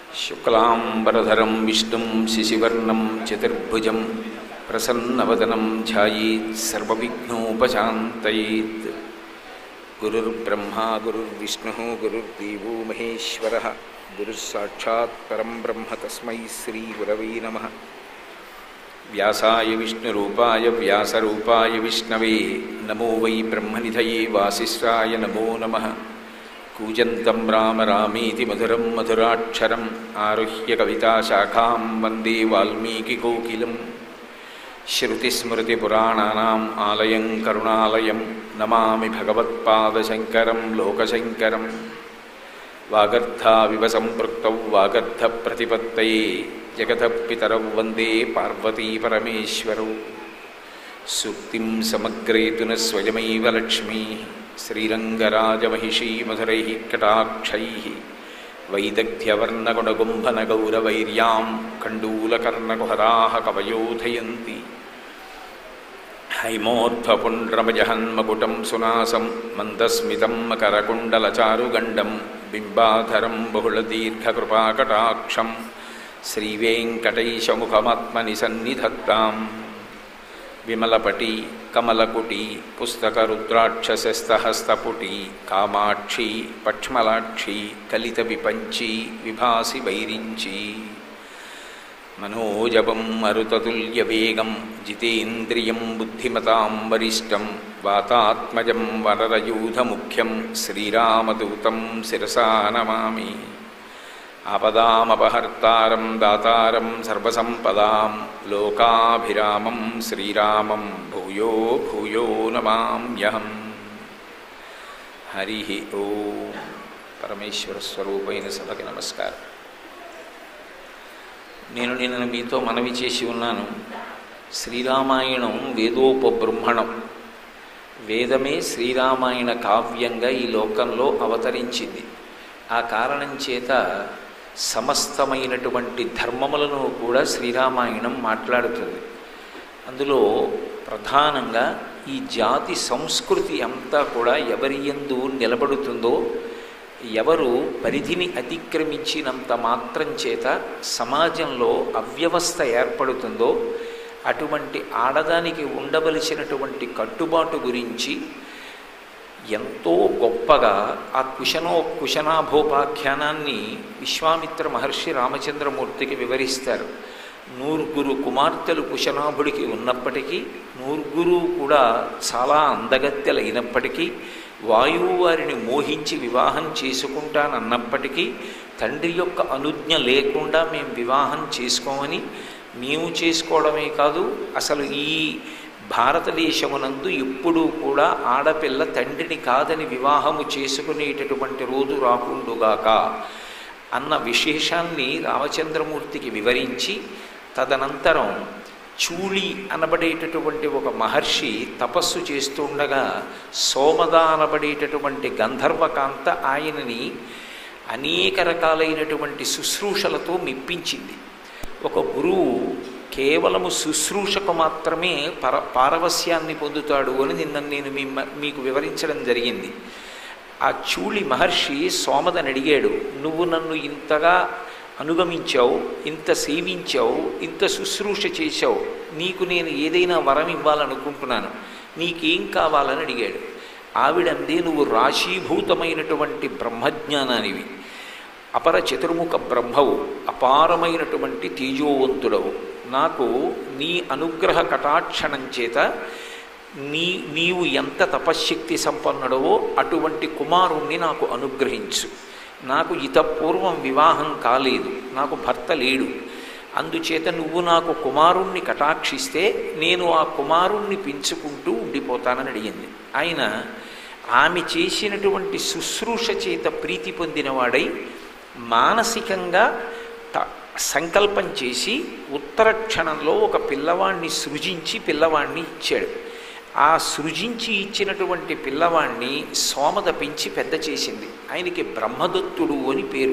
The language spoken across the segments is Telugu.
శుక్లాంబరధరం విష్ణుం శశివర్ణం చతుర్భుజం ప్రసన్నవదనం ధ్యాయేత్ సర్వవిఘ్నోపశాంతయేత్ గురుర్బ్రహ్మా గురుర్విష్ణు గురుర్దేవో మహేశ్వర గురుస్సాక్షాత్ పరం బ్రహ్మ తస్మై శ్రీ గురవై నమ వ్యాసాయ విష్ణురూపాయ వ్యాసరూపాయ విష్ణవే నమో వై బ్రహ్మనిధయే వాసిష్ఠాయ నమో నమః కూజంతం రామ రామేతి మధురం మధురాక్షరం ఆరుహ్య కవితాశాఖాం వందే వాల్మీకికోకిలం శృతిస్మృతిపురాణానాం ఆలయం కరుణాలయం నమామి భగవత్పాదశంకరం లోకశంకరం వాగర్థావివ సంపృక్తౌ వాగర్థప్రతిపత్తయే జగతపితరౌ వందే పార్వతీపరమేశ్వరౌ సూక్తిం సమగ్రేతున స్వయమైవ లక్ష్మీ శ్రీరంగరాజమహిషీమధురైः కటాక్షైः వైదగ్ధ్యవర్ణగుణగుంభనగౌరవైర్యాం కण्डूलकर्णकुहराः कवयोधयन्ति हैमोत्फपुण्ड्रमजहन्मकुटं सुनासं मन्दस्मितं मकरकुण्डलचारुगण्डं बिम्बाधरं बहुलदीर्घकृपाकटाक्षं श्रीवेङ्कटैशमुखमात्मनि सन्निधत्ताम् విమలపటి కమలకుటి పుస్తకరుద్రాక్షసస్తహస్తపుటి కామాక్షి పక్ష్మలాక్షి కలిత విపంచి విభాసి వైరించి మనోజపం మరుతతుల్యవేగం జితేంద్రియం బుద్ధిమతాం వరిష్టం వాతాత్మజం వరరయూధముఖ్యం శ్రీరామదూతం శిరసా నమామి ఆపదామపహర్తారం దాతారం సర్వసంపదాం లోకాభిరామం శ్రీరామం భూయో భూయో నమామ్యహం హరి ఓ పరమేశ్వర స్వరూపైన సభకి నమస్కారం నేను నిన్న మీతో మనవి చేసి ఉన్నాను శ్రీరామాయణం వేదోపబ్రహ్మణం వేదమే శ్రీరామాయణ కావ్యంగా ఈ లోకంలో అవతరించింది ఆ కారణం చేత సమస్తమైనటువంటి ధర్మములను కూడా శ్రీరామాయణం మాట్లాడుతుంది అందులో ప్రధానంగా ఈ జాతి సంస్కృతి అంతా కూడా ఎవరి ఎందు నిలబడుతుందో ఎవరు పరిధిని అతిక్రమించినంత మాత్రం చేత సమాజంలో అవ్యవస్థ ఏర్పడుతుందో అటువంటి ఆడదానికి ఉండవలసినటువంటి కట్టుబాటు గురించి ఎంతో గొప్పగా ఆ కుశనో కుశనాభోపాఖ్యానాన్ని విశ్వామిత్ర మహర్షి రామచంద్రమూర్తికి వివరిస్తారు నూరుగురు కుమార్తెలు కుశనాభుడికి ఉన్నప్పటికీ నూరుగురు కూడా చాలా అందగత్తెలైనప్పటికీ వాయువు వారిని మోహించి వివాహం చేసుకుంటానన్నప్పటికీ తండ్రి యొక్క అనుజ్ఞ లేకుండా మేము వివాహం చేసుకోమని మేము చేసుకోవడమే కాదు అసలు ఈ భారతదేశమునందు ఎప్పుడూ కూడా ఆడపిల్ల తండ్రిని కాదని వివాహము చేసుకునేటటువంటి రోజు రాకుండుగాక అన్న విశేషాన్ని రామచంద్రమూర్తికి వివరించి తదనంతరం చూళి అనబడేటటువంటి ఒక మహర్షి తపస్సు చేస్తుండగా సోమద అనబడేటటువంటి గంధర్వకాంత ఆయనని అనేక రకాలైనటువంటి శుశ్రూషలతో మెప్పించింది ఒక గురువు కేవలము శుశ్రూషకు మాత్రమే పర పారవస్యాన్ని పొందుతాడు అని నిన్న నేను మీ మీకు వివరించడం జరిగింది ఆ చూళి మహర్షి సోమదని అడిగాడు నువ్వు నన్ను ఇంతగా అనుగమించావు ఇంత సేవించావు ఇంత శుశ్రూష చేశావు నీకు నేను ఏదైనా వరం ఇవ్వాలనుకుంటున్నాను నీకేం కావాలని అడిగాడు ఆవిడందే నువ్వు రాశీభూతమైనటువంటి బ్రహ్మజ్ఞానానివి అపర చతుర్ముఖ బ్రహ్మవు అపారమైనటువంటి తేజోవంతుడవు నాకు నీ అనుగ్రహ కటాక్షణం చేత నీ నీవు ఎంత తపశ్శక్తి సంపన్నుడవో అటువంటి కుమారుణ్ణి నాకు అనుగ్రహించు నాకు ఇతపూర్వం వివాహం కాలేదు నాకు భర్త లేడు అందుచేత నువ్వు నాకు కుమారుణ్ణి కటాక్షిస్తే నేను ఆ కుమారుణ్ణి పెంచుకుంటూ ఉండిపోతానని అడిగింది ఆయన ఆమె చేసినటువంటి శుశ్రూష చేత ప్రీతి పొందినవాడై మానసికంగా సంకల్పం చేసి ఉత్తర క్షణంలో ఒక పిల్లవాణ్ణి సృజించి పిల్లవాణ్ణి ఇచ్చాడు ఆ సృజించి ఇచ్చినటువంటి పిల్లవాణ్ణి సోమద పెంచి పెద్ద చేసింది ఆయనకి బ్రహ్మదత్తుడు అని పేరు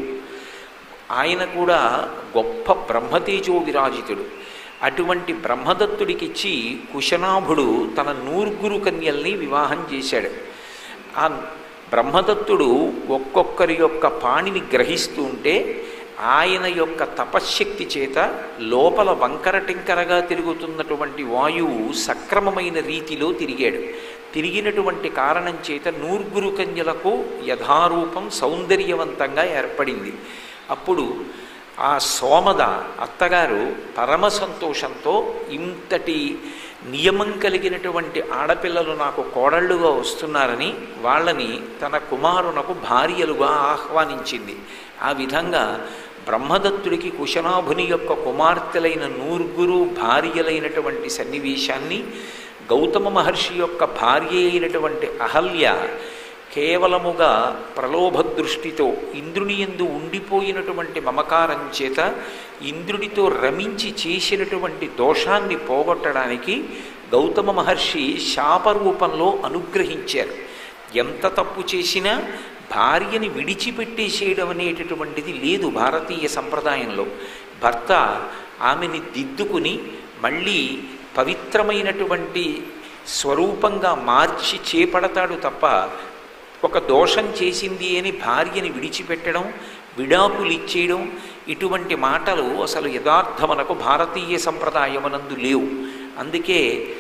ఆయన కూడా గొప్ప బ్రహ్మతేజో విరాజితుడు అటువంటి బ్రహ్మదత్తుడికిచ్చి కుశనాభుడు తన నూర్గురు కన్యల్ని వివాహం చేశాడు ఆ బ్రహ్మదత్తుడు ఒక్కొక్కరి యొక్క పాణిని గ్రహిస్తూ ఉంటే ఆయన యొక్క తపశ్శక్తి చేత లోపల వంకర టింకరగా తిరుగుతున్నటువంటి వాయువు సక్రమమైన రీతిలో తిరిగాడు తిరిగినటువంటి కారణం చేత నూర్గురు కన్యలకు యథారూపం సౌందర్యవంతంగా ఏర్పడింది అప్పుడు ఆ సోమద అత్తగారు పరమ సంతోషంతో ఇంతటి నియమం కలిగినటువంటి ఆడపిల్లలు నాకు కోడళ్ళుగా వస్తున్నారని వాళ్ళని తన కుమారునకు భార్యలుగా ఆహ్వానించింది ఆ విధంగా బ్రహ్మదత్తుడికి కుశనాభుని యొక్క కుమార్తెలైన నూర్గురు భార్యలైనటువంటి సన్నివేశాన్ని గౌతమ మహర్షి యొక్క భార్య అయినటువంటి అహల్య కేవలముగా ప్రలోభ దృష్టితో ఇంద్రుని ఎందు ఉండిపోయినటువంటి మమకారం చేత ఇంద్రుడితో రమించి చేసినటువంటి దోషాన్ని పోగొట్టడానికి గౌతమ మహర్షి శాపరూపంలో అనుగ్రహించారు ఎంత తప్పు చేసినా భార్యని విడిచిపెట్టేసేయడం అనేటటువంటిది లేదు భారతీయ సంప్రదాయంలో భర్త ఆమెని దిద్దుకుని మళ్ళీ పవిత్రమైనటువంటి స్వరూపంగా మార్చి చేపడతాడు తప్ప ఒక దోషం చేసింది అని భార్యని విడిచిపెట్టడం విడాకులు ఇచ్చేయడం ఇటువంటి మాటలు అసలు యథార్థమనకు భారతీయ సంప్రదాయమునందు లేవు అందుకే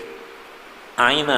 ఆయన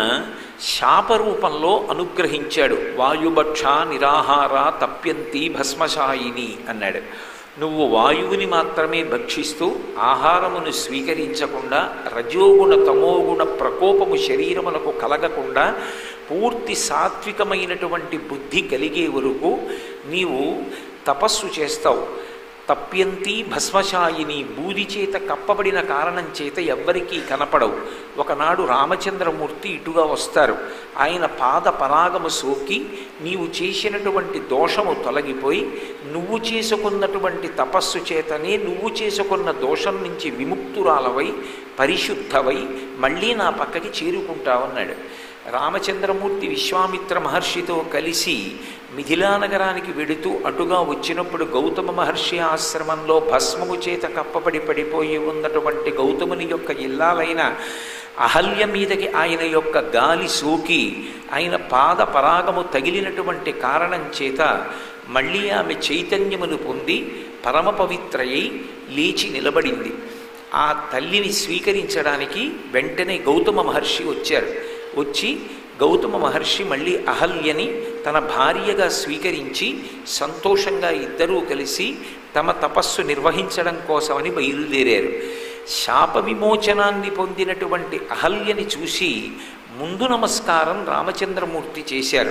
శాపరూపంలో అనుగ్రహించాడు వాయుభక్ష నిరాహార తప్యంతి భస్మశాయిని అన్నాడు నువ్వు వాయువుని మాత్రమే భక్షిస్తూ ఆహారమును స్వీకరించకుండా రజోగుణ తమోగుణ ప్రకోపము శరీరములకు కలగకుండా పూర్తి సాత్వికమైనటువంటి బుద్ధి కలిగే వరకు నీవు తపస్సు చేస్తావు తప్యంతి భస్మశాయిని బూది చేత కప్పబడిన కారణం చేత ఎవ్వరికీ కనపడవు ఒకనాడు రామచంద్రమూర్తి ఇటుగా వస్తారు ఆయన పాద పరాగము సోకి నీవు చేసినటువంటి దోషము తొలగిపోయి నువ్వు చేసుకున్నటువంటి తపస్సు చేతనే నువ్వు చేసుకున్న దోషం నుంచి విముక్తురాలవై పరిశుద్ధవై మళ్ళీ నా పక్కకి చేరుకుంటావన్నాడు రామచంద్రమూర్తి విశ్వామిత్ర మహర్షితో కలిసి మిథిలా నగరానికి వెడుతూ అటుగా వచ్చినప్పుడు గౌతమ మహర్షి ఆశ్రమంలో భస్మము చేత కప్పబడి పడిపోయి ఉన్నటువంటి గౌతముని యొక్క ఇల్లాలైన అహల్య మీదకి ఆయన యొక్క గాలి సోకి ఆయన పాద పరాగము తగిలినటువంటి కారణం చేత మళ్ళీ ఆమె చైతన్యమును పొంది పరమ పవిత్రయై లేచి నిలబడింది ఆ తల్లిని స్వీకరించడానికి వెంటనే గౌతమ మహర్షి వచ్చారు వచ్చి గౌతమ మహర్షి మళ్ళీ అహల్యని తన భార్యగా స్వీకరించి సంతోషంగా ఇద్దరూ కలిసి తమ తపస్సు నిర్వహించడం కోసమని బయలుదేరారు శాప విమోచనాన్ని పొందినటువంటి అహల్యని చూసి ముందు నమస్కారం రామచంద్రమూర్తి చేశారు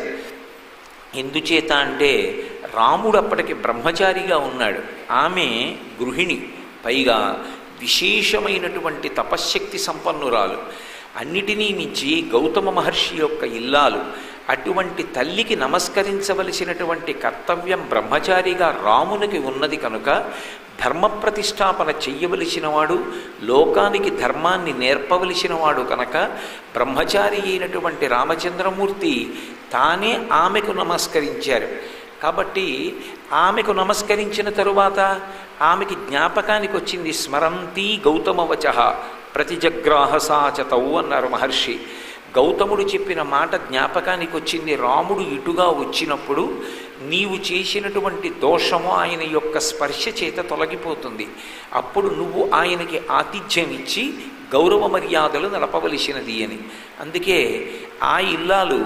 ఎందుచేత అంటే రాముడు అప్పటికి బ్రహ్మచారిగా ఉన్నాడు ఆమె గృహిణి పైగా విశేషమైనటువంటి తపశ్శక్తి సంపన్నురాలు అన్నిటినీ మించి గౌతమ మహర్షి యొక్క ఇల్లాలు అటువంటి తల్లికి నమస్కరించవలసినటువంటి కర్తవ్యం బ్రహ్మచారిగా రామునికి ఉన్నది కనుక ధర్మ ప్రతిష్టాపన చెయ్యవలసిన వాడు లోకానికి ధర్మాన్ని నేర్పవలసిన వాడు కనుక బ్రహ్మచారి అయినటువంటి రామచంద్రమూర్తి తానే ఆమెకు నమస్కరించారు కాబట్టి ఆమెకు నమస్కరించిన తరువాత ఆమెకి జ్ఞాపకానికి వచ్చింది స్మరంతి గౌతమవచ ప్రతిజగ్రాహసాచతౌ అన్నారు మహర్షి గౌతముడు చెప్పిన మాట జ్ఞాపకానికి వచ్చింది రాముడు ఇటుగా వచ్చినప్పుడు నీవు చేసినటువంటి దోషము ఆయన యొక్క స్పర్శ చేత తొలగిపోతుంది అప్పుడు నువ్వు ఆయనకి ఆతిథ్యం ఇచ్చి గౌరవ మర్యాదలు నడపవలసినది అని అందుకే ఆ ఇల్లాలు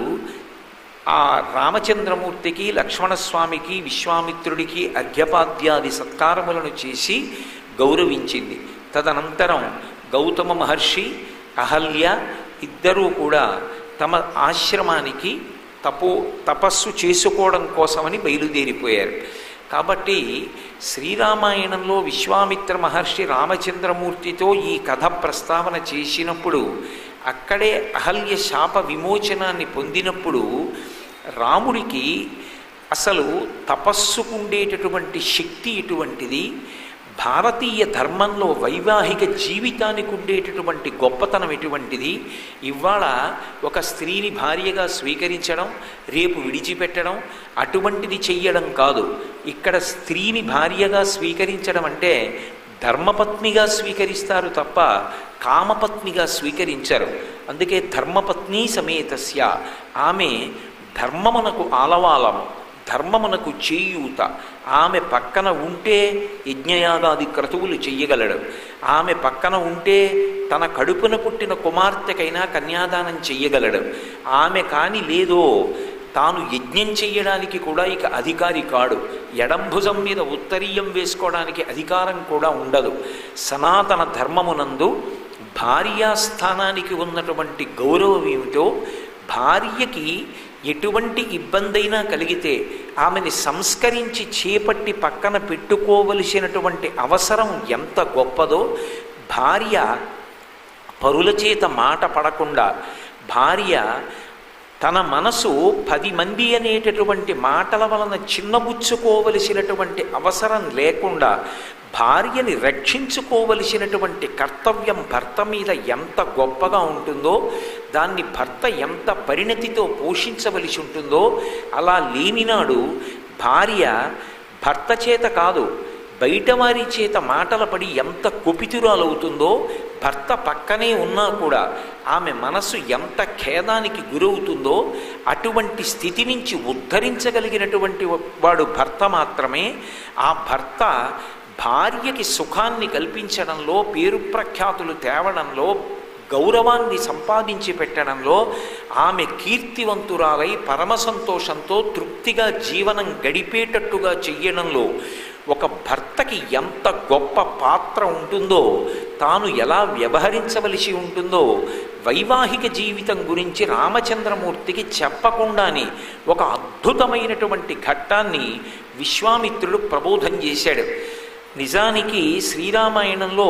ఆ రామచంద్రమూర్తికి లక్ష్మణస్వామికి విశ్వామిత్రుడికి అర్ఘ్యపాద్యాది సత్కారములను చేసి గౌరవించింది తదనంతరం గౌతమ మహర్షి అహల్య ఇద్దరూ కూడా తమ ఆశ్రమానికి తపో తపస్సు చేసుకోవడం కోసమని బయలుదేరిపోయారు కాబట్టి శ్రీరామాయణంలో విశ్వామిత్ర మహర్షి రామచంద్రమూర్తితో ఈ కథ ప్రస్తావన చేసినప్పుడు అక్కడే అహల్య శాప విమోచనాన్ని పొందినప్పుడు రాముడికి అసలు తపస్సుకుండేటటువంటి శక్తి ఎటువంటిది భారతీయ ధర్మంలో వైవాహిక జీవితానికి ఉండేటటువంటి గొప్పతనం ఎటువంటిది ఇవాళ ఒక స్త్రీని భార్యగా స్వీకరించడం రేపు విడిచిపెట్టడం అటువంటిది చెయ్యడం కాదు ఇక్కడ స్త్రీని భార్యగా స్వీకరించడం అంటే ధర్మపత్నిగా స్వీకరిస్తారు తప్ప కామపత్నిగా స్వీకరించరు అందుకే ధర్మపత్ని సమేతస్య ఆమె ధర్మమునకు ఆలవాలము ధర్మమునకు చేయూత ఆమె పక్కన ఉంటే యజ్ఞయాగాది క్రతువులు చెయ్యగలడు ఆమె పక్కన ఉంటే తన కడుపున పుట్టిన కుమార్తెకైనా కన్యాదానం చెయ్యగలడు ఆమె కాని లేదో తాను యజ్ఞం చెయ్యడానికి కూడా ఇక అధికారి కాడు ఎడంభుజం మీద ఉత్తరీయం వేసుకోవడానికి అధికారం కూడా ఉండదు సనాతన ధర్మమునందు భార్యాస్థానానికి ఉన్నటువంటి గౌరవం ఏమిటో భార్యకి ఎటువంటి ఇబ్బందైనా కలిగితే ఆమెని సంస్కరించి చేపట్టి పక్కన పెట్టుకోవలసినటువంటి అవసరం ఎంత గొప్పదో భార్య పరుల చేత మాట పడకుండా భార్య తన మనసు పది మంది అనేటటువంటి మాటల వలన చిన్నబుచ్చుకోవలసినటువంటి అవసరం లేకుండా భార్యని రక్షించుకోవలసినటువంటి కర్తవ్యం భర్త మీద ఎంత గొప్పగా ఉంటుందో దాన్ని భర్త ఎంత పరిణతితో పోషించవలసి ఉంటుందో అలా లేనినాడు భార్య భర్త చేత కాదు బయటవారి చేత మాటల పడి ఎంత కుపితురాలవుతుందో భర్త పక్కనే ఉన్నా కూడా ఆమె మనసు ఎంత ఖేదానికి గురవుతుందో అటువంటి స్థితి నుంచి ఉద్ధరించగలిగినటువంటి వాడు భర్త మాత్రమే ఆ భర్త భార్యకి సుఖాన్ని కల్పించడంలో పేరు ప్రఖ్యాతులు తేవడంలో గౌరవాన్ని సంపాదించి పెట్టడంలో ఆమె కీర్తివంతురాలై పరమ సంతోషంతో తృప్తిగా జీవనం గడిపేటట్టుగా చెయ్యడంలో ఒక భర్తకి ఎంత గొప్ప పాత్ర ఉంటుందో తాను ఎలా వ్యవహరించవలసి ఉంటుందో వైవాహిక జీవితం గురించి రామచంద్రమూర్తికి చెప్పకుండానే ఒక అద్భుతమైనటువంటి ఘట్టాన్ని విశ్వామిత్రుడు ప్రబోధం చేశాడు నిజానికి శ్రీరామాయణంలో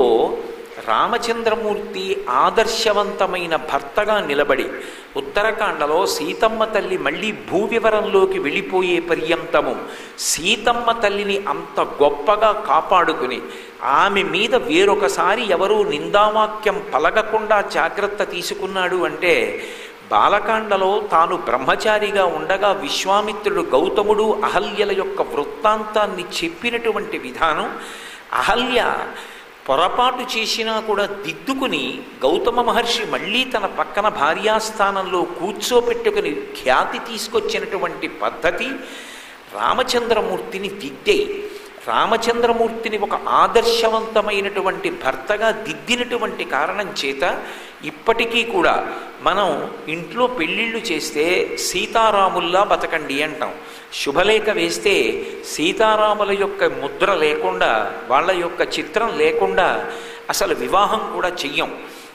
రామచంద్రమూర్తి ఆదర్శవంతమైన భర్తగా నిలబడి ఉత్తరాఖండలో సీతమ్మ తల్లి మళ్ళీ భూవివరంలోకి వెళ్ళిపోయే పర్యంతము సీతమ్మ తల్లిని అంత గొప్పగా కాపాడుకుని ఆమె మీద వేరొకసారి ఎవరూ నిందావాక్యం పలగకుండా జాగ్రత్త తీసుకున్నాడు అంటే బాలకాండలో తాను బ్రహ్మచారిగా ఉండగా విశ్వామిత్రుడు గౌతముడు అహల్యల యొక్క వృత్తాంతాన్ని చెప్పినటువంటి విధానం అహల్య పొరపాటు చేసినా కూడా దిద్దుకుని గౌతమ మహర్షి మళ్ళీ తన పక్కన భార్యాస్థానంలో కూర్చోపెట్టుకుని ఖ్యాతి తీసుకొచ్చినటువంటి పద్ధతి రామచంద్రమూర్తిని దిద్దే రామచంద్రమూర్తిని ఒక ఆదర్శవంతమైనటువంటి భర్తగా దిద్దినటువంటి కారణం చేత ఇప్పటికీ కూడా మనం ఇంట్లో పెళ్ళిళ్ళు చేస్తే సీతారాముల్లా బతకండి అంటాం శుభలేఖ వేస్తే సీతారాముల యొక్క ముద్ర లేకుండా వాళ్ళ యొక్క చిత్రం లేకుండా అసలు వివాహం కూడా చెయ్యం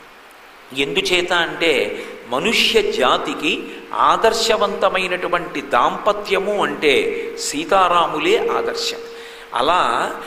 ఎందుచేత అంటే మనుష్య జాతికి ఆదర్శవంతమైనటువంటి దాంపత్యము అంటే సీతారాములే ఆదర్శం అలా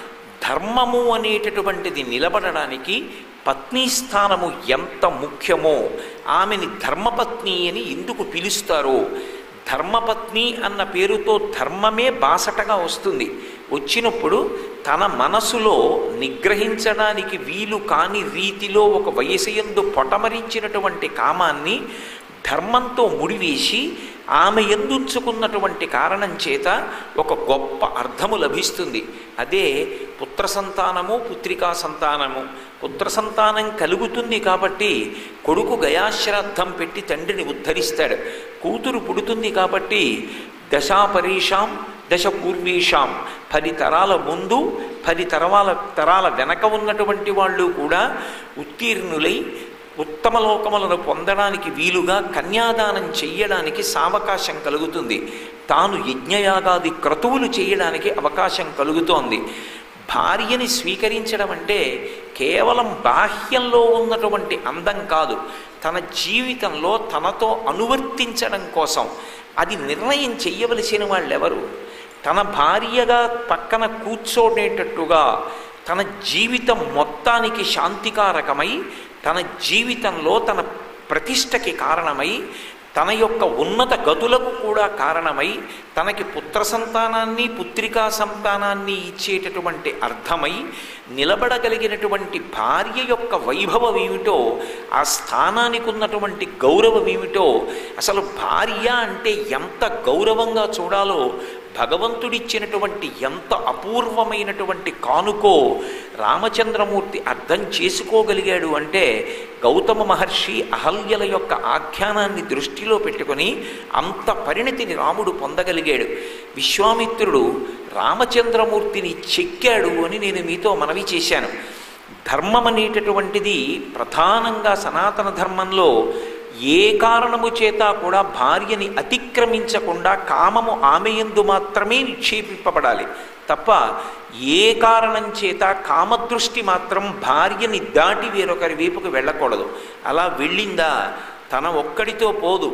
ధర్మము అనేటటువంటిది నిలబడడానికి పత్ని స్థానము ఎంత ముఖ్యమో ఆమెని ధర్మపత్ని అని ఎందుకు పిలుస్తారో ధర్మపత్ని అన్న పేరుతో ధర్మమే బాసటగా వస్తుంది వచ్చినప్పుడు తన మనసులో నిగ్రహించడానికి వీలు కాని రీతిలో ఒక వయసయందు పొటమరించినటువంటి కామాన్ని ధర్మంతో ముడివేసి ఆమె ఎందుంచుకున్నటువంటి కారణం చేత ఒక గొప్ప అర్థము లభిస్తుంది అదే పుత్ర సంతానము పుత్రికా సంతానము పుత్ర సంతానం కలుగుతుంది కాబట్టి కొడుకు గయాశ్రాద్ధం పెట్టి తండ్రిని ఉద్ధరిస్తాడు కూతురు పుడుతుంది కాబట్టి దశాపరీషాం దశ పూర్వీషాం పది తరాల ముందు పది తరవాల తరాల వెనక ఉన్నటువంటి వాళ్ళు కూడా ఉత్తీర్ణులై ఉత్తమ లోకములను పొందడానికి వీలుగా కన్యాదానం చెయ్యడానికి సావకాశం కలుగుతుంది తాను యజ్ఞయాగాది క్రతువులు చేయడానికి అవకాశం కలుగుతోంది భార్యని స్వీకరించడం అంటే కేవలం బాహ్యంలో ఉన్నటువంటి అందం కాదు తన జీవితంలో తనతో అనువర్తించడం కోసం అది నిర్ణయం చెయ్యవలసిన వాళ్ళెవరు తన భార్యగా పక్కన కూర్చోనేటట్టుగా తన జీవితం మొత్తానికి శాంతికారకమై తన జీవితంలో తన ప్రతిష్టకి కారణమై తన యొక్క ఉన్నత గతులకు కూడా కారణమై తనకి పుత్ర సంతానాన్ని పుత్రికా సంతానాన్ని ఇచ్చేటటువంటి అర్థమై నిలబడగలిగినటువంటి భార్య యొక్క వైభవం ఏమిటో ఆ స్థానానికి ఉన్నటువంటి గౌరవం ఏమిటో అసలు భార్య అంటే ఎంత గౌరవంగా చూడాలో భగవంతుడిచ్చినటువంటి ఎంత అపూర్వమైనటువంటి కానుకో రామచంద్రమూర్తి అర్థం చేసుకోగలిగాడు అంటే గౌతమ మహర్షి అహల్యల యొక్క ఆఖ్యానాన్ని దృష్టిలో పెట్టుకొని అంత పరిణతిని రాముడు పొందగలిగాడు విశ్వామిత్రుడు రామచంద్రమూర్తిని చెక్కాడు అని నేను మీతో మనవి చేశాను ధర్మం అనేటటువంటిది ప్రధానంగా సనాతన ధర్మంలో ఏ కారణము చేత కూడా భార్యని అతిక్రమించకుండా కామము ఆమె యందు మాత్రమే నిక్షేపింపబడాలి తప్ప ఏ కారణం చేత కామదృష్టి మాత్రం భార్యని దాటి వేరొకరి వైపుకు వెళ్ళకూడదు అలా వెళ్ళిందా తన ఒక్కడితో పోదు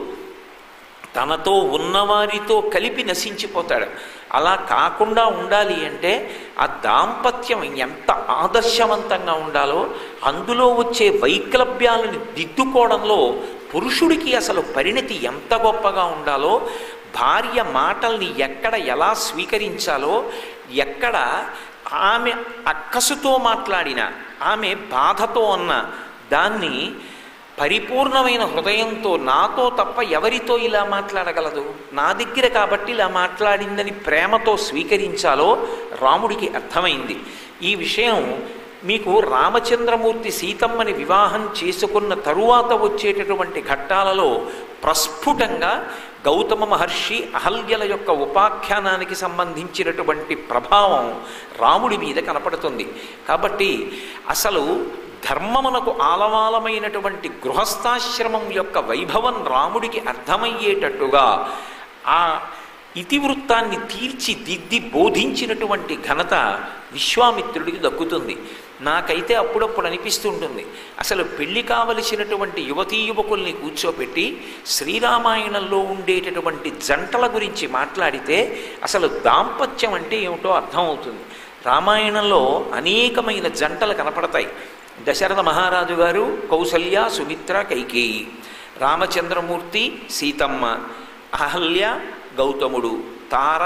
తనతో ఉన్నవారితో కలిపి నశించిపోతాడు అలా కాకుండా ఉండాలి అంటే ఆ దాంపత్యం ఎంత ఆదర్శవంతంగా ఉండాలో అందులో వచ్చే వైక్లభ్యాలను దిద్దుకోవడంలో పురుషుడికి అసలు పరిణతి ఎంత గొప్పగా ఉండాలో భార్య మాటల్ని ఎక్కడ ఎలా స్వీకరించాలో ఎక్కడ ఆమె అక్కసుతో మాట్లాడిన ఆమె బాధతో అన్న దాన్ని పరిపూర్ణమైన హృదయంతో నాతో తప్ప ఎవరితో ఇలా మాట్లాడగలదు నా దగ్గర కాబట్టి ఇలా మాట్లాడిందని ప్రేమతో స్వీకరించాలో రాముడికి అర్థమైంది ఈ విషయం మీకు రామచంద్రమూర్తి సీతమ్మని వివాహం చేసుకున్న తరువాత వచ్చేటటువంటి ఘట్టాలలో ప్రస్ఫుటంగా గౌతమ మహర్షి అహల్యల యొక్క ఉపాఖ్యానానికి సంబంధించినటువంటి ప్రభావం రాముడి మీద కనపడుతుంది కాబట్టి అసలు ధర్మమునకు ఆలవాలమైనటువంటి గృహస్థాశ్రమం యొక్క వైభవం రాముడికి అర్థమయ్యేటట్టుగా ఆ ఇతివృత్తాన్ని తీర్చిదిద్ది బోధించినటువంటి ఘనత విశ్వామిత్రుడికి దక్కుతుంది నాకైతే అప్పుడప్పుడు అనిపిస్తుంటుంది అసలు పెళ్లి కావలసినటువంటి యువతీ యువకుల్ని కూర్చోపెట్టి శ్రీరామాయణంలో ఉండేటటువంటి జంటల గురించి మాట్లాడితే అసలు దాంపత్యం అంటే ఏమిటో అర్థమవుతుంది రామాయణంలో అనేకమైన జంటలు కనపడతాయి దశరథ మహారాజు గారు కౌసల్య సుమిత్ర కైకేయి రామచంద్రమూర్తి సీతమ్మ అహల్య గౌతముడు తార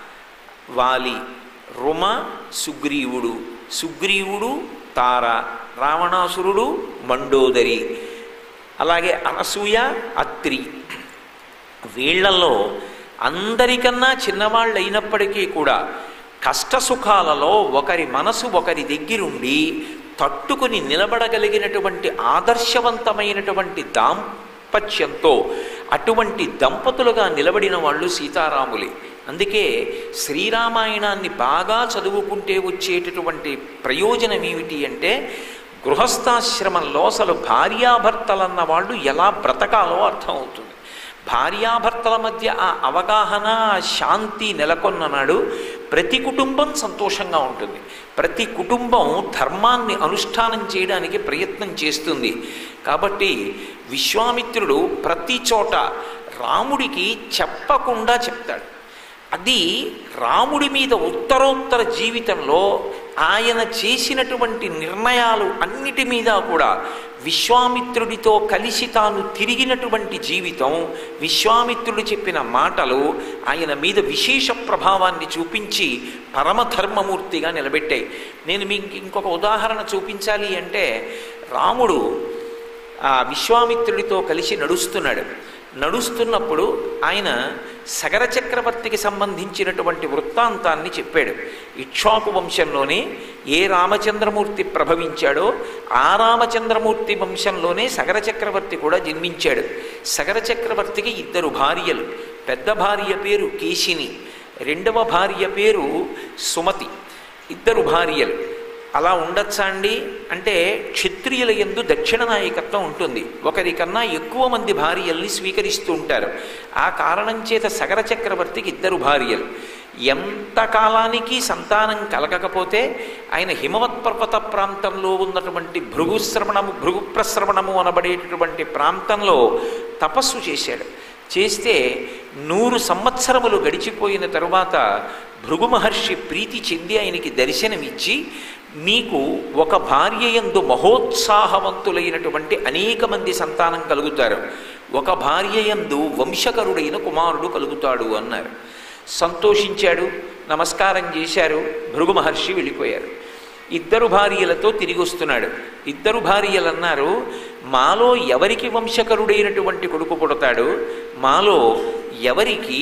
వాలి రుమ సుగ్రీవుడు సుగ్రీవుడు తార రావణాసురుడు మండోదరి అలాగే అనసూయ అత్రి వీళ్లలో అందరికన్నా చిన్నవాళ్ళు అయినప్పటికీ కూడా కష్టసుఖాలలో ఒకరి మనసు ఒకరి దగ్గరుండి తట్టుకుని నిలబడగలిగినటువంటి ఆదర్శవంతమైనటువంటి దాంపత్యంతో అటువంటి దంపతులుగా నిలబడిన వాళ్ళు సీతారాములే అందుకే శ్రీరామాయణాన్ని బాగా చదువుకుంటే వచ్చేటటువంటి ప్రయోజనం ఏమిటి అంటే గృహస్థాశ్రమంలో అసలు భార్యాభర్తలన్న వాళ్ళు ఎలా బ్రతకాలో అర్థమవుతుంది భార్యాభర్తల మధ్య ఆ అవగాహన ఆ శాంతి నెలకొన్న నాడు ప్రతి కుటుంబం సంతోషంగా ఉంటుంది ప్రతి కుటుంబం ధర్మాన్ని అనుష్ఠానం చేయడానికి ప్రయత్నం చేస్తుంది కాబట్టి విశ్వామిత్రుడు ప్రతి చోట రాముడికి చెప్పకుండా చెప్తాడు అది రాముడి మీద ఉత్తరోత్తర జీవితంలో ఆయన చేసినటువంటి నిర్ణయాలు అన్నిటి మీద కూడా విశ్వామిత్రుడితో కలిసి తాను తిరిగినటువంటి జీవితం విశ్వామిత్రుడు చెప్పిన మాటలు ఆయన మీద విశేష ప్రభావాన్ని చూపించి పరమధర్మమూర్తిగా నిలబెట్టాయి నేను మీకు ఇంకొక ఉదాహరణ చూపించాలి అంటే రాముడు ఆ విశ్వామిత్రుడితో కలిసి నడుస్తున్నాడు నడుస్తున్నప్పుడు ఆయన సగర చక్రవర్తికి సంబంధించినటువంటి వృత్తాంతాన్ని చెప్పాడు ఇక్ష్వాకు వంశంలోనే ఏ రామచంద్రమూర్తి ప్రభవించాడో ఆ రామచంద్రమూర్తి వంశంలోనే సగర చక్రవర్తి కూడా జన్మించాడు సగర చక్రవర్తికి ఇద్దరు భార్యలు పెద్ద భార్య పేరు కేశిని రెండవ భార్య పేరు సుమతి ఇద్దరు భార్యలు అలా ఉండొచ్చా అండి అంటే క్షత్రియుల ఎందు దక్షిణ నాయకత్వం ఉంటుంది ఒకరికన్నా ఎక్కువ మంది భార్యల్ని స్వీకరిస్తూ ఉంటారు ఆ కారణం చేత సగర చక్రవర్తికి ఇద్దరు భార్యలు ఎంత కాలానికి సంతానం కలగకపోతే ఆయన హిమవత్ పర్వత ప్రాంతంలో ఉన్నటువంటి భృగుశ్రవణము భృగుప్రశ్రవణము అనబడేటటువంటి ప్రాంతంలో తపస్సు చేశాడు చేస్తే నూరు సంవత్సరములు గడిచిపోయిన తరువాత భృగు మహర్షి ప్రీతి చెంది ఆయనకి దర్శనమిచ్చి మీకు ఒక భార్య ఎందు మహోత్సాహవంతులైనటువంటి అనేక మంది సంతానం కలుగుతారు ఒక భార్య ఎందు వంశకరుడైన కుమారుడు కలుగుతాడు అన్నారు సంతోషించాడు నమస్కారం చేశారు భృగు మహర్షి వెళ్ళిపోయారు ఇద్దరు భార్యలతో తిరిగి వస్తున్నాడు ఇద్దరు భార్యలు అన్నారు మాలో ఎవరికి వంశకరుడైనటువంటి కొడుకు పుడతాడు మాలో ఎవరికి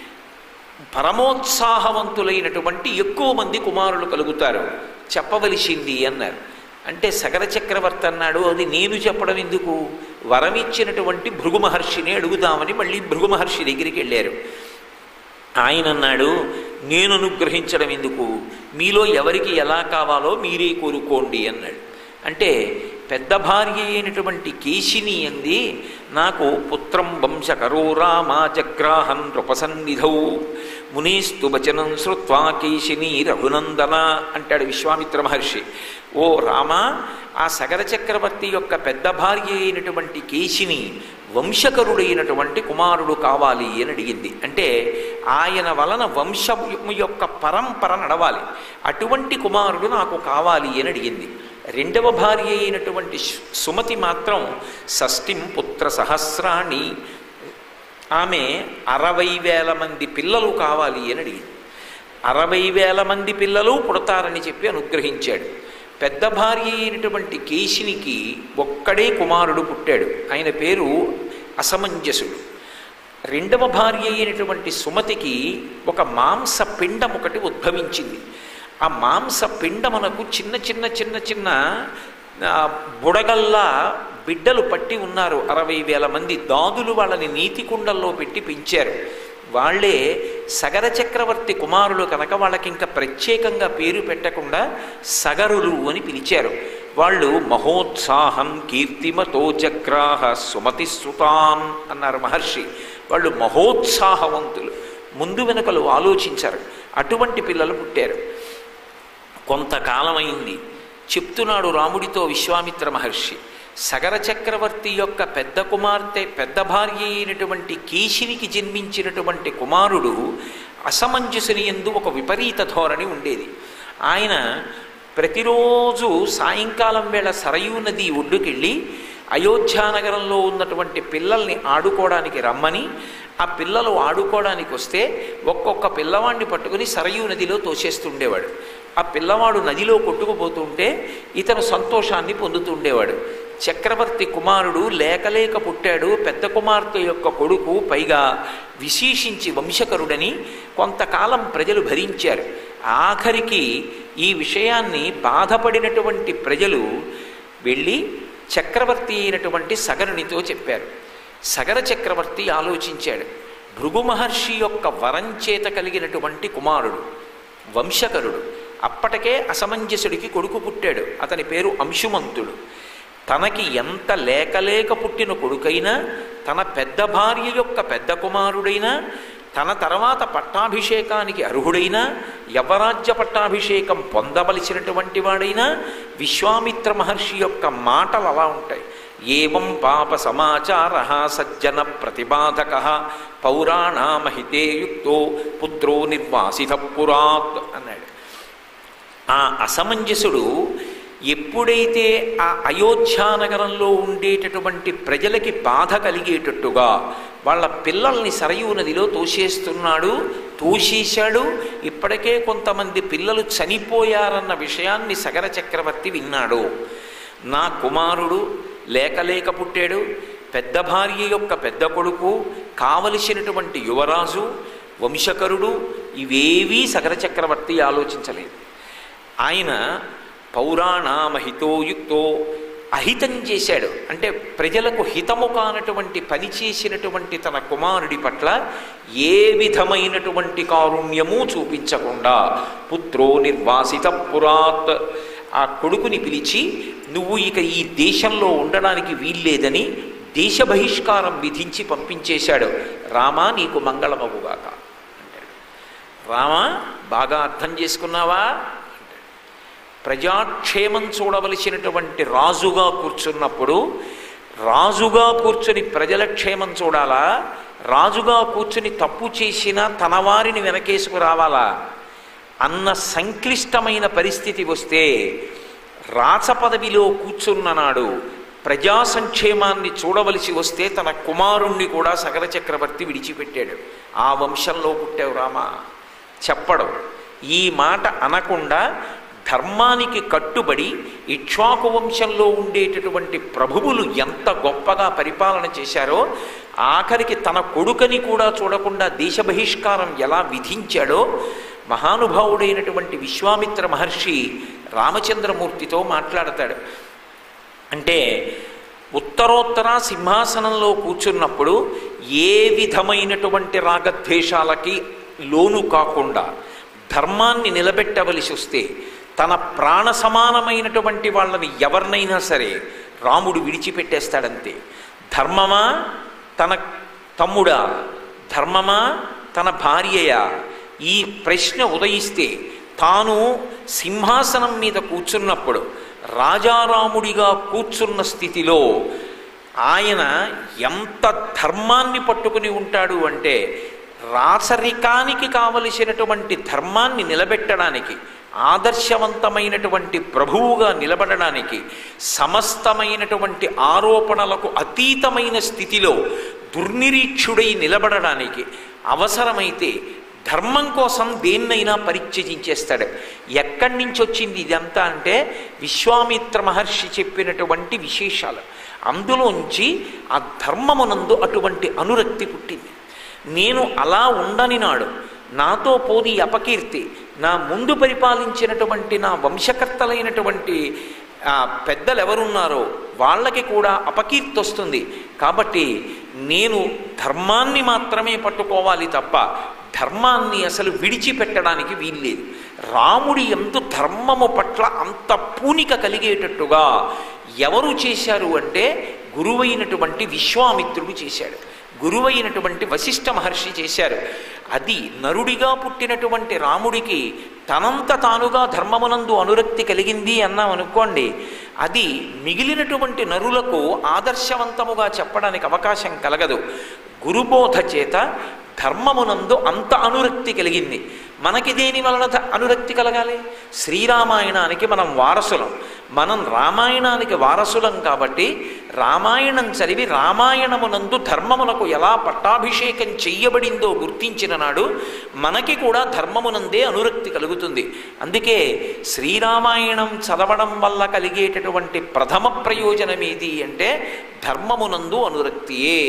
పరమోత్సాహవంతులైనటువంటి ఎక్కువ మంది కుమారులు కలుగుతారు చెప్పవలసింది అన్నారు అంటే సగర చక్రవర్తి అన్నాడు అది నేను చెప్పడం ఎందుకు వరమిచ్చినటువంటి భృగు మహర్షిని అడుగుదామని మళ్ళీ భృగు మహర్షి దగ్గరికి వెళ్ళారు ఆయన అన్నాడు నేను అనుగ్రహించడం ఎందుకు మీలో ఎవరికి ఎలా కావాలో మీరే కోరుకోండి అన్నాడు అంటే పెద్ద భార్య అయినటువంటి కేశిని అంది నాకు పుత్రం వంశకరో రామా జగ్రాహన్ నృపసన్నిధౌ మునీస్తు వచనం శ్రుత్వా కేశిని రఘునందన అంటాడు విశ్వామిత్ర మహర్షి ఓ రామ ఆ సగర చక్రవర్తి యొక్క పెద్ద భార్య అయినటువంటి కేశిని వంశకరుడైనటువంటి కుమారుడు కావాలి అని అడిగింది అంటే ఆయన వలన వంశము యొక్క పరంపర నడవాలి అటువంటి కుమారుడు నాకు కావాలి అని అడిగింది రెండవ భార్య అయినటువంటి సుమతి మాత్రం షష్ఠిం పుత్ర సహస్రాణి ఆమె అరవై వేల మంది పిల్లలు కావాలి అని అడిగింది అరవై వేల మంది పిల్లలు పుడతారని చెప్పి అనుగ్రహించాడు పెద్ద భార్య అయినటువంటి కేశినికి ఒక్కడే కుమారుడు పుట్టాడు ఆయన పేరు అసమంజసుడు రెండవ భార్య అయినటువంటి సుమతికి ఒక మాంస పిండం ఒకటి ఉద్భవించింది ఆ మాంస పిండమునకు చిన్న చిన్న చిన్న చిన్న బుడగల్లా బిడ్డలు పట్టి ఉన్నారు అరవై వేల మంది దాదులు వాళ్ళని నీతి కుండల్లో పెట్టి పెంచారు వాళ్ళే సగర చక్రవర్తి కుమారులు కనుక వాళ్ళకి ఇంకా ప్రత్యేకంగా పేరు పెట్టకుండా సగరులు అని పిలిచారు వాళ్ళు మహోత్సాహం కీర్తిమతో చక్రాహ సుమతి సుతాన్ అన్నారు మహర్షి వాళ్ళు మహోత్సాహవంతులు ముందు వెనుకలు ఆలోచించారు అటువంటి పిల్లలు పుట్టారు కొంతకాలమైంది చెప్తున్నాడు రాముడితో విశ్వామిత్ర మహర్షి సగర చక్రవర్తి యొక్క పెద్ద కుమార్తె పెద్ద భార్య అయినటువంటి కేశినికి జన్మించినటువంటి కుమారుడు అసమంజసుని ఎందు ఒక విపరీత ధోరణి ఉండేది ఆయన ప్రతిరోజు సాయంకాలం వేళ సరయూ నది ఒడ్డుకెళ్ళి అయోధ్యానగరంలో ఉన్నటువంటి పిల్లల్ని ఆడుకోవడానికి రమ్మని ఆ పిల్లలు ఆడుకోవడానికి వస్తే ఒక్కొక్క పిల్లవాడిని పట్టుకుని సరయూ నదిలో తోసేస్తుండేవాడు ఆ పిల్లవాడు నదిలో కొట్టుకుపోతుంటే ఇతను సంతోషాన్ని పొందుతుండేవాడు చక్రవర్తి కుమారుడు లేకలేక పుట్టాడు పెద్ద కుమార్తె యొక్క కొడుకు పైగా విశేషించి వంశకరుడని కొంతకాలం ప్రజలు భరించారు ఆఖరికి ఈ విషయాన్ని బాధపడినటువంటి ప్రజలు వెళ్ళి చక్రవర్తి అయినటువంటి సగరునితో చెప్పారు సగర చక్రవర్తి ఆలోచించాడు భృగు మహర్షి యొక్క వరం చేత కలిగినటువంటి కుమారుడు వంశకరుడు అప్పటికే అసమంజసుడికి కొడుకు పుట్టాడు అతని పేరు అంశుమంతుడు తనకి ఎంత లేకలేక పుట్టిన కొడుకైనా తన పెద్ద భార్య యొక్క పెద్ద కుమారుడైనా తన తర్వాత పట్టాభిషేకానికి అర్హుడైనా యవరాజ్య పట్టాభిషేకం పొందవలసినటువంటి వాడైనా విశ్వామిత్ర మహర్షి యొక్క మాటలు అలా ఉంటాయి ఏవం పాప సమాచార సజ్జన ప్రతిబాధక పౌరాణామహితే యుక్తో పుత్రో నిర్వాసిత పురాత్ అన్నాడు ఆ అసమంజసుడు ఎప్పుడైతే ఆ అయోధ్యానగరంలో ఉండేటటువంటి ప్రజలకి బాధ కలిగేటట్టుగా వాళ్ళ పిల్లల్ని సరయూ నదిలో తోసేస్తున్నాడు తోసేశాడు ఇప్పటికే కొంతమంది పిల్లలు చనిపోయారన్న విషయాన్ని సగర చక్రవర్తి విన్నాడు నా కుమారుడు లేక లేక పుట్టాడు పెద్ద భార్య యొక్క పెద్ద కొడుకు కావలసినటువంటి యువరాజు వంశకరుడు ఇవేవీ సగర చక్రవర్తి ఆలోచించలేదు ఆయన పౌరాణామహితోయుక్తో అహితం చేశాడు అంటే ప్రజలకు హితము కానటువంటి పని చేసినటువంటి తన కుమారుడి పట్ల ఏ విధమైనటువంటి కారుణ్యము చూపించకుండా పుత్రో నిర్వాసిత పురాత్ ఆ కొడుకుని పిలిచి నువ్వు ఇక ఈ దేశంలో ఉండడానికి వీల్లేదని దేశ బహిష్కారం విధించి పంపించేశాడు రామా నీకు మంగళమవుగాక అంటాడు రామా బాగా అర్థం చేసుకున్నావా ప్రజాక్షేమం చూడవలసినటువంటి రాజుగా కూర్చున్నప్పుడు రాజుగా కూర్చుని ప్రజల క్షేమం చూడాలా రాజుగా కూర్చుని తప్పు చేసిన తన వారిని వెనకేసుకు రావాలా అన్న సంక్లిష్టమైన పరిస్థితి వస్తే రాచ పదవిలో కూర్చున్న నాడు ప్రజా సంక్షేమాన్ని చూడవలసి వస్తే తన కుమారుణ్ణి కూడా సగర చక్రవర్తి విడిచిపెట్టాడు ఆ వంశంలో పుట్టావు రామా చెప్పడం ఈ మాట అనకుండా ధర్మానికి కట్టుబడి ఇక్ష్వాకు వంశంలో ఉండేటటువంటి ప్రభువులు ఎంత గొప్పగా పరిపాలన చేశారో ఆఖరికి తన కొడుకని కూడా చూడకుండా దేశ బహిష్కారం ఎలా విధించాడో మహానుభావుడైనటువంటి విశ్వామిత్ర మహర్షి రామచంద్రమూర్తితో మాట్లాడతాడు అంటే ఉత్తరోత్తర సింహాసనంలో కూర్చున్నప్పుడు ఏ విధమైనటువంటి రాగద్వేషాలకి లోను కాకుండా ధర్మాన్ని నిలబెట్టవలసి వస్తే తన ప్రాణ సమానమైనటువంటి వాళ్ళని ఎవరినైనా సరే రాముడు విడిచిపెట్టేస్తాడంతే ధర్మమా తన తమ్ముడా ధర్మమా తన భార్యయా ఈ ప్రశ్న ఉదయిస్తే తాను సింహాసనం మీద కూర్చున్నప్పుడు రాజారాముడిగా కూర్చున్న స్థితిలో ఆయన ఎంత ధర్మాన్ని పట్టుకుని ఉంటాడు అంటే రాసరికానికి కావలసినటువంటి ధర్మాన్ని నిలబెట్టడానికి ఆదర్శవంతమైనటువంటి ప్రభువుగా నిలబడడానికి సమస్తమైనటువంటి ఆరోపణలకు అతీతమైన స్థితిలో దుర్నిరీక్షుడై నిలబడడానికి అవసరమైతే ధర్మం కోసం దేన్నైనా పరిత్యజించేస్తాడు ఎక్కడి నుంచి వచ్చింది ఇదంతా అంటే విశ్వామిత్ర మహర్షి చెప్పినటువంటి విశేషాలు అందులోంచి ఆ ధర్మమునందు అటువంటి అనురక్తి పుట్టింది నేను అలా ఉండని నాడు నాతో పోది అపకీర్తి నా ముందు పరిపాలించినటువంటి నా వంశకర్తలైనటువంటి ఆ, పెద్దలు ఎవరున్నారో వాళ్ళకి కూడా అపకీర్తి వస్తుంది కాబట్టి నేను ధర్మాన్ని మాత్రమే పట్టుకోవాలి తప్ప ధర్మాన్ని అసలు విడిచిపెట్టడానికి వీల్లేదు రాముడి ఎంత ధర్మము పట్ల అంత పూనిక కలిగేటట్టుగా ఎవరు చేశారు అంటే గురువైనటువంటి విశ్వామిత్రుడు చేశాడు గురువైనటువంటి వశిష్ఠ మహర్షి చేశారు అది నరుడిగా పుట్టినటువంటి రాముడికి తనంత తానుగా ధర్మమునందు అనురక్తి కలిగింది అన్నాం అనుకోండి అది మిగిలినటువంటి నరులకు ఆదర్శవంతముగా చెప్పడానికి అవకాశం కలగదు గురుబోధ చేత ధర్మమునందు అంత అనురక్తి కలిగింది మనకి దేని వలన ధ- అనురక్తి కలగాలి శ్రీరామాయణానికి మనం వారసులం మనం రామాయణానికి వారసులం కాబట్టి రామాయణం చదివి రామాయణమునందు ధర్మమునకు ఎలా పట్టాభిషేకం చెయ్యబడిందో గుర్తించిన నాడు మనకి కూడా ధర్మమునందే అనురక్తి కలుగుతుంది అందుకే శ్రీరామాయణం చదవడం వల్ల కలిగేటటువంటి ప్రథమ ప్రయోజనం ఏది అంటే ధర్మమునందు అనురక్తియే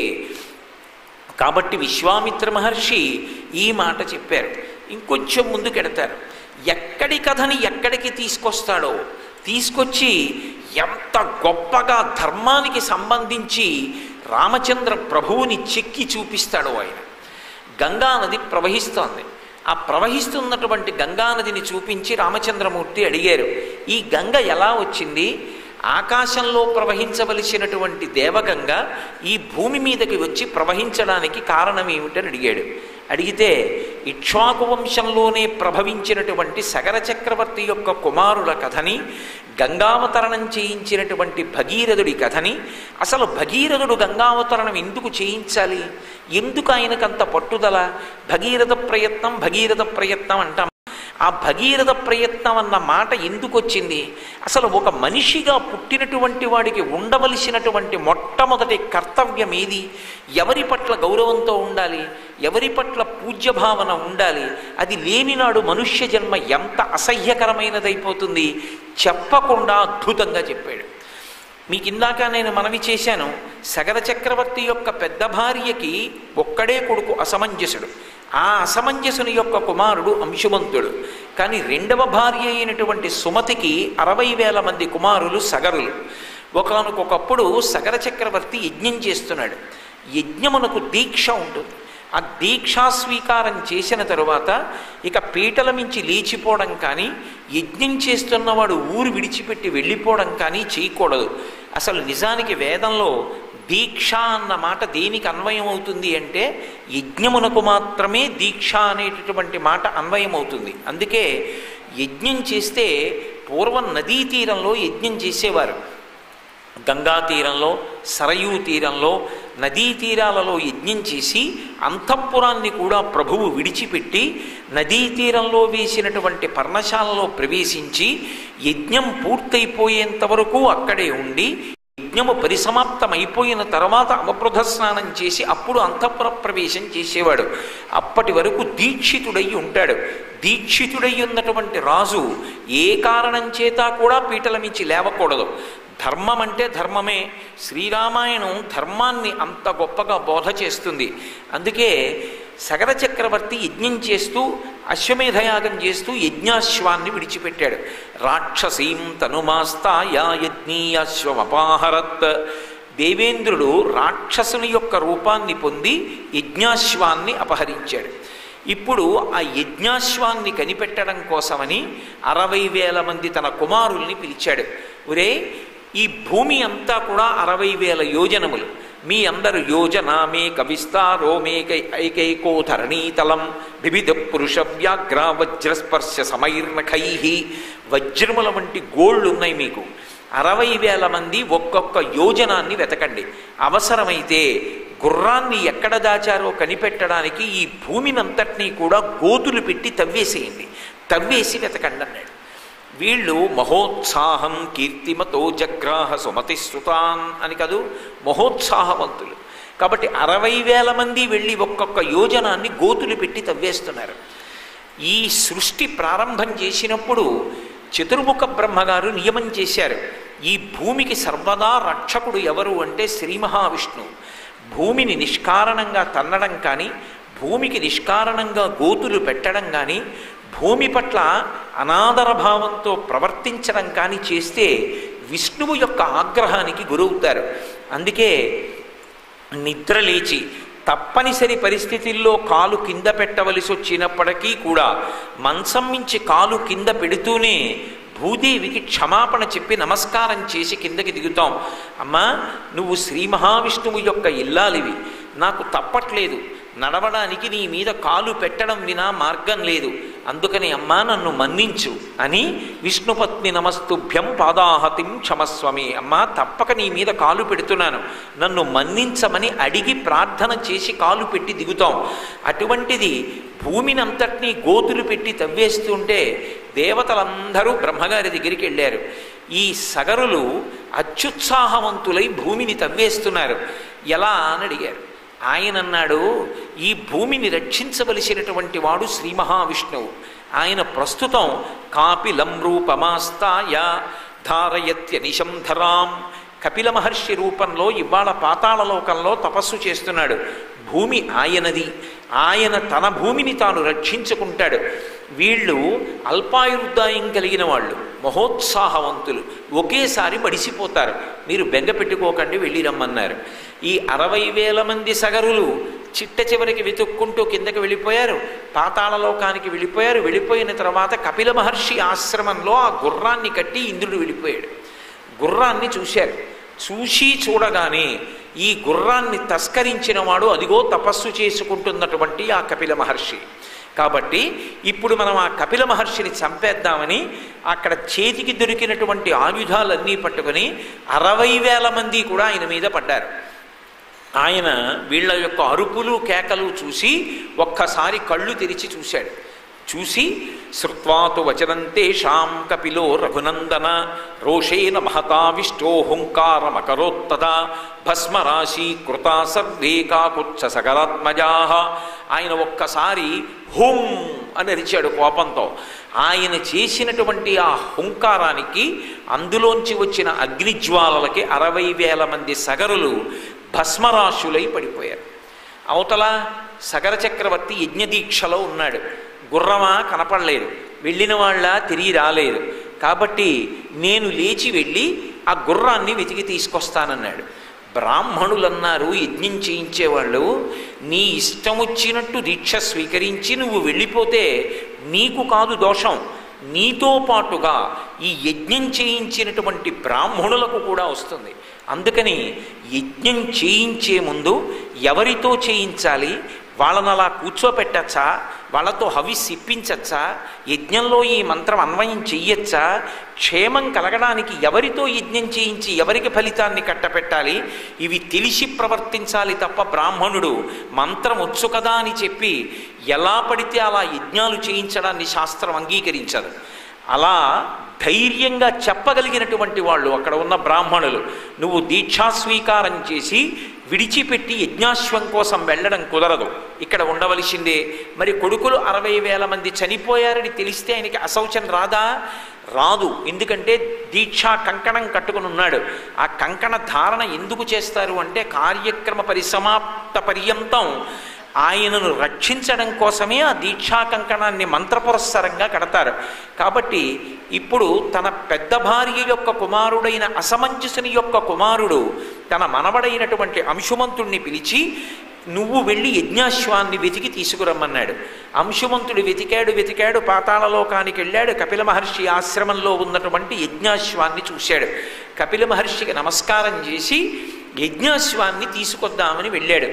కాబట్టి విశ్వామిత్ర మహర్షి ఈ మాట చెప్పారు ఇంకొంచెం ముందుకెడతారు ఎక్కడి కథని ఎక్కడికి తీసుకొస్తాడో తీసుకొచ్చి ఎంత గొప్పగా ధర్మానికి సంబంధించి రామచంద్ర ప్రభువుని చెక్కి చూపిస్తాడో ఆయన గంగానది ప్రవహిస్తోంది ఆ ప్రవహిస్తున్నటువంటి గంగానదిని చూపించి రామచంద్రమూర్తి అడిగారు ఈ గంగ ఎలా వచ్చింది ఆకాశంలో ప్రవహించవలసినటువంటి దేవగంగ ఈ భూమి మీదకి వచ్చి ప్రవహించడానికి కారణం ఏమిటని అడిగాడు అడిగితే ఇక్ష్వాకు వంశంలోనే ప్రభవించినటువంటి సగర చక్రవర్తి యొక్క కుమారుల కథని గంగావతరణం చేయించినటువంటి భగీరథుడి కథని అసలు భగీరథుడు గంగావతరణం ఎందుకు చేయించాలి ఎందుకు ఆయనకంత పట్టుదల భగీరథ ప్రయత్నం భగీరథ ప్రయత్నం అంటాం ఆ భగీరథ ప్రయత్నం అన్న మాట ఎందుకు వచ్చింది అసలు ఒక మనిషిగా పుట్టినటువంటి వాడికి ఉండవలసినటువంటి మొట్టమొదటి కర్తవ్యం ఏది ఎవరి పట్ల గౌరవంతో ఉండాలి ఎవరి పట్ల పూజ్య భావన ఉండాలి అది లేనినాడు మనుష్య జన్మ ఎంత అసహ్యకరమైనదైపోతుంది చెప్పకుండా అద్భుతంగా చెప్పాడు మీకు ఇందాక నేను మనవి చేశాను సగర చక్రవర్తి యొక్క పెద్ద భార్యకి ఒక్కడే కొడుకు అసమంజసుడు ఆ అసమంజసుని యొక్క కుమారుడు అంశుమంతుడు కానీ రెండవ భార్య అయినటువంటి సుమతికి అరవై వేల మంది కుమారులు సగరులు ఒకనకొకప్పుడు సగర చక్రవర్తి యజ్ఞం చేస్తున్నాడు యజ్ఞమునకు దీక్ష ఉంటుంది ఆ దీక్షా స్వీకారం చేసిన తరువాత ఇక పీటల మించి లేచిపోవడం కానీ యజ్ఞం చేస్తున్నవాడు ఊరు విడిచిపెట్టి వెళ్ళిపోవడం కానీ చేయకూడదు అసలు నిజానికి వేదంలో దీక్ష అన్న మాట దేనికి అన్వయం అవుతుంది అంటే యజ్ఞమునకు మాత్రమే దీక్ష అనేటటువంటి మాట అన్వయం అవుతుంది అందుకే యజ్ఞం చేస్తే పూర్వం నదీ తీరంలో యజ్ఞం చేసేవారు గంగా తీరంలో సరయూ తీరంలో నదీ తీరాలలో యజ్ఞం చేసి అంతఃపురాన్ని కూడా ప్రభువు విడిచిపెట్టి నదీ తీరంలో వేసినటువంటి పర్ణశాలలో ప్రవేశించి యజ్ఞం పూర్తయిపోయేంత వరకు అక్కడే ఉండి యజ్ఞము పరిసమాప్తం అయిపోయిన తర్వాత అవబృధ స్నానం చేసి అప్పుడు అంతఃపుర ప్రవేశం చేసేవాడు అప్పటి వరకు దీక్షితుడై ఉంటాడు దీక్షితుడై ఉన్నటువంటి రాజు ఏ కారణం చేత కూడా పీటల మించి లేవకూడదు ధర్మం అంటే ధర్మమే శ్రీరామాయణం ధర్మాన్ని అంత గొప్పగా బోధ చేస్తుంది అందుకే సగర చక్రవర్తి యజ్ఞం చేస్తూ అశ్వమేధయాగం చేస్తూ యజ్ఞాశ్వాన్ని విడిచిపెట్టాడు రాక్షసీం తనుమాస్తాయా యజ్ఞీయాశ్వమపాహరత్ దేవేంద్రుడు రాక్షసుని యొక్క రూపాన్ని పొంది యజ్ఞాశ్వాన్ని అపహరించాడు ఇప్పుడు ఆ యజ్ఞాశ్వాన్ని కనిపెట్టడం కోసమని అరవై వేల మంది తన కుమారుల్ని పిలిచాడు ఒరే ఈ భూమి అంతా కూడా అరవై వేల యోజనములు మీ అందరు యోజనామే కవిస్తారోమేకై ఐకైకో ధరణీతలం వివిధ పురుష వ్యాఘ్ర వజ్రస్పర్శ సమైర్నఖై వజ్రముల వంటి గోళ్ళు ఉన్నాయి మీకు అరవై వేల మంది ఒక్కొక్క యోజనాన్ని వెతకండి అవసరమైతే గుర్రాన్ని ఎక్కడ దాచారో కనిపెట్టడానికి ఈ భూమినంతటినీ కూడా గోతులు పెట్టి తవ్వేసేయండి తవ్వేసి వెతకండి అన్నాడు వీళ్ళు మహోత్సాహం కీర్తిమతో జగ్రాహ సుమతి సుతాన్ అని కదూ మహోత్సాహవంతులు కాబట్టి అరవై వేల మంది వెళ్ళి ఒక్కొక్క యోజనాన్ని గోతులు పెట్టి తవ్వేస్తున్నారు ఈ సృష్టి ప్రారంభం చేసినప్పుడు చతుర్ముఖ బ్రహ్మగారు నియమం చేశారు ఈ భూమికి సర్వదా రక్షకుడు ఎవరు అంటే శ్రీ మహావిష్ణువు భూమిని నిష్కారణంగా తన్నడం కానీ భూమికి నిష్కారణంగా గోతులు పెట్టడం కానీ భూమి పట్ల అనాదర భావంతో ప్రవర్తించడం కానీ చేస్తే విష్ణువు యొక్క ఆగ్రహానికి గురవుతారు అందుకే నిద్ర లేచి తప్పనిసరి పరిస్థితుల్లో కాలు కింద పెట్టవలసి వచ్చినప్పటికీ కూడా మంచం మించి కాలు కింద పెడుతూనే భూదేవికి క్షమాపణ చెప్పి నమస్కారం చేసి కిందకి దిగుతాం అమ్మా నువ్వు శ్రీ మహావిష్ణువు యొక్క ఇల్లాలివి నాకు తప్పట్లేదు నడవడానికి నీ మీద కాలు పెట్టడం వినా మార్గం లేదు అందుకని అమ్మా నన్ను మన్నించు అని విష్ణుపత్ని నమస్తుభ్యం పాదాహతిం క్షమస్వమి అమ్మా తప్పక నీ మీద కాలు పెడుతున్నాను నన్ను మన్నించమని అడిగి ప్రార్థన చేసి కాలు పెట్టి దిగుతాం అటువంటిది భూమినంతటినీ గోతులు పెట్టి తవ్వేస్తుంటే దేవతలందరూ బ్రహ్మగారి దగ్గరికి వెళ్ళారు ఈ సగరులు అత్యుత్సాహవంతులై భూమిని తవ్వేస్తున్నారు ఎలా అని అడిగారు ఆయన అన్నాడు ఈ భూమిని రక్షించవలసినటువంటి వాడు శ్రీ మహావిష్ణువు ఆయన ప్రస్తుతం కాపిలం రూపమాస్తాయ ధారయత్య నిశంధరాం కపిల మహర్షి రూపంలో ఇవాళ పాతాళలోకంలో తపస్సు చేస్తున్నాడు భూమి ఆయనది ఆయన తన భూమిని తాను రక్షించుకుంటాడు వీళ్ళు అల్పాయుర్దాయం కలిగిన వాళ్ళు మహోత్సాహవంతులు ఒకేసారి మడిసిపోతారు మీరు బెంగ పెట్టుకోకండి వెళ్ళి రమ్మన్నారు ఈ అరవై వేల మంది సగరులు చిట్ట చివరికి వెతుక్కుంటూ కిందకి వెళ్ళిపోయారు పాతాళలోకానికి వెళ్ళిపోయారు వెళ్ళిపోయిన తర్వాత కపిల మహర్షి ఆశ్రమంలో ఆ గుర్రాన్ని కట్టి ఇంద్రుడు వెళ్ళిపోయాడు గుర్రాన్ని చూశారు చూసి చూడగానే ఈ గుర్రాన్ని తస్కరించిన వాడు అదిగో తపస్సు చేసుకుంటున్నటువంటి ఆ కపిల మహర్షి కాబట్టి ఇప్పుడు మనం ఆ కపిల మహర్షిని చంపేద్దామని అక్కడ చేతికి దొరికినటువంటి ఆయుధాలన్నీ పట్టుకొని అరవై వేల మంది కూడా ఆయన మీద పడ్డారు ఆయన వీళ్ళ యొక్క అరుపులు కేకలు చూసి ఒక్కసారి కళ్ళు తెరిచి చూశాడు చూసి శ్రుత్వాతు వచనం తేషాం కపిలో రఘునందన రోషేన మహతావిష్టో హుంకారమకరోత్తదా భస్మరాశి కృతా సర్వే కాకుచ్చ సకరాత్మజా ఆయన ఒక్కసారి హుం అని అరిచాడు కోపంతో ఆయన చేసినటువంటి ఆ హుంకారానికి అందులోంచి వచ్చిన అగ్నిజ్వాలలకి అరవై వేల మంది సగరులు భస్మరాశులై పడిపోయారు అవతల సగర చక్రవర్తి యజ్ఞదీక్షలో ఉన్నాడు గుర్రమా కనపడలేదు వెళ్ళిన వాళ్ళ తిరిగి రాలేదు కాబట్టి నేను లేచి వెళ్ళి ఆ గుర్రాన్ని వెతికి తీసుకొస్తానన్నాడు బ్రాహ్మణులన్నారు యజ్ఞం చేయించేవాళ్ళు నీ ఇష్టం వచ్చినట్టు దీక్ష స్వీకరించి నువ్వు వెళ్ళిపోతే నీకు కాదు దోషం నీతో పాటుగా ఈ యజ్ఞం చేయించినటువంటి బ్రాహ్మణులకు కూడా వస్తుంది అందుకని యజ్ఞం చేయించే ముందు ఎవరితో చేయించాలి వాళ్ళని అలా కూర్చోపెట్టచ్చా వాళ్ళతో హవిస్ ఇప్పించచ్చా యజ్ఞంలో ఈ మంత్రం అన్వయం చెయ్యొచ్చా క్షేమం కలగడానికి ఎవరితో యజ్ఞం చేయించి ఎవరికి ఫలితాన్ని కట్టపెట్టాలి ఇవి తెలిసి ప్రవర్తించాలి తప్ప బ్రాహ్మణుడు మంత్రం వచ్చు కదా అని చెప్పి ఎలా పడితే అలా యజ్ఞాలు చేయించడాన్ని శాస్త్రం అంగీకరించదు అలా ధైర్యంగా చెప్పగలిగినటువంటి వాళ్ళు అక్కడ ఉన్న బ్రాహ్మణులు నువ్వు దీక్షా స్వీకారం చేసి విడిచిపెట్టి యజ్ఞాశ్వం కోసం వెళ్ళడం కుదరదు ఇక్కడ ఉండవలసిందే మరి కొడుకులు అరవై వేల మంది చనిపోయారని తెలిస్తే ఆయనకి అశౌచం రాదా రాదు ఎందుకంటే దీక్షా కంకణం కట్టుకుని ఉన్నాడు ఆ కంకణ ధారణ ఎందుకు చేస్తారు అంటే కార్యక్రమ పరిసమాప్త పర్యంతం ఆయనను రక్షించడం కోసమే ఆ దీక్షా కంకణాన్ని మంత్రపురస్సరంగా కడతారు కాబట్టి ఇప్పుడు తన పెద్ద భార్య యొక్క కుమారుడైన అసమంజసుని యొక్క కుమారుడు తన మనవడైనటువంటి అంశుమంతుణ్ణి పిలిచి నువ్వు వెళ్ళి యజ్ఞాశ్వాన్ని వెతికి తీసుకురమ్మన్నాడు అంశుమంతుడు వెతికాడు వెతికాడు పాతాళలోకానికి వెళ్ళాడు కపిల మహర్షి ఆశ్రమంలో ఉన్నటువంటి యజ్ఞాశ్వాన్ని చూశాడు కపిల మహర్షికి నమస్కారం చేసి యజ్ఞాశ్వాన్ని తీసుకొద్దామని వెళ్ళాడు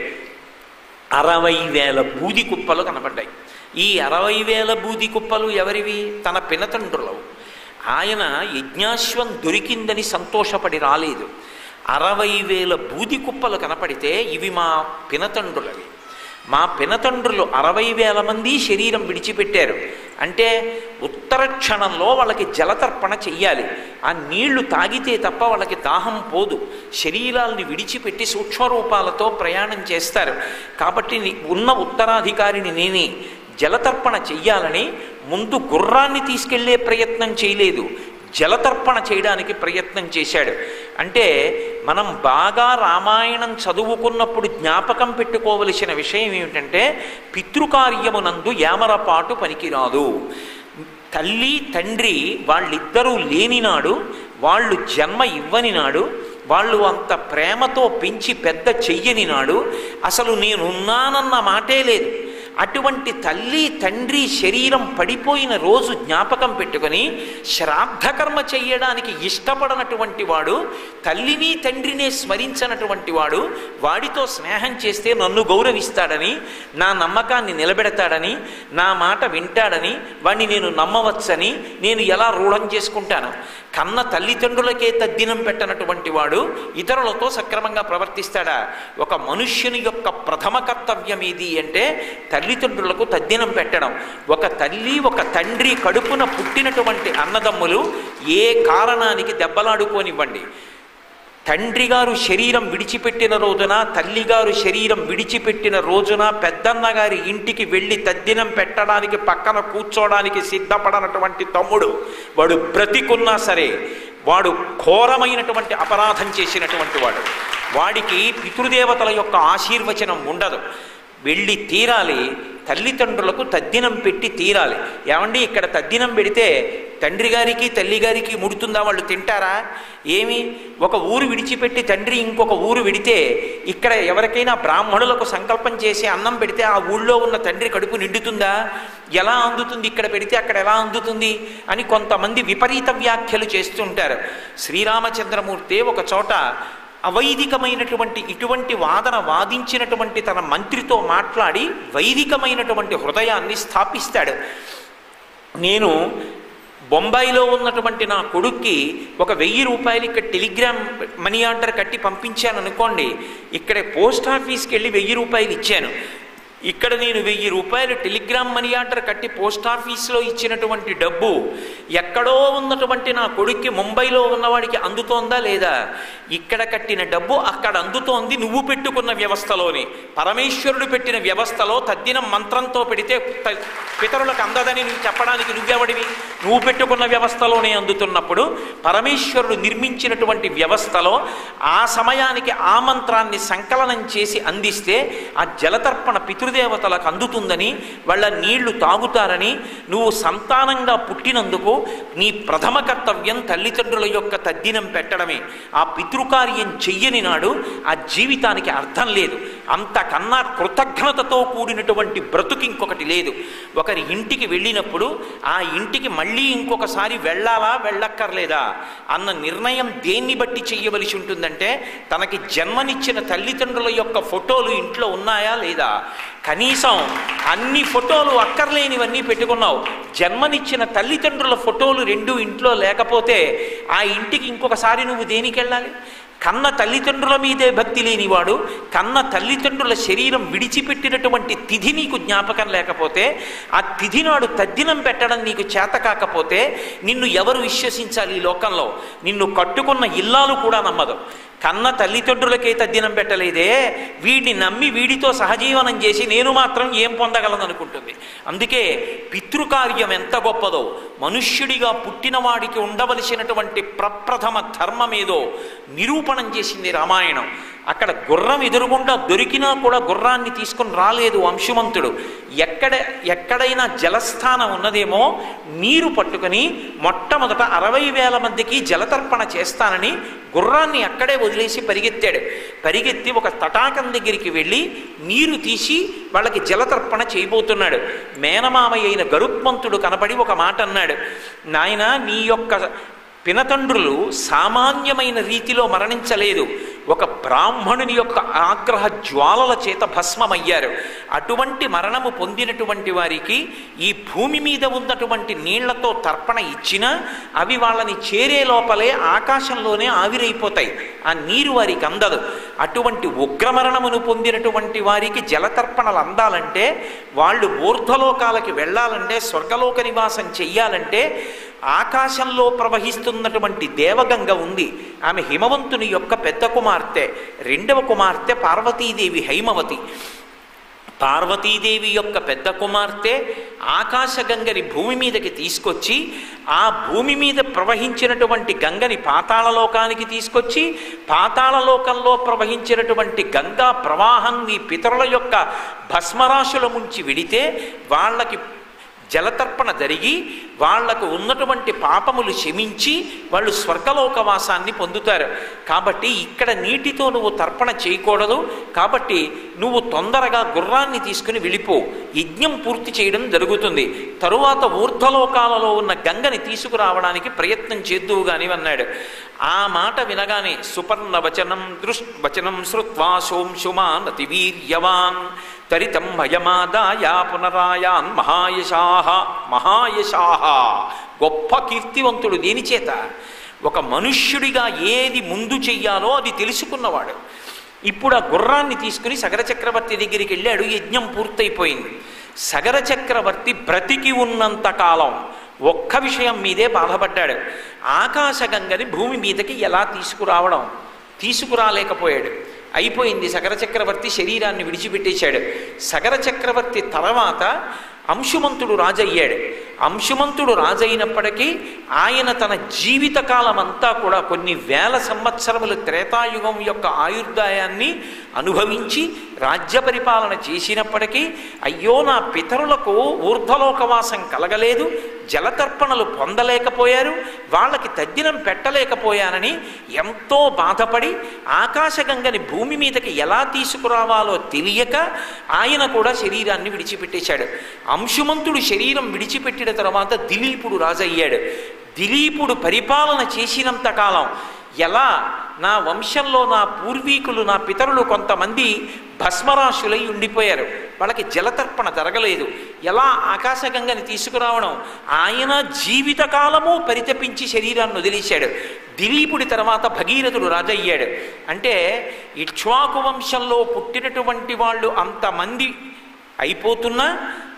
అరవై వేల బూది కుప్పలు కనపడ్డాయి ఈ అరవై వేల బూది కుప్పలు ఎవరివి తన పినతండ్రులవు ఆయన యజ్ఞాశ్వం దొరికిందని సంతోషపడి రాలేదు అరవై వేల బూది కుప్పలు కనపడితే ఇవి మా పినతండ్రులవి మా పినతండ్రులు అరవై వేల మంది శరీరం విడిచిపెట్టారు అంటే ఉత్తర క్షణంలో వాళ్ళకి జలతర్పణ చెయ్యాలి ఆ నీళ్లు తాగితే తప్ప వాళ్ళకి దాహం పోదు శరీరాల్ని విడిచిపెట్టి సూక్ష్మరూపాలతో ప్రయాణం చేస్తారు కాబట్టి నీ- ఉన్న ఉత్తరాధికారిని నేనే జలతర్పణ చెయ్యాలని ముందు గుర్రాన్ని తీసుకెళ్లే ప్రయత్నం చేయలేదు జలతర్పణ చేయడానికి ప్రయత్నం చేశాడు అంటే మనం బాగా రామాయణం చదువుకున్నప్పుడు జ్ఞాపకం పెట్టుకోవలసిన విషయం ఏమిటంటే పితృకార్యమునందు యామరపాటు పనికిరాదు తల్లి తండ్రి వాళ్ళిద్దరూ లేనినాడు వాళ్ళు జన్మ ఇవ్వని నాడు వాళ్ళు అంత ప్రేమతో పెంచి పెద్ద చెయ్యని నాడు అసలు నేనున్నానన్న మాటే లేదు అటువంటి తల్లి తండ్రి శరీరం పడిపోయిన రోజు జ్ఞాపకం పెట్టుకొని శ్రాద్ధకర్మ చెయ్యడానికి ఇష్టపడనటువంటి వాడు తల్లిని తండ్రినే స్మరించనటువంటి వాడు వాడితో స్నేహం చేస్తే నన్ను గౌరవిస్తాడని నా నమ్మకాన్ని నిలబెడతాడని నా మాట వింటాడని వాణ్ణి నేను నమ్మవచ్చని నేను ఎలా రూఢం చేసుకుంటాను కన్న తల్లిదండ్రులకే తద్దినం పెట్టనటువంటి వాడు ఇతరులతో సక్రమంగా ప్రవర్తిస్తాడా ఒక మనుష్యుని యొక్క ప్రథమ కర్తవ్యం ఏది అంటే తల్లిదండ్రులకు తద్దినం పెట్టడం ఒక తల్లి ఒక తండ్రి కడుపున పుట్టినటువంటి అన్నదమ్ములు ఏ కారణానికి దెబ్బలాడుకోనివ్వండి తండ్రి గారు శరీరం విడిచిపెట్టిన రోజున తల్లిగారు శరీరం విడిచిపెట్టిన రోజున పెద్దన్న గారి ఇంటికి వెళ్ళి తద్దినం పెట్టడానికి పక్కన కూర్చోడానికి సిద్ధపడనటువంటి తమ్ముడు వాడు బ్రతికున్నా సరే వాడు ఘోరమైనటువంటి అపరాధం చేసినటువంటి వాడు వాడికి పితృదేవతల యొక్క ఆశీర్వచనం ఉండదు వెళ్ళి తీరాలి తల్లిదండ్రులకు తద్దినం పెట్టి తీరాలి ఏమండి ఇక్కడ తద్దినం పెడితే తండ్రి గారికి తల్లి గారికి ముడుతుందా వాళ్ళు తింటారా ఏమి ఒక ఊరు విడిచిపెట్టి తండ్రి ఇంకొక ఊరు విడితే ఇక్కడ ఎవరికైనా బ్రాహ్మణులకు సంకల్పం చేసి అన్నం పెడితే ఆ ఊళ్ళో ఉన్న తండ్రి కడుపు నిండుతుందా ఎలా అందుతుంది ఇక్కడ పెడితే అక్కడ ఎలా అందుతుంది అని కొంతమంది విపరీత వ్యాఖ్యలు చేస్తుంటారు శ్రీరామచంద్రమూర్తి ఒక చోట అవైదికమైనటువంటి ఇటువంటి వాదన వాదించినటువంటి తన మంత్రితో మాట్లాడి వైదికమైనటువంటి హృదయాన్ని స్థాపిస్తాడు నేను బొంబాయిలో ఉన్నటువంటి నా కొడుక్కి ఒక వెయ్యి రూపాయలు ఇక్కడ టెలిగ్రామ్ మనీ ఆర్డర్ కట్టి పంపించాను అనుకోండి ఇక్కడ పోస్ట్ ఆఫీస్కి వెళ్ళి వెయ్యి రూపాయలు ఇచ్చాను ఇక్కడ నేను వెయ్యి రూపాయలు టెలిగ్రామ్ మనీ ఆర్డర్ కట్టి పోస్ట్ ఆఫీస్లో ఇచ్చినటువంటి డబ్బు ఎక్కడో ఉన్నటువంటి నా కొడుక్కి ముంబైలో ఉన్నవాడికి అందుతోందా లేదా ఇక్కడ కట్టిన డబ్బు అక్కడ అందుతోంది నువ్వు పెట్టుకున్న వ్యవస్థలోనే పరమేశ్వరుడు పెట్టిన వ్యవస్థలో తద్దినం మంత్రంతో పెడితే త- పితరులకు అందదని నువ్వు చెప్పడానికి నువ్వెవడివి నువ్వు పెట్టుకున్న వ్యవస్థలోనే అందుతున్నప్పుడు పరమేశ్వరుడు నిర్మించినటువంటి వ్యవస్థలో ఆ సమయానికి ఆ మంత్రాన్ని సంకలనం చేసి అందిస్తే ఆ జలతర్పణ పితృదేవతలకు అందుతుందని వాళ్ళ నీళ్లు తాగుతారని నువ్వు సంతానంగా పుట్టినందుకు నీ ప్రథమ కర్తవ్యం తల్లిదండ్రుల యొక్క తద్దినం పెట్టడమే ఆ పితృకార్యం చెయ్యని నాడు ఆ జీవితానికి అర్థం లేదు అంతకన్నా కృతజ్ఞతతో కూడినటువంటి బ్రతుకు ఇంకొకటి లేదు ఒకరి ఇంటికి వెళ్ళినప్పుడు ఆ ఇంటికి మళ్ళీ ఇంకొకసారి వెళ్ళాలా వెళ్ళక్కర్లేదా అన్న నిర్ణయం దేన్ని బట్టి చెయ్యవలసి ఉంటుందంటే తనకి జన్మనిచ్చిన తల్లిదండ్రుల యొక్క ఫోటోలు ఇంట్లో ఉన్నాయా లేదా కనీసం అన్ని ఫోటోలు అక్కర్లేనివన్నీ పెట్టుకున్నావు జన్మనిచ్చిన తల్లిదండ్రుల ఫోటోలు రెండు ఇంట్లో లేకపోతే ఆ ఇంటికి ఇంకొకసారి నువ్వు దేనికి వెళ్ళాలి కన్న తల్లిదండ్రుల మీదే భక్తి లేనివాడు కన్న తల్లిదండ్రుల శరీరం విడిచిపెట్టినటువంటి తిథి నీకు జ్ఞాపకం లేకపోతే ఆ తిథి నాడు తద్దినం పెట్టడం నీకు చేత కాకపోతే నిన్ను ఎవరు విశ్వసించాలి ఈ లోకంలో నిన్ను కట్టుకున్న ఇల్లాలు కూడా నమ్మదు కన్న తల్లిదండ్రులకే తద్దినం పెట్టలేదే వీడిని నమ్మి వీడితో సహజీవనం చేసి నేను మాత్రం ఏం పొందగలను అనుకుంటుంది అందుకే పితృకార్యం ఎంత గొప్పదో మనుష్యుడిగా పుట్టిన వాడికి ఉండవలసినటువంటి ప్రప్రథమ ధర్మమేదో నిరూపణం చేసింది రామాయణం అక్కడ గుర్రం ఎదురుగుండా దొరికినా కూడా గుర్రాన్ని తీసుకుని రాలేదు అంశుమంతుడు ఎక్కడ ఎక్కడైనా జలస్థానం ఉన్నదేమో నీరు పట్టుకుని మొట్టమొదట అరవై వేల మందికి జలతర్పణ చేస్తానని గుర్రాన్ని అక్కడే వదిలేసి పరిగెత్తాడు పరిగెత్తి ఒక తటాకం దగ్గరికి వెళ్ళి నీరు తీసి వాళ్ళకి జలతర్పణ చేయబోతున్నాడు మేనమామయ్య అయిన గరుత్మంతుడు కనబడి ఒక మాట అన్నాడు నాయన నీ యొక్క పినతండ్రులు సామాన్యమైన రీతిలో మరణించలేదు ఒక బ్రాహ్మణుని యొక్క ఆగ్రహ జ్వాలల చేత భస్మమయ్యారు అటువంటి మరణము పొందినటువంటి వారికి ఈ భూమి మీద ఉన్నటువంటి నీళ్లతో తర్పణ ఇచ్చినా అవి వాళ్ళని చేరే లోపలే ఆకాశంలోనే ఆవిరైపోతాయి ఆ నీరు వారికి అందదు అటువంటి ఉగ్రమరణమును పొందినటువంటి వారికి జలతర్పణలు అందాలంటే వాళ్ళు ఊర్ధ్వలోకాలకి వెళ్ళాలంటే స్వర్గలోక నివాసం చెయ్యాలంటే ఆకాశంలో ప్రవహిస్తున్నటువంటి దేవగంగ ఉంది ఆమె హిమవంతుని యొక్క పెద్ద కుమార్తె రెండవ కుమార్తె పార్వతీదేవి హైమవతి పార్వతీదేవి యొక్క పెద్ద కుమార్తె ఆకాశగంగని భూమి మీదకి తీసుకొచ్చి ఆ భూమి మీద ప్రవహించినటువంటి గంగని పాతాళలోకానికి తీసుకొచ్చి పాతాళలోకంలో ప్రవహించినటువంటి గంగా ప్రవాహాన్ని పితరుల యొక్క భస్మరాశుల ముంచి విడితే వాళ్ళకి జలతర్పణ జరిగి వాళ్లకు ఉన్నటువంటి పాపములు శమించి వాళ్ళు స్వర్గలోకవాసాన్ని పొందుతారు కాబట్టి ఇక్కడ నీటితో నువ్వు తర్పణ చేయకూడదు కాబట్టి నువ్వు తొందరగా గుర్రాన్ని తీసుకుని వెళ్ళిపో యజ్ఞం పూర్తి చేయడం జరుగుతుంది తరువాత ఊర్ధ్వలోకాలలో ఉన్న గంగని తీసుకురావడానికి ప్రయత్నం చేద్దువు గాని అన్నాడు ఆ మాట వినగానే సుపర్ణ వచనం దృష్ వచనం శ్రుత్వా సోంశుమాన్ అతివీర్యవాన్ తరితం భయమాదాయ పునరాయాన్ మహాయశాహ మహాయశాహ గొప్ప కీర్తివంతుడు దేని చేత ఒక మనుష్యుడిగా ఏది ముందు చెయ్యాలో అది తెలుసుకున్నవాడు ఇప్పుడు ఆ గుర్రాన్ని తీసుకుని సగర చక్రవర్తి దగ్గరికి వెళ్ళాడు యజ్ఞం పూర్తయిపోయింది సగర చక్రవర్తి బ్రతికి ఉన్నంత కాలం ఒక్క విషయం మీదే బాధపడ్డాడు ఆకాశగంగని భూమి మీదకి ఎలా తీసుకురావడం తీసుకురాలేకపోయాడు అయిపోయింది సగర చక్రవర్తి శరీరాన్ని విడిచిపెట్టేశాడు సగర చక్రవర్తి తర్వాత అంశుమంతుడు రాజయ్యాడు అంశుమంతుడు రాజైనప్పటికీ ఆయన తన జీవితకాలం అంతా కూడా కొన్ని వేల సంవత్సరములు త్రేతాయుగం యొక్క ఆయుర్దాయాన్ని అనుభవించి రాజ్య పరిపాలన చేసినప్పటికీ అయ్యో నా పితరులకు ఊర్ధ్వలోకవాసం కలగలేదు జలతర్పణలు పొందలేకపోయారు వాళ్ళకి తద్దినం పెట్టలేకపోయానని ఎంతో బాధపడి ఆకాశగంగని భూమి మీదకి ఎలా తీసుకురావాలో తెలియక ఆయన కూడా శరీరాన్ని విడిచిపెట్టేశాడు అంశుమంతుడు శరీరం విడిచిపెట్టిన తర్వాత దిలీపుడు రాజయ్యాడు దిలీపుడు పరిపాలన చేసినంత కాలం ఎలా నా వంశంలో నా పూర్వీకులు నా పితరులు కొంతమంది భస్మరాశులై ఉండిపోయారు వాళ్ళకి జలతర్పణ జరగలేదు ఎలా ఆకాశగంగని తీసుకురావడం ఆయన జీవితకాలము పరితపించి శరీరాన్ని వదిలేశాడు దిలీపుడి తర్వాత భగీరథుడు రాజయ్యాడు అంటే ఇక్ష్వాకు వంశంలో పుట్టినటువంటి వాళ్ళు అంతమంది అయిపోతున్నా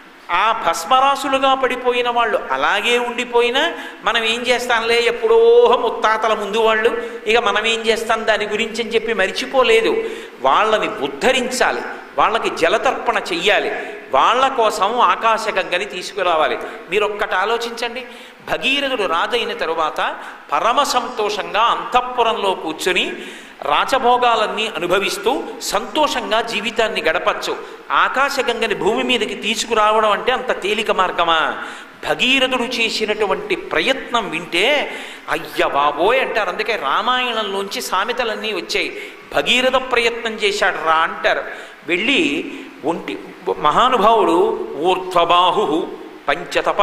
ఆ భస్మరాసులుగా పడిపోయిన వాళ్ళు అలాగే ఉండిపోయినా మనం ఏం చేస్తాంలే ఎప్పుడో ముత్తాతల ముందు వాళ్ళు ఇక మనం ఏం చేస్తాం దాని గురించి అని చెప్పి మరిచిపోలేదు వాళ్ళని ఉద్ధరించాలి వాళ్ళకి జలతర్పణ చెయ్యాలి వాళ్ళ కోసం ఆకాశగంగని తీసుకురావాలి మీరు ఒక్కటి ఆలోచించండి భగీరథుడు రాజైన తరువాత పరమ సంతోషంగా అంతఃపురంలో కూర్చుని రాచభోగాలన్నీ అనుభవిస్తూ సంతోషంగా జీవితాన్ని గడపచ్చు ఆకాశగంగని భూమి మీదకి తీసుకురావడం అంటే అంత తేలిక మార్గమా భగీరథుడు చేసినటువంటి ప్రయత్నం వింటే అయ్య బాబోయ్ అంటారు అందుకే రామాయణంలోంచి సామెతలన్నీ వచ్చాయి భగీరథ ప్రయత్నం చేశాడు రా అంటారు వెళ్ళి ఒంటి మహానుభావుడు ఊర్ధ్వబాహు పంచతప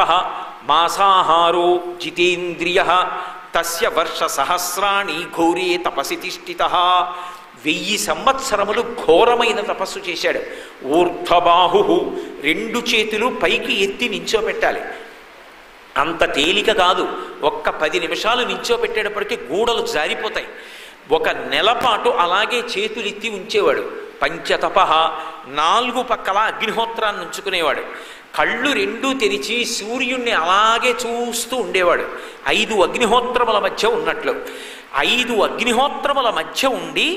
మాసాహారో జితేంద్రియ తస్య వర్ష సహస్రాణి ఘోరే తపసి తిష్ఠిత వెయ్యి సంవత్సరములు ఘోరమైన తపస్సు చేశాడు ఊర్ధ్వబాహు రెండు చేతులు పైకి ఎత్తి నించోపెట్టాలి అంత తేలిక కాదు ఒక్క పది నిమిషాలు నించోపెట్టేటప్పటికీ గూడలు జారిపోతాయి ఒక నెల పాటు అలాగే చేతులెత్తి ఉంచేవాడు పంచతప నాలుగు పక్కల అగ్నిహోత్రాన్ని ఉంచుకునేవాడు కళ్ళు రెండూ తెరిచి సూర్యుణ్ణి అలాగే చూస్తూ ఉండేవాడు ఐదు అగ్నిహోత్రముల మధ్య ఉన్నట్లు ఐదు అగ్నిహోత్రముల మధ్య ఉండి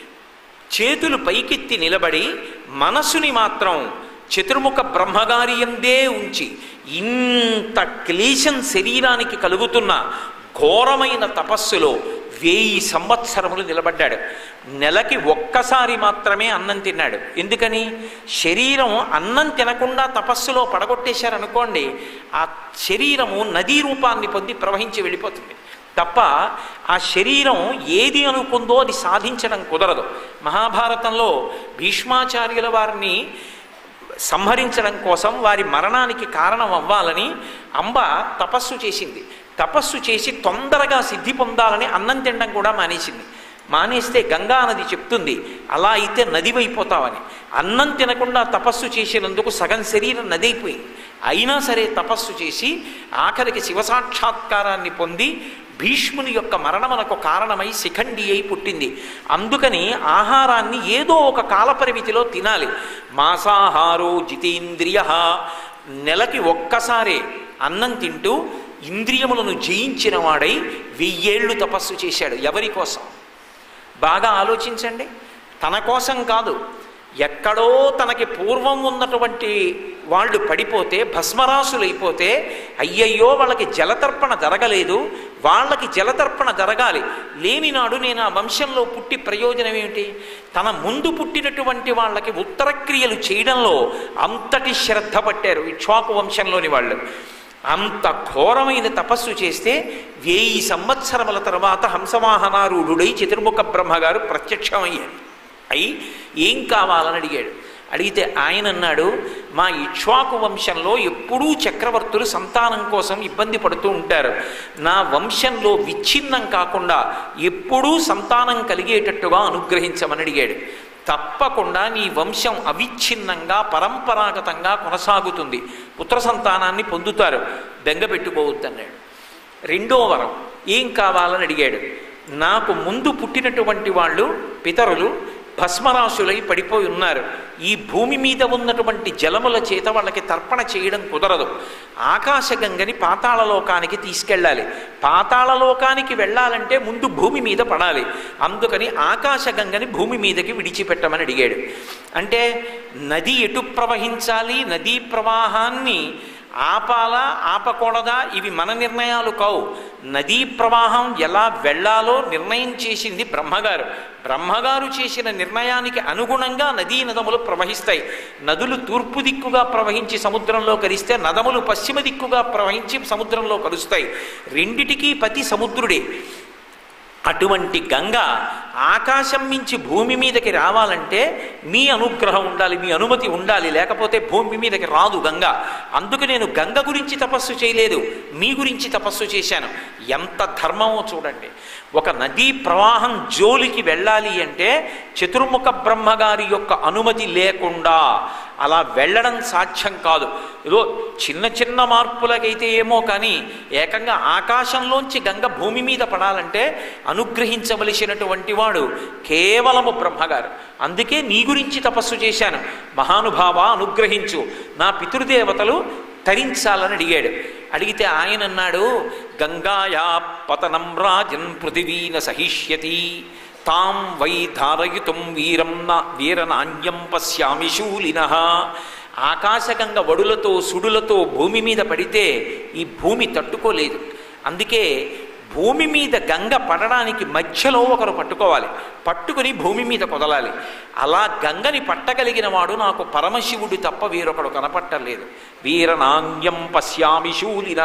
చేతులు పైకెత్తి నిలబడి మనసుని మాత్రం చతుర్ముఖ బ్రహ్మగారియందే ఉంచి ఇంత క్లేశం శరీరానికి కలుగుతున్న ఘోరమైన తపస్సులో వేయి సంవత్సరములు నిలబడ్డాడు నెలకి ఒక్కసారి మాత్రమే అన్నం తిన్నాడు ఎందుకని శరీరం అన్నం తినకుండా తపస్సులో పడగొట్టేశారనుకోండి ఆ శరీరము నదీ రూపాన్ని పొంది ప్రవహించి వెళ్ళిపోతుంది తప్ప ఆ శరీరం ఏది అనుకుందో అది సాధించడం కుదరదు మహాభారతంలో భీష్మాచార్యుల వారిని సంహరించడం కోసం వారి మరణానికి కారణం అవ్వాలని అంబ తపస్సు చేసింది తపస్సు చేసి తొందరగా సిద్ధి పొందాలని అన్నం తినడం కూడా మానేసింది మానేస్తే గంగా నది చెప్తుంది అలా అయితే నదివైపోతావని అన్నం తినకుండా తపస్సు చేసినందుకు సగం శరీరం నదైపోయింది అయినా సరే తపస్సు చేసి ఆఖరికి శివసాక్షాత్కారాన్ని పొంది భీష్ముని యొక్క మరణమునకు కారణమై శిఖండి అయి పుట్టింది అందుకని ఆహారాన్ని ఏదో ఒక కాలపరిమితిలో తినాలి మాసాహారో జితేంద్రియ నెలకి ఒక్కసారే అన్నం తింటూ ఇంద్రియములను జయించిన వాడై వెయ్యేళ్ళు తపస్సు చేశాడు ఎవరి కోసం బాగా ఆలోచించండి తన కోసం కాదు ఎక్కడో తనకి పూర్వం ఉన్నటువంటి వాళ్ళు పడిపోతే భస్మరాసులైపోతే అయ్యయ్యో వాళ్ళకి జలతర్పణ జరగలేదు వాళ్ళకి జలతర్పణ జరగాలి లేనినాడు నేను ఆ వంశంలో పుట్టి ప్రయోజనం ఏమిటి తన ముందు పుట్టినటువంటి వాళ్ళకి ఉత్తర క్రియలు చేయడంలో అంతటి శ్రద్ధ పట్టారు ఇక్ష్వాకు వంశంలోని వాళ్ళు అంత ఘోరమైన తపస్సు చేస్తే వేయి సంవత్సరముల తర్వాత హంసవాహనారూఢుడై చతుర్ముఖ బ్రహ్మగారు ప్రత్యక్షమయ్యాడు అయి ఏం కావాలని అడిగాడు అడిగితే ఆయన అన్నాడు మా ఇక్ష్వాకు వంశంలో ఎప్పుడూ చక్రవర్తులు సంతానం కోసం ఇబ్బంది పడుతూ ఉంటారు నా వంశంలో విచ్ఛిన్నం కాకుండా ఎప్పుడూ సంతానం కలిగేటట్టుగా అనుగ్రహించమని అడిగాడు తప్పకుండా నీ వంశం అవిచ్ఛిన్నంగా పరంపరాగతంగా కొనసాగుతుంది పుత్ర సంతానాన్ని పొందుతారు బెంగ పెట్టుకోవద్దన్నాడు రెండో వరం ఏం కావాలని అడిగాడు నాకు ముందు పుట్టినటువంటి వాళ్ళు పితరులు భస్మరాశులై పడిపోయి ఉన్నారు ఈ భూమి మీద ఉన్నటువంటి జలముల చేత వాళ్ళకి తర్పణ చేయడం కుదరదు ఆకాశగంగని పాతాళలోకానికి తీసుకెళ్ళాలి పాతాళలోకానికి వెళ్ళాలంటే ముందు భూమి మీద పడాలి అందుకని ఆకాశగంగని భూమి మీదకి విడిచిపెట్టమని అడిగాడు అంటే నది ఎటు ప్రవహించాలి నదీ ప్రవాహాన్ని ఆపాలా ఆపకూడదా ఇవి మన నిర్ణయాలు కావు నదీ ప్రవాహం ఎలా వెళ్ళాలో నిర్ణయం చేసింది బ్రహ్మగారు బ్రహ్మగారు చేసిన నిర్ణయానికి అనుగుణంగా నదీ నదములు ప్రవహిస్తాయి నదులు తూర్పు దిక్కుగా ప్రవహించి సముద్రంలో కలిస్తే నదములు పశ్చిమ దిక్కుగా ప్రవహించి సముద్రంలో కలుస్తాయి రెండిటికీ పతి సముద్రుడే అటువంటి గంగ ఆకాశం మించి భూమి మీదకి రావాలంటే మీ అనుగ్రహం ఉండాలి మీ అనుమతి ఉండాలి లేకపోతే భూమి మీదకి రాదు గంగ అందుకు నేను గంగ గురించి తపస్సు చేయలేదు మీ గురించి తపస్సు చేశాను ఎంత ధర్మమో చూడండి ఒక నదీ ప్రవాహం జోలికి వెళ్ళాలి అంటే చతుర్ముఖ బ్రహ్మగారి యొక్క అనుమతి లేకుండా అలా వెళ్ళడం సాధ్యం కాదు ఏదో చిన్న చిన్న మార్పులకైతే ఏమో కానీ ఏకంగా ఆకాశంలోంచి గంగ భూమి మీద పడాలంటే అనుగ్రహించవలసినటువంటి వాడు కేవలము బ్రహ్మగారు అందుకే నీ గురించి తపస్సు చేశాను మహానుభావ అనుగ్రహించు నా పితృదేవతలు తరించాలని అడిగాడు అడిగితే ఆయన అన్నాడు గంగాయా పతనం రాజన్ పృథివీన సహిష్యతి తాం వై ధారయుతం వీరం నా వీరనాణ్యం పశ్యామి శూలిన ఆకాశగంగ వడులతో సుడులతో భూమి మీద పడితే ఈ భూమి తట్టుకోలేదు అందుకే భూమి మీద గంగ పడడానికి మధ్యలో ఒకరు పట్టుకోవాలి పట్టుకుని భూమి మీద కొదలాలి అలా గంగని పట్టగలిగిన వాడు నాకు పరమశివుడు తప్ప వేరొకడు కనపట్టలేదు వీరనాంగ్యం పశ్యామి శూలిన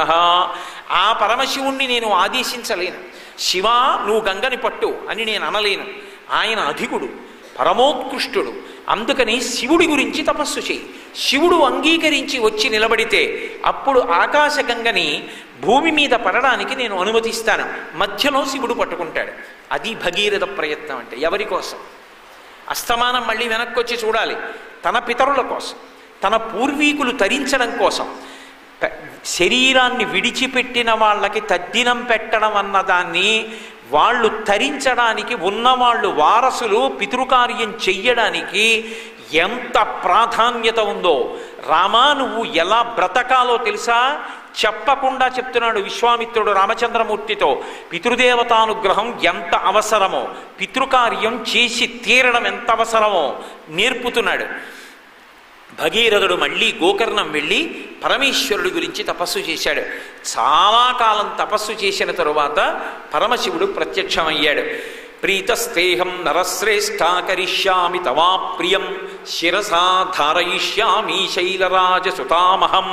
ఆ పరమశివుణ్ణి నేను ఆదేశించలేను శివ నువ్వు గంగని పట్టు అని నేను అనలేను ఆయన అధికుడు పరమోత్కృష్టుడు అందుకని శివుడి గురించి తపస్సు చేయి శివుడు అంగీకరించి వచ్చి నిలబడితే అప్పుడు ఆకాశగంగని భూమి మీద పడడానికి నేను అనుమతిస్తాను మధ్యలో శివుడు పట్టుకుంటాడు అది భగీరథ ప్రయత్నం అంటే ఎవరి కోసం అస్తమానం మళ్ళీ వెనక్కి వచ్చి చూడాలి తన పితరుల కోసం తన పూర్వీకులు తరించడం కోసం పె- శరీరాన్ని విడిచిపెట్టిన వాళ్ళకి తద్దినం పెట్టడం అన్నదాన్ని వాళ్ళు తరించడానికి ఉన్నవాళ్ళు వారసులు పితృకార్యం చెయ్యడానికి ఎంత ప్రాధాన్యత ఉందో రామా నువ్వు ఎలా బ్రతకాలో తెలుసా చెప్పకుండా చెప్తున్నాడు విశ్వామిత్రుడు రామచంద్రమూర్తితో పితృదేవతానుగ్రహం ఎంత అవసరమో పితృకార్యం చేసి తీరడం ఎంత అవసరమో నేర్పుతున్నాడు భగీరథుడు మళ్ళీ గోకర్ణం వెళ్ళి పరమేశ్వరుడి గురించి తపస్సు చేశాడు చాలా కాలం తపస్సు చేసిన తరువాత పరమశివుడు ప్రత్యక్షమయ్యాడు ప్రీతస్తేహం నరశ్రేష్ఠా కరిష్యామి తవా ప్రియం శిరసా ధారయిష్యామి శైలరాజసుతామహం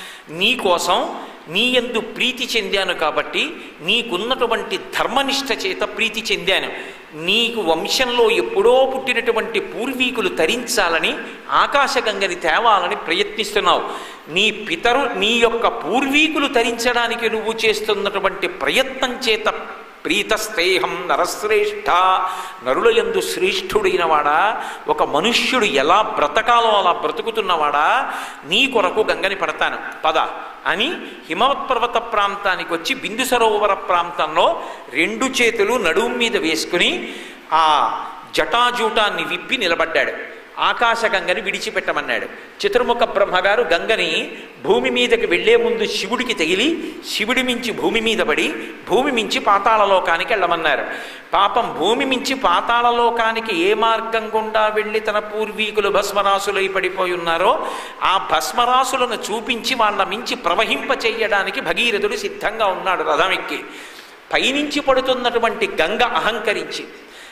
నీకోసం నీ ఎందు ప్రీతి చెందాను కాబట్టి నీకున్నటువంటి ధర్మనిష్ట చేత ప్రీతి చెందాను నీకు వంశంలో ఎప్పుడో పుట్టినటువంటి పూర్వీకులు తరించాలని ఆకాశగంగని తేవాలని ప్రయత్నిస్తున్నావు నీ పితరు నీ యొక్క పూర్వీకులు తరించడానికి నువ్వు చేస్తున్నటువంటి ప్రయత్నం చేత ప్రీతస్తేహం నరశ్రేష్ఠ నరుల యందు శ్రేష్ఠుడైన వాడా ఒక మనుష్యుడు ఎలా బ్రతకాలో అలా బ్రతుకుతున్నవాడా నీ కొరకు గంగని పడతాను పద అని హిమవత్ పర్వత ప్రాంతానికి వచ్చి బిందు సరోవర ప్రాంతంలో రెండు చేతులు నడుము మీద వేసుకుని ఆ జటాజూటాన్ని విప్పి నిలబడ్డాడు ఆకాశ గంగని విడిచిపెట్టమన్నాడు చతుర్ముఖ బ్రహ్మగారు గంగని భూమి మీదకి వెళ్లే ముందు శివుడికి తగిలి శివుడి మించి భూమి మీద పడి భూమి మించి పాతాళలోకానికి వెళ్ళమన్నారు పాపం భూమి మించి పాతాళలోకానికి ఏ మార్గం గుండా వెళ్ళి తన పూర్వీకులు భస్మరాసులై పడిపోయి ఉన్నారో ఆ భస్మరాసులను చూపించి వాళ్ళ మించి ప్రవహింప చెయ్యడానికి భగీరథుడు సిద్ధంగా ఉన్నాడు రథం ఎక్కి పైనుంచి పడుతున్నటువంటి గంగ అహంకరించి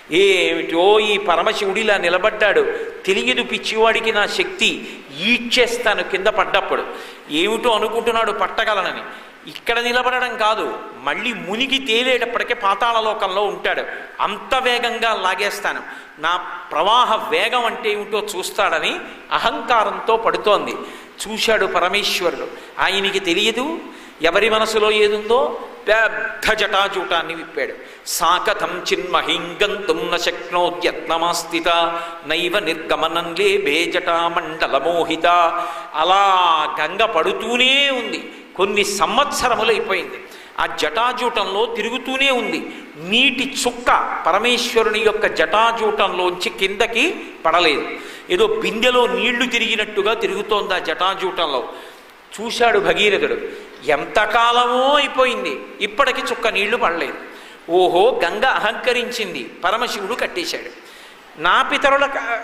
ఏమిటో ఈ పరమశివుడిలా నిలబడ్డాడు తెలియదు పిచ్చివాడికి నా శక్తి ఈడ్చేస్తాను కింద పడ్డప్పుడు ఏమిటో అనుకుంటున్నాడు పట్టగలనని ఇక్కడ నిలబడడం కాదు మళ్ళీ మునిగి తేలేటప్పటికే పాతాళలోకంలో ఉంటాడు అంత వేగంగా లాగేస్తాను నా ప్రవాహ వేగం అంటే ఏమిటో చూస్తాడని అహంకారంతో పడుతోంది చూశాడు పరమేశ్వరుడు ఆయనకి తెలియదు ఎవరి మనసులో ఏదుందో పెద్ద జటాజూటాన్ని విప్పాడు సాకథం చిన్మహింగంతుం న శక్నోద్యత్నమాస్థిత నైవ నిర్గమనం లేబే జటామండలమోహిత అలా గంగ పడుతూనే ఉంది కొన్ని సంవత్సరములైపోయింది ఆ జటాజూటంలో తిరుగుతూనే ఉంది నీటి చుక్క పరమేశ్వరుని యొక్క జటాజూటంలోంచి కిందకి పడలేదు ఏదో బిందెలో నీళ్లు తిరిగినట్టుగా తిరుగుతోంది ఆ జటాజూటంలో చూశాడు భగీరథుడు ఎంతకాలమో అయిపోయింది ఇప్పటికి చుక్క నీళ్లు పడలేదు ఓహో గంగ అహంకరించింది పరమశివుడు కట్టేశాడు నా పితరుల క-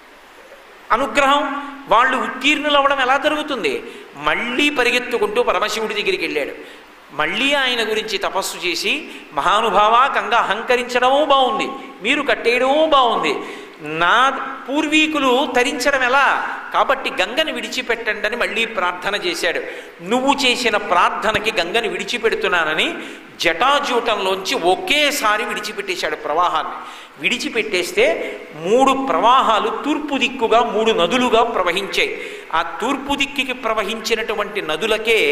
అనుగ్రహం వాళ్ళు ఉత్తీర్ణులవ్వడం ఎలా జరుగుతుంది మళ్ళీ పరిగెత్తుకుంటూ పరమశివుడి దగ్గరికి వెళ్ళాడు మళ్ళీ ఆయన గురించి తపస్సు చేసి మహానుభావ గంగ అహంకరించడమూ బాగుంది మీరు కట్టేయడమూ బాగుంది నా పూర్వీకులు తరించడం ఎలా కాబట్టి గంగని విడిచిపెట్టండి అని మళ్ళీ ప్రార్థన చేశాడు నువ్వు చేసిన ప్రార్థనకి గంగని విడిచిపెడుతున్నానని జటాజూటంలోంచి ఒకేసారి విడిచిపెట్టేశాడు ప్రవాహాన్ని విడిచిపెట్టేస్తే మూడు ప్రవాహాలు తూర్పు దిక్కుగా మూడు నదులుగా ప్రవహించాయి ఆ తూర్పు దిక్కుకి ప్రవహించినటువంటి నదులకే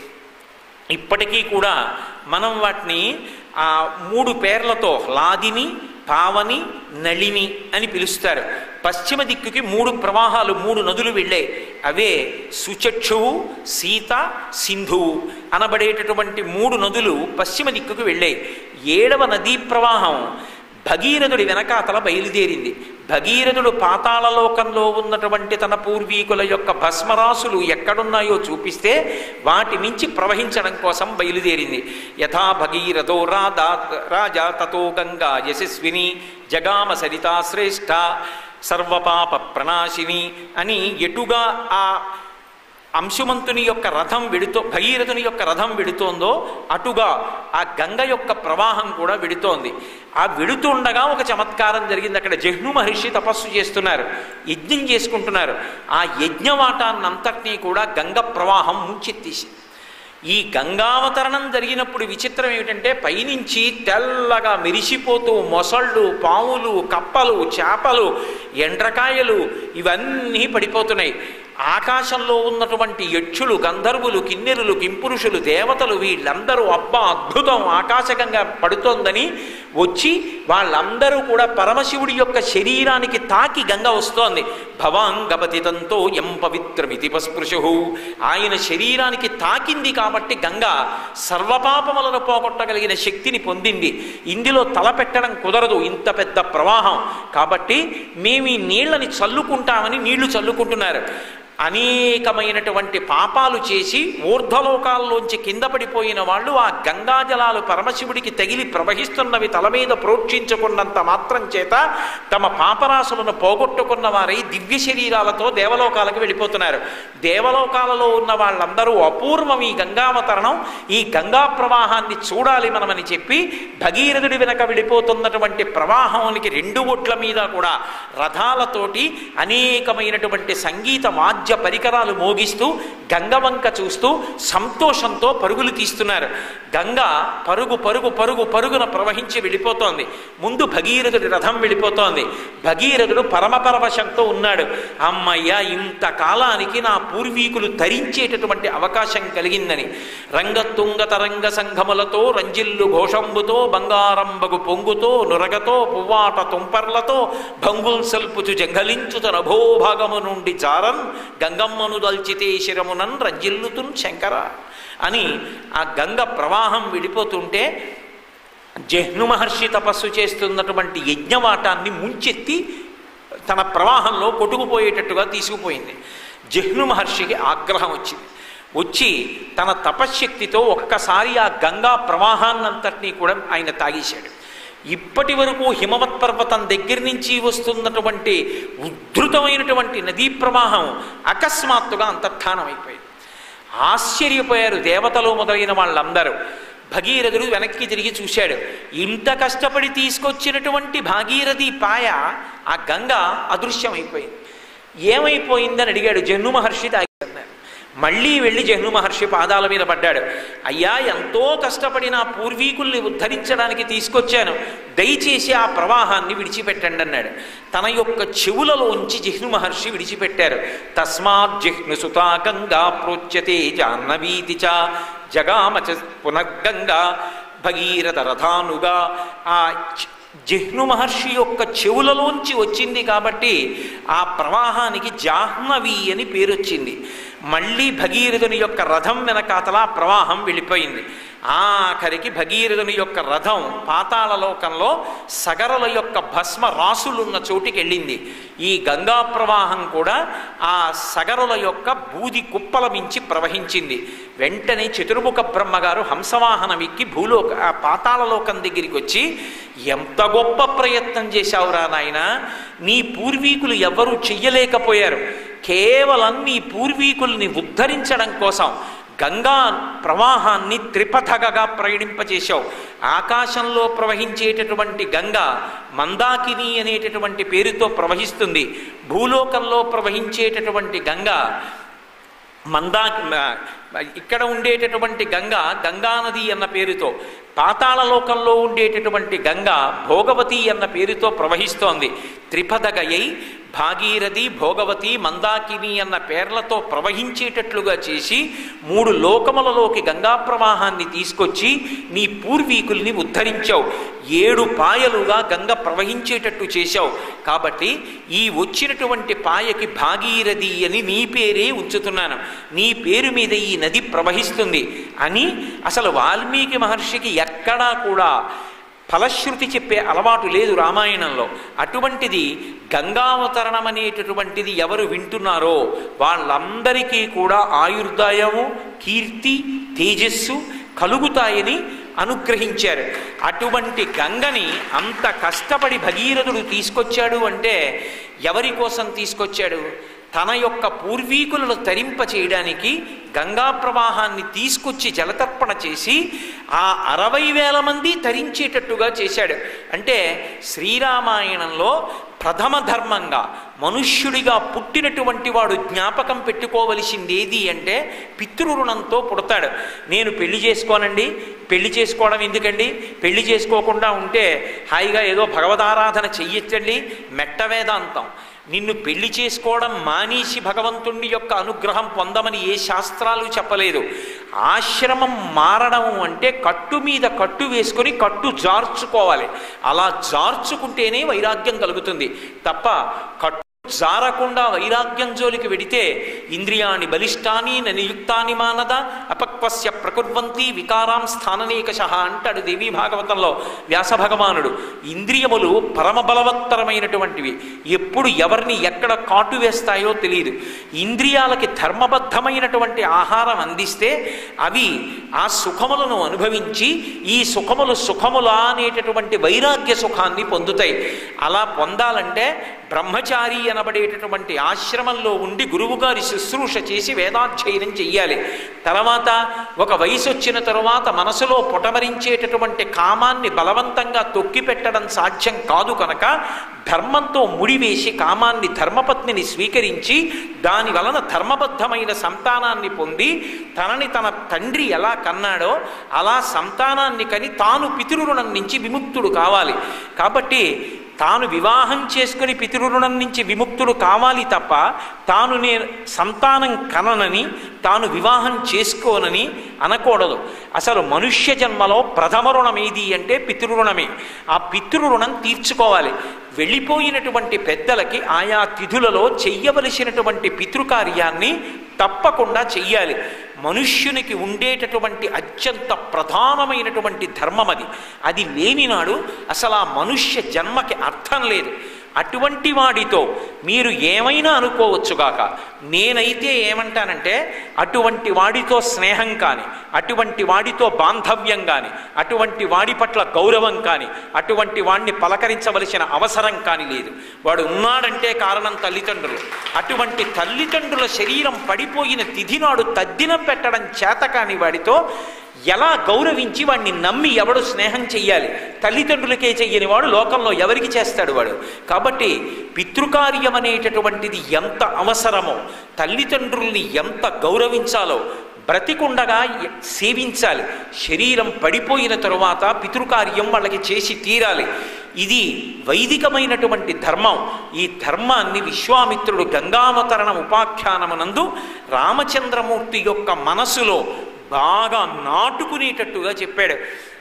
ఇప్పటికీ కూడా మనం వాటిని ఆ మూడు పేర్లతో లాదిని పావని నళిని అని పిలుస్తారు పశ్చిమ దిక్కుకి మూడు ప్రవాహాలు మూడు నదులు వెళ్ళాయి అవే సుచక్షువు సీత సింధువు అనబడేటటువంటి మూడు నదులు పశ్చిమ దిక్కుకు వెళ్ళాయి ఏడవ నదీ ప్రవాహం భగీరథుడి వెనకాతల బయలుదేరింది భగీరథుడు పాతాళలోకంలో ఉన్నటువంటి తన పూర్వీకుల యొక్క భస్మరాసులు ఎక్కడున్నాయో చూపిస్తే వాటి నుంచి ప్రవహించడం కోసం బయలుదేరింది యథా భగీరథో రాధా రాజా తతో గంగా యశస్విని జగామ సరితా శ్రేష్ఠ సర్వపాప ప్రణాశిని అని ఎటుగా ఆ అంశుమంతుని యొక్క రథం వెడుతో భగీరథుని యొక్క రథం వెడుతోందో అటుగా ఆ గంగ యొక్క ప్రవాహం కూడా వెడుతోంది ఆ వెడుతుండగా ఒక చమత్కారం జరిగింది అక్కడ జహ్ను మహర్షి తపస్సు చేస్తున్నారు యజ్ఞం చేసుకుంటున్నారు ఆ యజ్ఞవాటాన్నంతటినీ కూడా గంగ ప్రవాహం ముంచెత్తేసింది ఈ గంగావతరణం జరిగినప్పుడు విచిత్రం ఏమిటంటే పైనుంచి తెల్లగా మెరిసిపోతూ మొసళ్ళు పాములు కప్పలు చేపలు ఎండ్రకాయలు ఇవన్నీ పడిపోతున్నాయి ఆకాశంలో ఉన్నటువంటి యక్షులు గంధర్వులు కిన్నెరులు కింపురుషులు దేవతలు వీళ్ళందరూ అబ్బా అద్భుతం ఆకాశగంగా పడుతోందని వచ్చి వాళ్ళందరూ కూడా పరమశివుడి యొక్క శరీరానికి తాకి గంగ వస్తోంది భవాంగపతితంతో ఎం పవిత్రమితి పస్పృశు ఆయన శరీరానికి తాకింది కాబట్టి గంగ సర్వపాపములను పోగొట్టగలిగిన శక్తిని పొందింది ఇందులో తలపెట్టడం కుదరదు ఇంత పెద్ద ప్రవాహం కాబట్టి మేము ఈ నీళ్ళని చల్లుకుంటామని నీళ్లు చల్లుకుంటున్నారు అనేకమైనటువంటి పాపాలు చేసి ఊర్ధ్వలోకాల్లోంచి కింద పడిపోయిన వాళ్ళు ఆ గంగాజలాలు పరమశివుడికి తగిలి ప్రవహిస్తున్నవి తల మీద ప్రోక్షించుకున్నంత మాత్రం చేత తమ పాపరాశులను పోగొట్టుకున్న వారై దివ్య శరీరాలతో దేవలోకాలకు వెళ్ళిపోతున్నారు దేవలోకాలలో ఉన్న వాళ్ళందరూ అపూర్వం ఈ గంగావతరణం ఈ గంగా ప్రవాహాన్ని చూడాలి మనమని చెప్పి భగీరథుడి వెనక వెళ్ళిపోతున్నటువంటి ప్రవాహానికి రెండు ఒట్ల మీద కూడా రథాలతోటి అనేకమైనటువంటి సంగీత వాద్య పరికరాలు మోగిస్తూ గంగవంక చూస్తూ సంతోషంతో పరుగులు తీస్తున్నారు గంగ పరుగు పరుగు పరుగు పరుగున ప్రవహించి వెళ్ళిపోతోంది ముందు భగీరథుడి రథం వెళ్ళిపోతోంది భగీరథుడు పరమపరవశంతో ఉన్నాడు అమ్మయ్య ఇంతకాలానికి నా పూర్వీకులు తరించేటటువంటి అవకాశం కలిగిందని రంగతుంగ తరంగ సంఘములతో రంజిల్లు ఘోషంబుతో బంగారంబగు పొంగుతో నురగతో పువ్వాట తుంపర్లతో భంగుల్ సల్పుచు జంఘలించుత నభోభాగము నుండి జారన్ గంగమ్మను దల్చితే శిరమునన్ రంజిల్లుతున్ శంకర అని ఆ గంగ ప్రవాహం విడిపోతుంటే జహ్ను మహర్షి తపస్సు చేస్తున్నటువంటి యజ్ఞవాటాన్ని ముంచెత్తి తన ప్రవాహంలో కొట్టుకుపోయేటట్టుగా తీసుకుపోయింది జహ్ను మహర్షికి ఆగ్రహం వచ్చింది వచ్చి తన తపశ్శక్తితో ఒక్కసారి ఆ గంగా ప్రవాహాన్నంతటినీ కూడా ఆయన తాగేశాడు ఇప్పటి వరకు హిమవత్ పర్వతం దగ్గర నుంచి వస్తున్నటువంటి ఉద్ధృతమైనటువంటి నదీ ప్రవాహం అకస్మాత్తుగా అంతర్ధానం అయిపోయింది ఆశ్చర్యపోయారు దేవతలు మొదలైన వాళ్ళందరూ భగీరథుడు వెనక్కి తిరిగి చూశాడు ఇంత కష్టపడి తీసుకొచ్చినటువంటి భాగీరథి పాయ ఆ గంగ అదృశ్యమైపోయింది ఏమైపోయిందని అడిగాడు జన్ను మహర్షి తాగారు మళ్ళీ వెళ్ళి జహ్ను మహర్షి పాదాల మీద పడ్డాడు అయ్యా ఎంతో కష్టపడి నా పూర్వీకుల్ని ఉద్ధరించడానికి తీసుకొచ్చాను దయచేసి ఆ ప్రవాహాన్ని విడిచిపెట్టండి అన్నాడు తన యొక్క చెవులలోంచి జిహ్ను మహర్షి విడిచిపెట్టారు తస్మాత్ జిహ్ను సుతా గంగా ప్రోచ్యతే జాహ్నవీతి చ జగామచ పునర్గంగా భగీరథ రథానుగా ఆ జిహ్ను మహర్షి యొక్క చెవులలోంచి వచ్చింది కాబట్టి ఆ ప్రవాహానికి జాహ్నవి అని పేరు వచ్చింది మళ్ళీ భగీరథుని యొక్క రథం వెనకాతల ప్రవాహం వెళ్ళిపోయింది ఆఖరికి భగీరథుని యొక్క రథం పాతాళలోకంలో సగరల యొక్క భస్మ రాసులున్న చోటికి వెళ్ళింది ఈ గంగా ప్రవాహం కూడా ఆ సగరుల యొక్క బూది కుప్పల మించి ప్రవహించింది వెంటనే చతుర్ముఖ బ్రహ్మగారు హంసవాహనం ఎక్కి భూలోక ఆ పాతాళలోకం దగ్గరికి వచ్చి ఎంత గొప్ప ప్రయత్నం చేశావురా నాయన నీ పూర్వీకులు ఎవరూ చెయ్యలేకపోయారు కేవలం నీ పూర్వీకుల్ని ఉద్ధరించడం కోసం గంగా ప్రవాహాన్ని త్రిపథగగా ప్రయాణింపచేశావు ఆకాశంలో ప్రవహించేటటువంటి గంగ మందాకిని అనేటటువంటి పేరుతో ప్రవహిస్తుంది భూలోకంలో ప్రవహించేటటువంటి గంగ మందా ఇక్కడ ఉండేటటువంటి గంగ గంగానది అన్న పేరుతో పాతాళలోకంలో ఉండేటటువంటి గంగ భోగవతి అన్న పేరుతో ప్రవహిస్తోంది త్రిపదగయై భాగీరథి భోగవతి మందాకిని అన్న పేర్లతో ప్రవహించేటట్లుగా చేసి మూడు లోకములలోకి గంగా ప్రవాహాన్ని తీసుకొచ్చి నీ పూర్వీకుల్ని ఉద్ధరించావు ఏడు పాయలుగా గంగ ప్రవహించేటట్టు చేశావు కాబట్టి ఈ వచ్చినటువంటి పాయకి భాగీరథి అని నీ పేరే ఉంచుతున్నాను నీ పేరు మీద ఈ నది ప్రవహిస్తుంది అని అసలు వాల్మీకి మహర్షికి ఎక్కడా కూడా ఫలశ్రుతి చెప్పే అలవాటు లేదు రామాయణంలో అటువంటిది గంగావతరణం అనేటటువంటిది ఎవరు వింటున్నారో వాళ్ళందరికీ కూడా ఆయుర్దాయము కీర్తి తేజస్సు కలుగుతాయని అనుగ్రహించారు అటువంటి గంగని అంత కష్టపడి భగీరథుడు తీసుకొచ్చాడు అంటే ఎవరి కోసం తీసుకొచ్చాడు తన యొక్క పూర్వీకులను తరింప చేయడానికి గంగా ప్రవాహాన్ని తీసుకొచ్చి జలతర్పణ చేసి ఆ అరవై వేల మంది తరించేటట్టుగా చేశాడు అంటే శ్రీరామాయణంలో ప్రథమ ధర్మంగా మనుష్యుడిగా పుట్టినటువంటి వాడు జ్ఞాపకం పెట్టుకోవలసింది ఏది అంటే పితృరుణంతో పుడతాడు నేను పెళ్లి చేసుకోనండి పెళ్లి చేసుకోవడం ఎందుకండి పెళ్లి చేసుకోకుండా ఉంటే హాయిగా ఏదో భగవదారాధన చెయ్యొచ్చండి మెట్ట వేదాంతం నిన్ను పెళ్లి చేసుకోవడం మానేసి భగవంతుణ్ణి యొక్క అనుగ్రహం పొందమని ఏ శాస్త్రాలు చెప్పలేదు ఆశ్రమం మారడం అంటే కట్టు మీద కట్టు వేసుకొని కట్టు జార్చుకోవాలి అలా జార్చుకుంటేనే వైరాగ్యం కలుగుతుంది తప్ప కట్టు జారకుండా వైరాగ్యం జోలికి వెడితే ఇంద్రియాణి బలిష్టాని నియుక్తాని మానద అపక్వస్య ప్రకుర్వంతి వికారాం స్థాననేకశ అంటాడు దేవీ భాగవతంలో వ్యాస భగవానుడు ఇంద్రియములు పరమ బలవత్తరమైనటువంటివి ఎప్పుడు ఎవరిని ఎక్కడ కాటు వేస్తాయో తెలియదు ఇంద్రియాలకి ధర్మబద్ధమైనటువంటి ఆహారం అందిస్తే అవి ఆ సుఖములను అనుభవించి ఈ సుఖములు సుఖములా అనేటటువంటి వైరాగ్య సుఖాన్ని పొందుతాయి అలా పొందాలంటే బ్రహ్మచారి అనబడేటటువంటి ఆశ్రమంలో ఉండి గురువుగారి శుశ్రూష చేసి వేదాధ్యయనం చెయ్యాలి తర్వాత ఒక వయసు వచ్చిన తరువాత మనసులో పొటమరించేటటువంటి కామాన్ని బలవంతంగా తొక్కి పెట్టడం సాధ్యం కాదు కనుక ధర్మంతో ముడివేసి కామాన్ని ధర్మపత్నిని స్వీకరించి దాని వలన ధర్మబద్ధమైన సంతానాన్ని పొంది తనని తన తండ్రి ఎలా కన్నాడో అలా సంతానాన్ని కని తాను పితృరుణం నుంచి విముక్తుడు కావాలి కాబట్టి తాను వివాహం చేసుకుని పితృరుణం నుంచి విముక్తుడు కావాలి తప్ప తాను నేను సంతానం కననని తాను వివాహం చేసుకోనని అనకూడదు అసలు మనుష్య జన్మలో ప్రథమ రుణం ఏది అంటే పితృరుణమే ఆ పితృరుణం తీర్చుకోవాలి వెళ్ళిపోయినటువంటి పెద్దలకి ఆయా తిథులలో చెయ్యవలసినటువంటి పితృకార్యాన్ని తప్పకుండా చెయ్యాలి మనుష్యునికి ఉండేటటువంటి అత్యంత ప్రధానమైనటువంటి ధర్మం అది అది లేనినాడు అసలు ఆ మనుష్య జన్మకి అర్థం లేదు అటువంటి వాడితో మీరు ఏమైనా అనుకోవచ్చుగాక నేనైతే ఏమంటానంటే అటువంటి వాడితో స్నేహం కానీ అటువంటి వాడితో బాంధవ్యం కానీ అటువంటి వాడి పట్ల గౌరవం కానీ అటువంటి వాడిని పలకరించవలసిన అవసరం కానీ లేదు వాడు ఉన్నాడంటే కారణం తల్లిదండ్రులు అటువంటి తల్లిదండ్రుల శరీరం పడిపోయిన తిథి నాడు తద్దినం పెట్టడం చేత కాని వాడితో ఎలా గౌరవించి వాడిని నమ్మి ఎవడు స్నేహం చెయ్యాలి తల్లిదండ్రులకే చెయ్యని వాడు లోకంలో ఎవరికి చేస్తాడు వాడు కాబట్టి పితృకార్యం అనేటటువంటిది ఎంత అవసరమో తల్లిదండ్రుల్ని ఎంత గౌరవించాలో బ్రతికుండగా సేవించాలి శరీరం పడిపోయిన తరువాత పితృకార్యం వాళ్ళకి చేసి తీరాలి ఇది వైదికమైనటువంటి ధర్మం ఈ ధర్మాన్ని విశ్వామిత్రుడు గంగావతరణ ఉపాఖ్యానమునందు రామచంద్రమూర్తి యొక్క మనసులో బాగా నాటుకునేటట్టుగా చెప్పాడు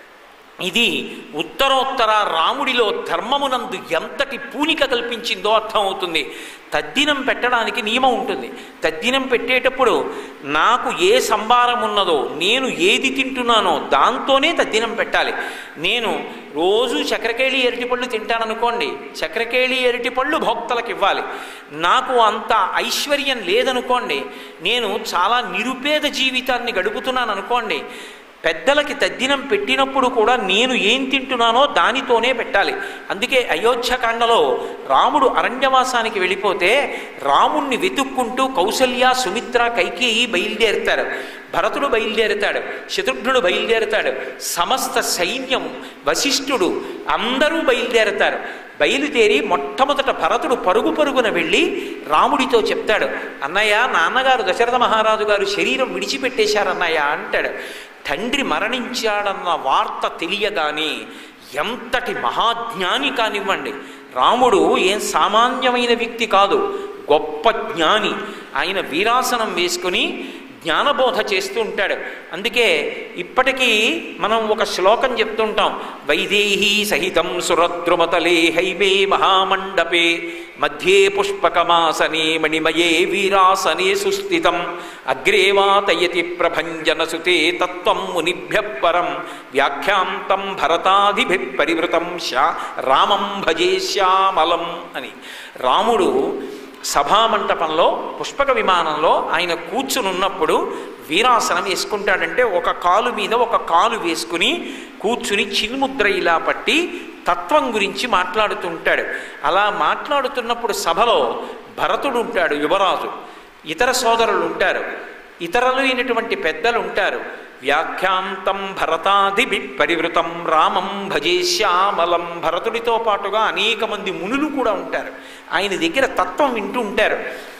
ఇది ఉత్తరోత్తర రాముడిలో ధర్మమునందు ఎంతటి పూనిక కల్పించిందో అర్థమవుతుంది తద్దినం పెట్టడానికి నియమం ఉంటుంది తద్దినం పెట్టేటప్పుడు నాకు ఏ సంభారం ఉన్నదో నేను ఏది తింటున్నానో దాంతోనే తద్దినం పెట్టాలి నేను రోజు చక్రకేళి ఎరటిపళ్ళు తింటాననుకోండి చక్రకేళి ఎరటిపళ్ళు భోక్తలకు ఇవ్వాలి నాకు అంత ఐశ్వర్యం లేదనుకోండి నేను చాలా నిరుపేద జీవితాన్ని గడుపుతున్నాను అనుకోండి పెద్దలకి తద్దినం పెట్టినప్పుడు కూడా నేను ఏం తింటున్నానో దానితోనే పెట్టాలి అందుకే అయోధ్యకాండలో రాముడు అరణ్యవాసానికి వెళ్ళిపోతే రాముణ్ణి వెతుక్కుంటూ కౌసల్య సుమిత్ర కైకేయి బయలుదేరుతారు భరతుడు బయలుదేరుతాడు శత్రుఘ్నుడు బయలుదేరుతాడు సమస్త సైన్యం వశిష్ఠుడు అందరూ బయలుదేరుతారు బయలుదేరి మొట్టమొదట భరతుడు పరుగు పరుగున వెళ్ళి రాముడితో చెప్తాడు అన్నయ్య నాన్నగారు దశరథ మహారాజు గారు శరీరం విడిచిపెట్టేశారన్నయ్య అంటాడు తండ్రి మరణించాడన్న వార్త తెలియగానే ఎంతటి మహాజ్ఞాని కానివ్వండి రాముడు ఏం సామాన్యమైన వ్యక్తి కాదు గొప్ప జ్ఞాని ఆయన వీరాసనం వేసుకుని జ్ఞానబోధ చేస్తూ ఉంటాడు అందుకే ఇప్పటికీ మనం ఒక శ్లోకం చెప్తుంటాం వైదేహీ సహితం సురద్రుమతలే హైమే మహామండపే మధ్యే పుష్పకమాసనే మణిమయే వీరాసనే సుస్థితం అగ్రేవాతయతి ప్రభంజనసుతే తత్వం మునిభ్య పరం వ్యాఖ్యాంతం భరతాదిభి పరివృతం శా రామం భజే శ్యామలం అని రాముడు సభామంటపంలో పుష్పక విమానంలో ఆయన కూర్చునున్నప్పుడు వీరాసనం వేసుకుంటాడంటే ఒక కాలు మీద ఒక కాలు వేసుకుని కూర్చుని చిన్ముద్ర ఇలా పట్టి తత్వం గురించి మాట్లాడుతుంటాడు అలా మాట్లాడుతున్నప్పుడు సభలో భరతుడు ఉంటాడు యువరాజు ఇతర సోదరులు ఉంటారు ఇతరులు అయినటువంటి పెద్దలు ఉంటారు వ్యాఖ్యాంతం భరతాదిభి పరివృతం రామం భజే శ్యామలం భరతుడితో పాటుగా అనేక మంది మునులు కూడా ఉంటారు ఆయన దగ్గర తత్వం వింటూ ఉంటారు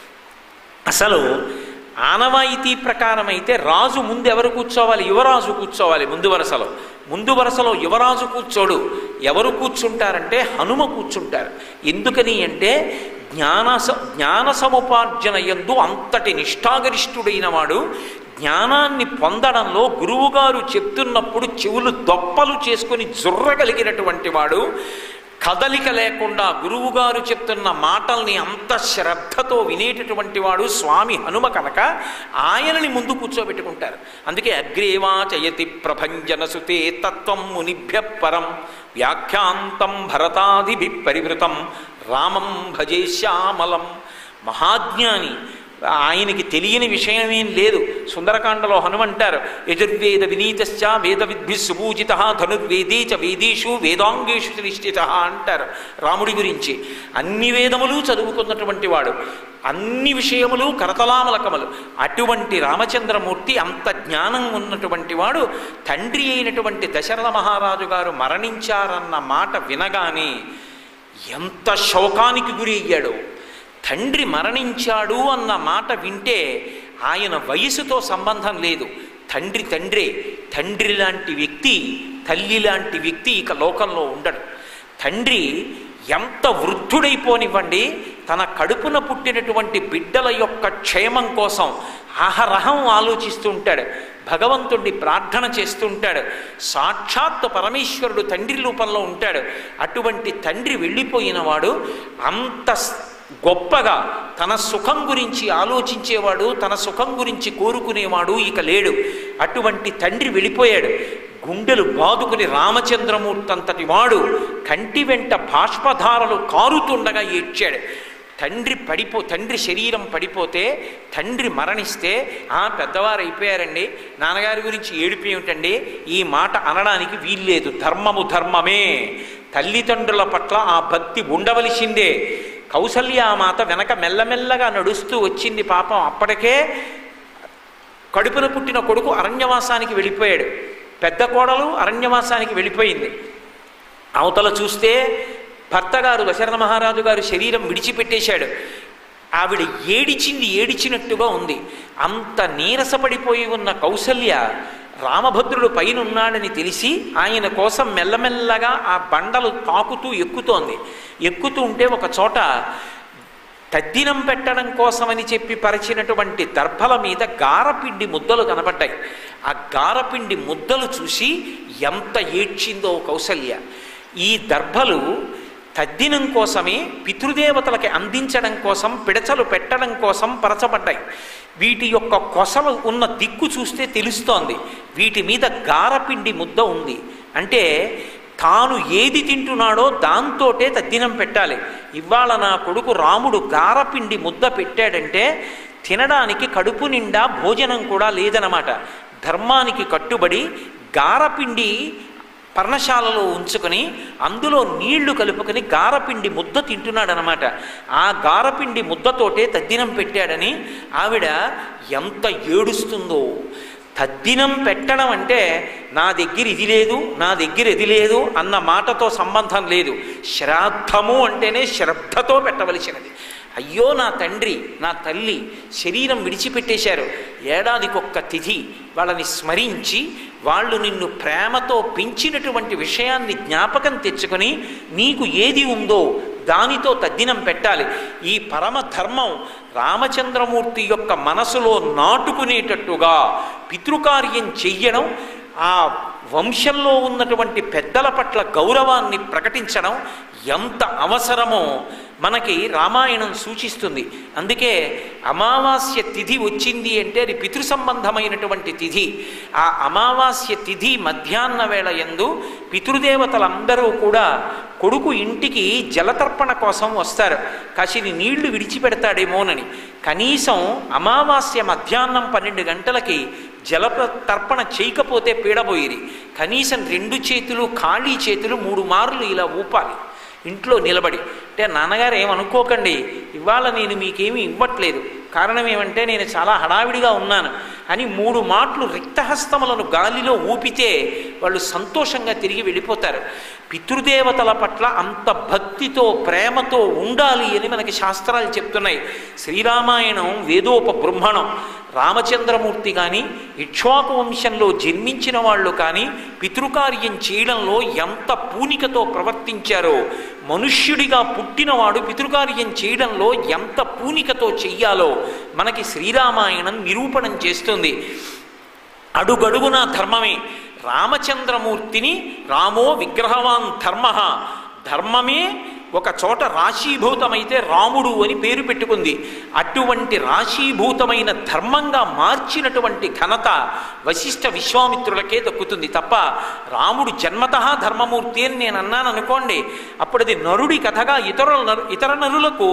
అసలు ఆనవాయితీ ప్రకారం అయితే రాజు ముందు ఎవరు కూర్చోవాలి యువరాజు కూర్చోవాలి ముందు వరుసలో ముందు వరుసలో యువరాజు కూర్చోడు ఎవరు కూర్చుంటారంటే హనుమ కూర్చుంటారు ఎందుకని అంటే జ్ఞాన జ్ఞాన సముపార్జన ఎందు అంతటి నిష్ఠాగరిష్ఠుడైన వాడు జ్ఞానాన్ని పొందడంలో గురువుగారు చెప్తున్నప్పుడు చెవులు దొప్పలు చేసుకొని జుర్రగలిగినటువంటి వాడు కదలిక లేకుండా గురువుగారు చెప్తున్న మాటల్ని అంత శ్రద్ధతో వినేటటువంటి వాడు స్వామి హనుమ కనుక ఆయనని ముందు కూర్చోబెట్టుకుంటారు అందుకే అగ్రేవాచయతి ప్రభంజన సుతే తత్వం మునిభ్య పరం వ్యాఖ్యాంతం భరతాదిభి పరివృతం రామం భజే శ్యామలం మహాజ్ఞాని ఆయనకి తెలియని విషయమేం లేదు సుందరకాండలో హనుమంటారు యజుర్వేద వినీతశ్చ వేద విద్భి సుపూజిత ధనుర్వేదే చ వేదీషు వేదాంగేషు నిష్ఠిత అంటారు రాముడి గురించి అన్ని వేదములు చదువుకున్నటువంటి వాడు అన్ని విషయములు కరతలామలకములు అటువంటి రామచంద్రమూర్తి అంత జ్ఞానం ఉన్నటువంటి వాడు తండ్రి అయినటువంటి దశరథ మహారాజు గారు మరణించారన్న మాట వినగానే ఎంత శోకానికి గురి అయ్యాడో తండ్రి మరణించాడు అన్న మాట వింటే ఆయన వయసుతో సంబంధం లేదు తండ్రి తండ్రే తండ్రి లాంటి వ్యక్తి తల్లి లాంటి వ్యక్తి ఇక లోకంలో ఉండడు తండ్రి ఎంత వృద్ధుడైపోనివ్వండి తన కడుపున పుట్టినటువంటి బిడ్డల యొక్క క్షేమం కోసం అహరహం ఆలోచిస్తూ ఉంటాడు భగవంతుడిని ప్రార్థన చేస్తూ ఉంటాడు సాక్షాత్ పరమేశ్వరుడు తండ్రి రూపంలో ఉంటాడు అటువంటి తండ్రి వెళ్ళిపోయిన వాడు అంత గొప్పగా తన సుఖం గురించి ఆలోచించేవాడు తన సుఖం గురించి కోరుకునేవాడు ఇక లేడు అటువంటి తండ్రి వెళ్ళిపోయాడు గుండెలు బాదుకుని రామచంద్రమూర్తి అంతటి వాడు కంటి వెంట బాష్పధారలు కారుతుండగా ఏడ్చాడు తండ్రి పడిపో తండ్రి శరీరం పడిపోతే తండ్రి మరణిస్తే ఆ పెద్దవారు అయిపోయారండి నాన్నగారి గురించి ఏడుపు ఏమిటండి ఈ మాట అనడానికి వీల్లేదు ధర్మము ధర్మమే తల్లిదండ్రుల పట్ల ఆ భక్తి ఉండవలసిందే కౌసల్యామాత వెనక మెల్లమెల్లగా నడుస్తూ వచ్చింది పాపం అప్పటికే కడుపున పుట్టిన కొడుకు అరణ్యవాసానికి వెళ్ళిపోయాడు పెద్ద కోడలు అరణ్యవాసానికి వెళ్ళిపోయింది అవతల చూస్తే భర్త గారు దశరథ మహారాజు గారు శరీరం విడిచిపెట్టేశాడు ఆవిడ ఏడిచింది ఏడిచినట్టుగా ఉంది అంత నీరసపడిపోయి ఉన్న కౌసల్య రామభద్రుడు పైన ఉన్నాడని తెలిసి ఆయన కోసం మెల్లమెల్లగా ఆ బండలు తాకుతూ ఎక్కుతోంది ఎక్కుతూ ఉంటే ఒక చోట తద్దినం పెట్టడం కోసమని చెప్పి పరిచినటువంటి దర్భల మీద గారపిండి ముద్దలు కనబడ్డాయి ఆ గారపిండి ముద్దలు చూసి ఎంత ఏడ్చిందో కౌసల్య ఈ దర్భలు తద్దినం కోసమే పితృదేవతలకి అందించడం కోసం పిడచలు పెట్టడం కోసం పరచబడ్డాయి వీటి యొక్క కొసలు ఉన్న దిక్కు చూస్తే తెలుస్తోంది వీటి మీద గారపిండి ముద్ద ఉంది అంటే తాను ఏది తింటున్నాడో దాంతోటే తద్దినం పెట్టాలి ఇవాళ నా కొడుకు రాముడు గారపిండి ముద్ద పెట్టాడంటే తినడానికి కడుపు నిండా భోజనం కూడా లేదనమాట ధర్మానికి కట్టుబడి గారపిండి పర్ణశాలలో ఉంచుకొని అందులో నీళ్లు కలుపుకొని గారపిండి ముద్ద తింటున్నాడనమాట ఆ గారపిండి ముద్దతోటే తద్దినం పెట్టాడని ఆవిడ ఎంత ఏడుస్తుందో తద్దినం పెట్టడం అంటే నా దగ్గర ఇది లేదు నా దగ్గర ఇది లేదు అన్న మాటతో సంబంధం లేదు శ్రాద్ధము అంటేనే శ్రద్ధతో పెట్టవలసినది అయ్యో నా తండ్రి నా తల్లి శరీరం విడిచిపెట్టేశారు ఏడాదికొక్క తిథి వాళ్ళని స్మరించి వాళ్ళు నిన్ను ప్రేమతో పెంచినటువంటి విషయాన్ని జ్ఞాపకం తెచ్చుకొని నీకు ఏది ఉందో దానితో తద్దినం పెట్టాలి ఈ పరమ ధర్మం రామచంద్రమూర్తి యొక్క మనసులో నాటుకునేటట్టుగా పితృకార్యం చెయ్యడం ఆ వంశంలో ఉన్నటువంటి పెద్దల పట్ల గౌరవాన్ని ప్రకటించడం ఎంత అవసరమో మనకి రామాయణం సూచిస్తుంది అందుకే అమావాస్య తిథి వచ్చింది అంటే అది పితృ సంబంధమైనటువంటి తిథి ఆ అమావాస్య తిథి మధ్యాహ్న వేళ ఎందు పితృదేవతలందరూ కూడా కొడుకు ఇంటికి జలతర్పణ కోసం వస్తారు కాసిని నీళ్లు విడిచిపెడతాడేమోనని కనీసం అమావాస్య మధ్యాహ్నం పన్నెండు గంటలకి జల తర్పణ చేయకపోతే పీడబోయిరి కనీసం రెండు చేతులు ఖాళీ చేతులు మూడు మార్లు ఇలా ఊపాలి ఇంట్లో నిలబడి అంటే నాన్నగారు ఏమనుకోకండి ఇవాళ నేను మీకేమీ ఇవ్వట్లేదు కారణం ఏమంటే నేను చాలా హడావిడిగా ఉన్నాను అని మూడు మాటలు రిక్తహస్తములను గాలిలో ఊపితే వాళ్ళు సంతోషంగా తిరిగి వెళ్ళిపోతారు పితృదేవతల పట్ల అంత భక్తితో ప్రేమతో ఉండాలి అని మనకి శాస్త్రాలు చెప్తున్నాయి శ్రీరామాయణం వేదోప బ్రహ్మణం రామచంద్రమూర్తి కానీ ఇక్ష్వాకు వంశంలో జన్మించిన వాళ్ళు కానీ పితృకార్యం చేయడంలో ఎంత పూనికతో ప్రవర్తించారో మనుష్యుడిగా పుట్టినవాడు పితృకార్యం చేయడంలో ఎంత పూనికతో చెయ్యాలో మనకి శ్రీరామాయణం నిరూపణం చేస్తుంది అడుగడుగున ధర్మమే రామచంద్రమూర్తిని రామో విగ్రహవాన్ ధర్మ ధర్మమే ఒక చోట రాశీభూతమైతే రాముడు అని పేరు పెట్టుకుంది అటువంటి రాశీభూతమైన ధర్మంగా మార్చినటువంటి ఘనత వశిష్ఠ విశ్వామిత్రులకే దక్కుతుంది తప్ప రాముడు జన్మత ధర్మమూర్తి అని నేను అన్నాను అనుకోండి అప్పుడు అది నరుడి కథగా ఇతరుల నరు ఇతర నరులకు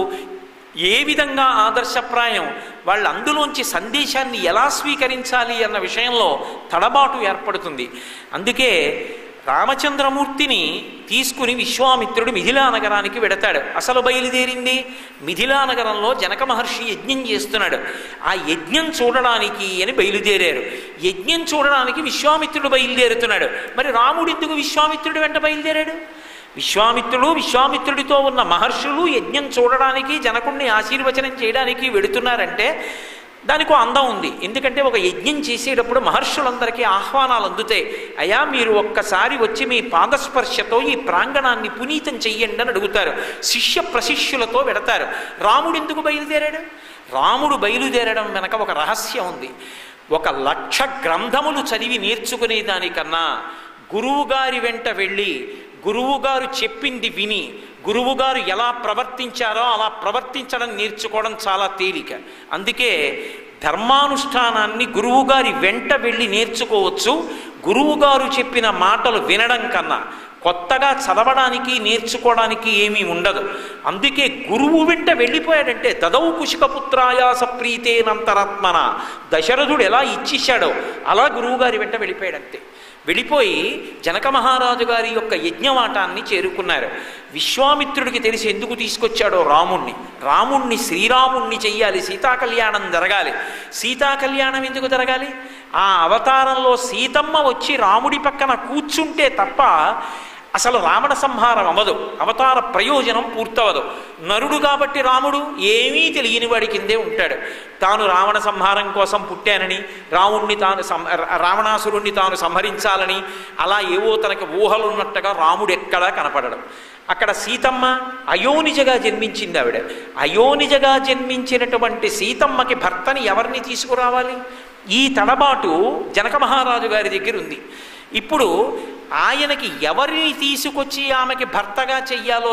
ఏ విధంగా ఆదర్శప్రాయం వాళ్ళు అందులోంచి సందేశాన్ని ఎలా స్వీకరించాలి అన్న విషయంలో తడబాటు ఏర్పడుతుంది అందుకే రామచంద్రమూర్తిని తీసుకుని విశ్వామిత్రుడు మిథిలా నగరానికి వెడతాడు అసలు బయలుదేరింది మిథిలా నగరంలో జనక మహర్షి యజ్ఞం చేస్తున్నాడు ఆ యజ్ఞం చూడడానికి అని బయలుదేరారు యజ్ఞం చూడడానికి విశ్వామిత్రుడు బయలుదేరుతున్నాడు మరి రాముడు ఎందుకు విశ్వామిత్రుడు వెంట బయలుదేరాడు విశ్వామిత్రుడు విశ్వామిత్రుడితో ఉన్న మహర్షులు యజ్ఞం చూడడానికి జనకుణ్ణి ఆశీర్వచనం చేయడానికి వెడుతున్నారంటే దానికి అందం ఉంది ఎందుకంటే ఒక యజ్ఞం చేసేటప్పుడు మహర్షులందరికీ ఆహ్వానాలు అందుతాయి అయా మీరు ఒక్కసారి వచ్చి మీ పాదస్పర్శతో ఈ ప్రాంగణాన్ని పునీతం చెయ్యండి అని అడుగుతారు శిష్య ప్రశిష్యులతో వెడతారు రాముడు ఎందుకు బయలుదేరాడు రాముడు బయలుదేరడం వెనక ఒక రహస్యం ఉంది ఒక లక్ష గ్రంథములు చదివి నేర్చుకునే దానికన్నా గురువుగారి వెంట వెళ్ళి గురువుగారు చెప్పింది విని గురువుగారు ఎలా ప్రవర్తించారో అలా ప్రవర్తించడం నేర్చుకోవడం చాలా తేలిక అందుకే ధర్మానుష్ఠానాన్ని గురువుగారి వెంట వెళ్ళి నేర్చుకోవచ్చు గురువుగారు చెప్పిన మాటలు వినడం కన్నా కొత్తగా చదవడానికి నేర్చుకోవడానికి ఏమీ ఉండదు అందుకే గురువు వెంట వెళ్ళిపోయాడంటే దదౌ కుశికపుత్రాయాస ప్రీతేనంతరాత్మన దశరథుడు ఎలా ఇచ్చేశాడో అలా గురువుగారి వెంట వెళ్ళిపోయాడంతే వెళ్ళిపోయి జనక మహారాజు గారి యొక్క యజ్ఞవాటాన్ని చేరుకున్నారు విశ్వామిత్రుడికి తెలిసి ఎందుకు తీసుకొచ్చాడో రాముణ్ణి రాముణ్ణి శ్రీరాముణ్ణి చెయ్యాలి సీతా కళ్యాణం జరగాలి సీతా కళ్యాణం ఎందుకు జరగాలి ఆ అవతారంలో సీతమ్మ వచ్చి రాముడి పక్కన కూర్చుంటే తప్ప అసలు రావణ సంహారం అవ్వదు అవతార ప్రయోజనం పూర్తవదు నరుడు కాబట్టి రాముడు ఏమీ తెలియని వాడి కిందే ఉంటాడు తాను రావణ సంహారం కోసం పుట్టానని రావుణ్ణి తాను సం రావణాసురుణ్ణి తాను సంహరించాలని అలా ఏవో తనకి ఊహలున్నట్టుగా రాముడు ఎక్కడా కనపడడం అక్కడ సీతమ్మ అయోనిజగా జన్మించింది ఆవిడ అయోనిజగా జన్మించినటువంటి సీతమ్మకి భర్తని ఎవరిని తీసుకురావాలి ఈ తడబాటు జనక మహారాజు గారి దగ్గర ఉంది ఇప్పుడు ఆయనకి ఎవరిని తీసుకొచ్చి ఆమెకి భర్తగా చెయ్యాలో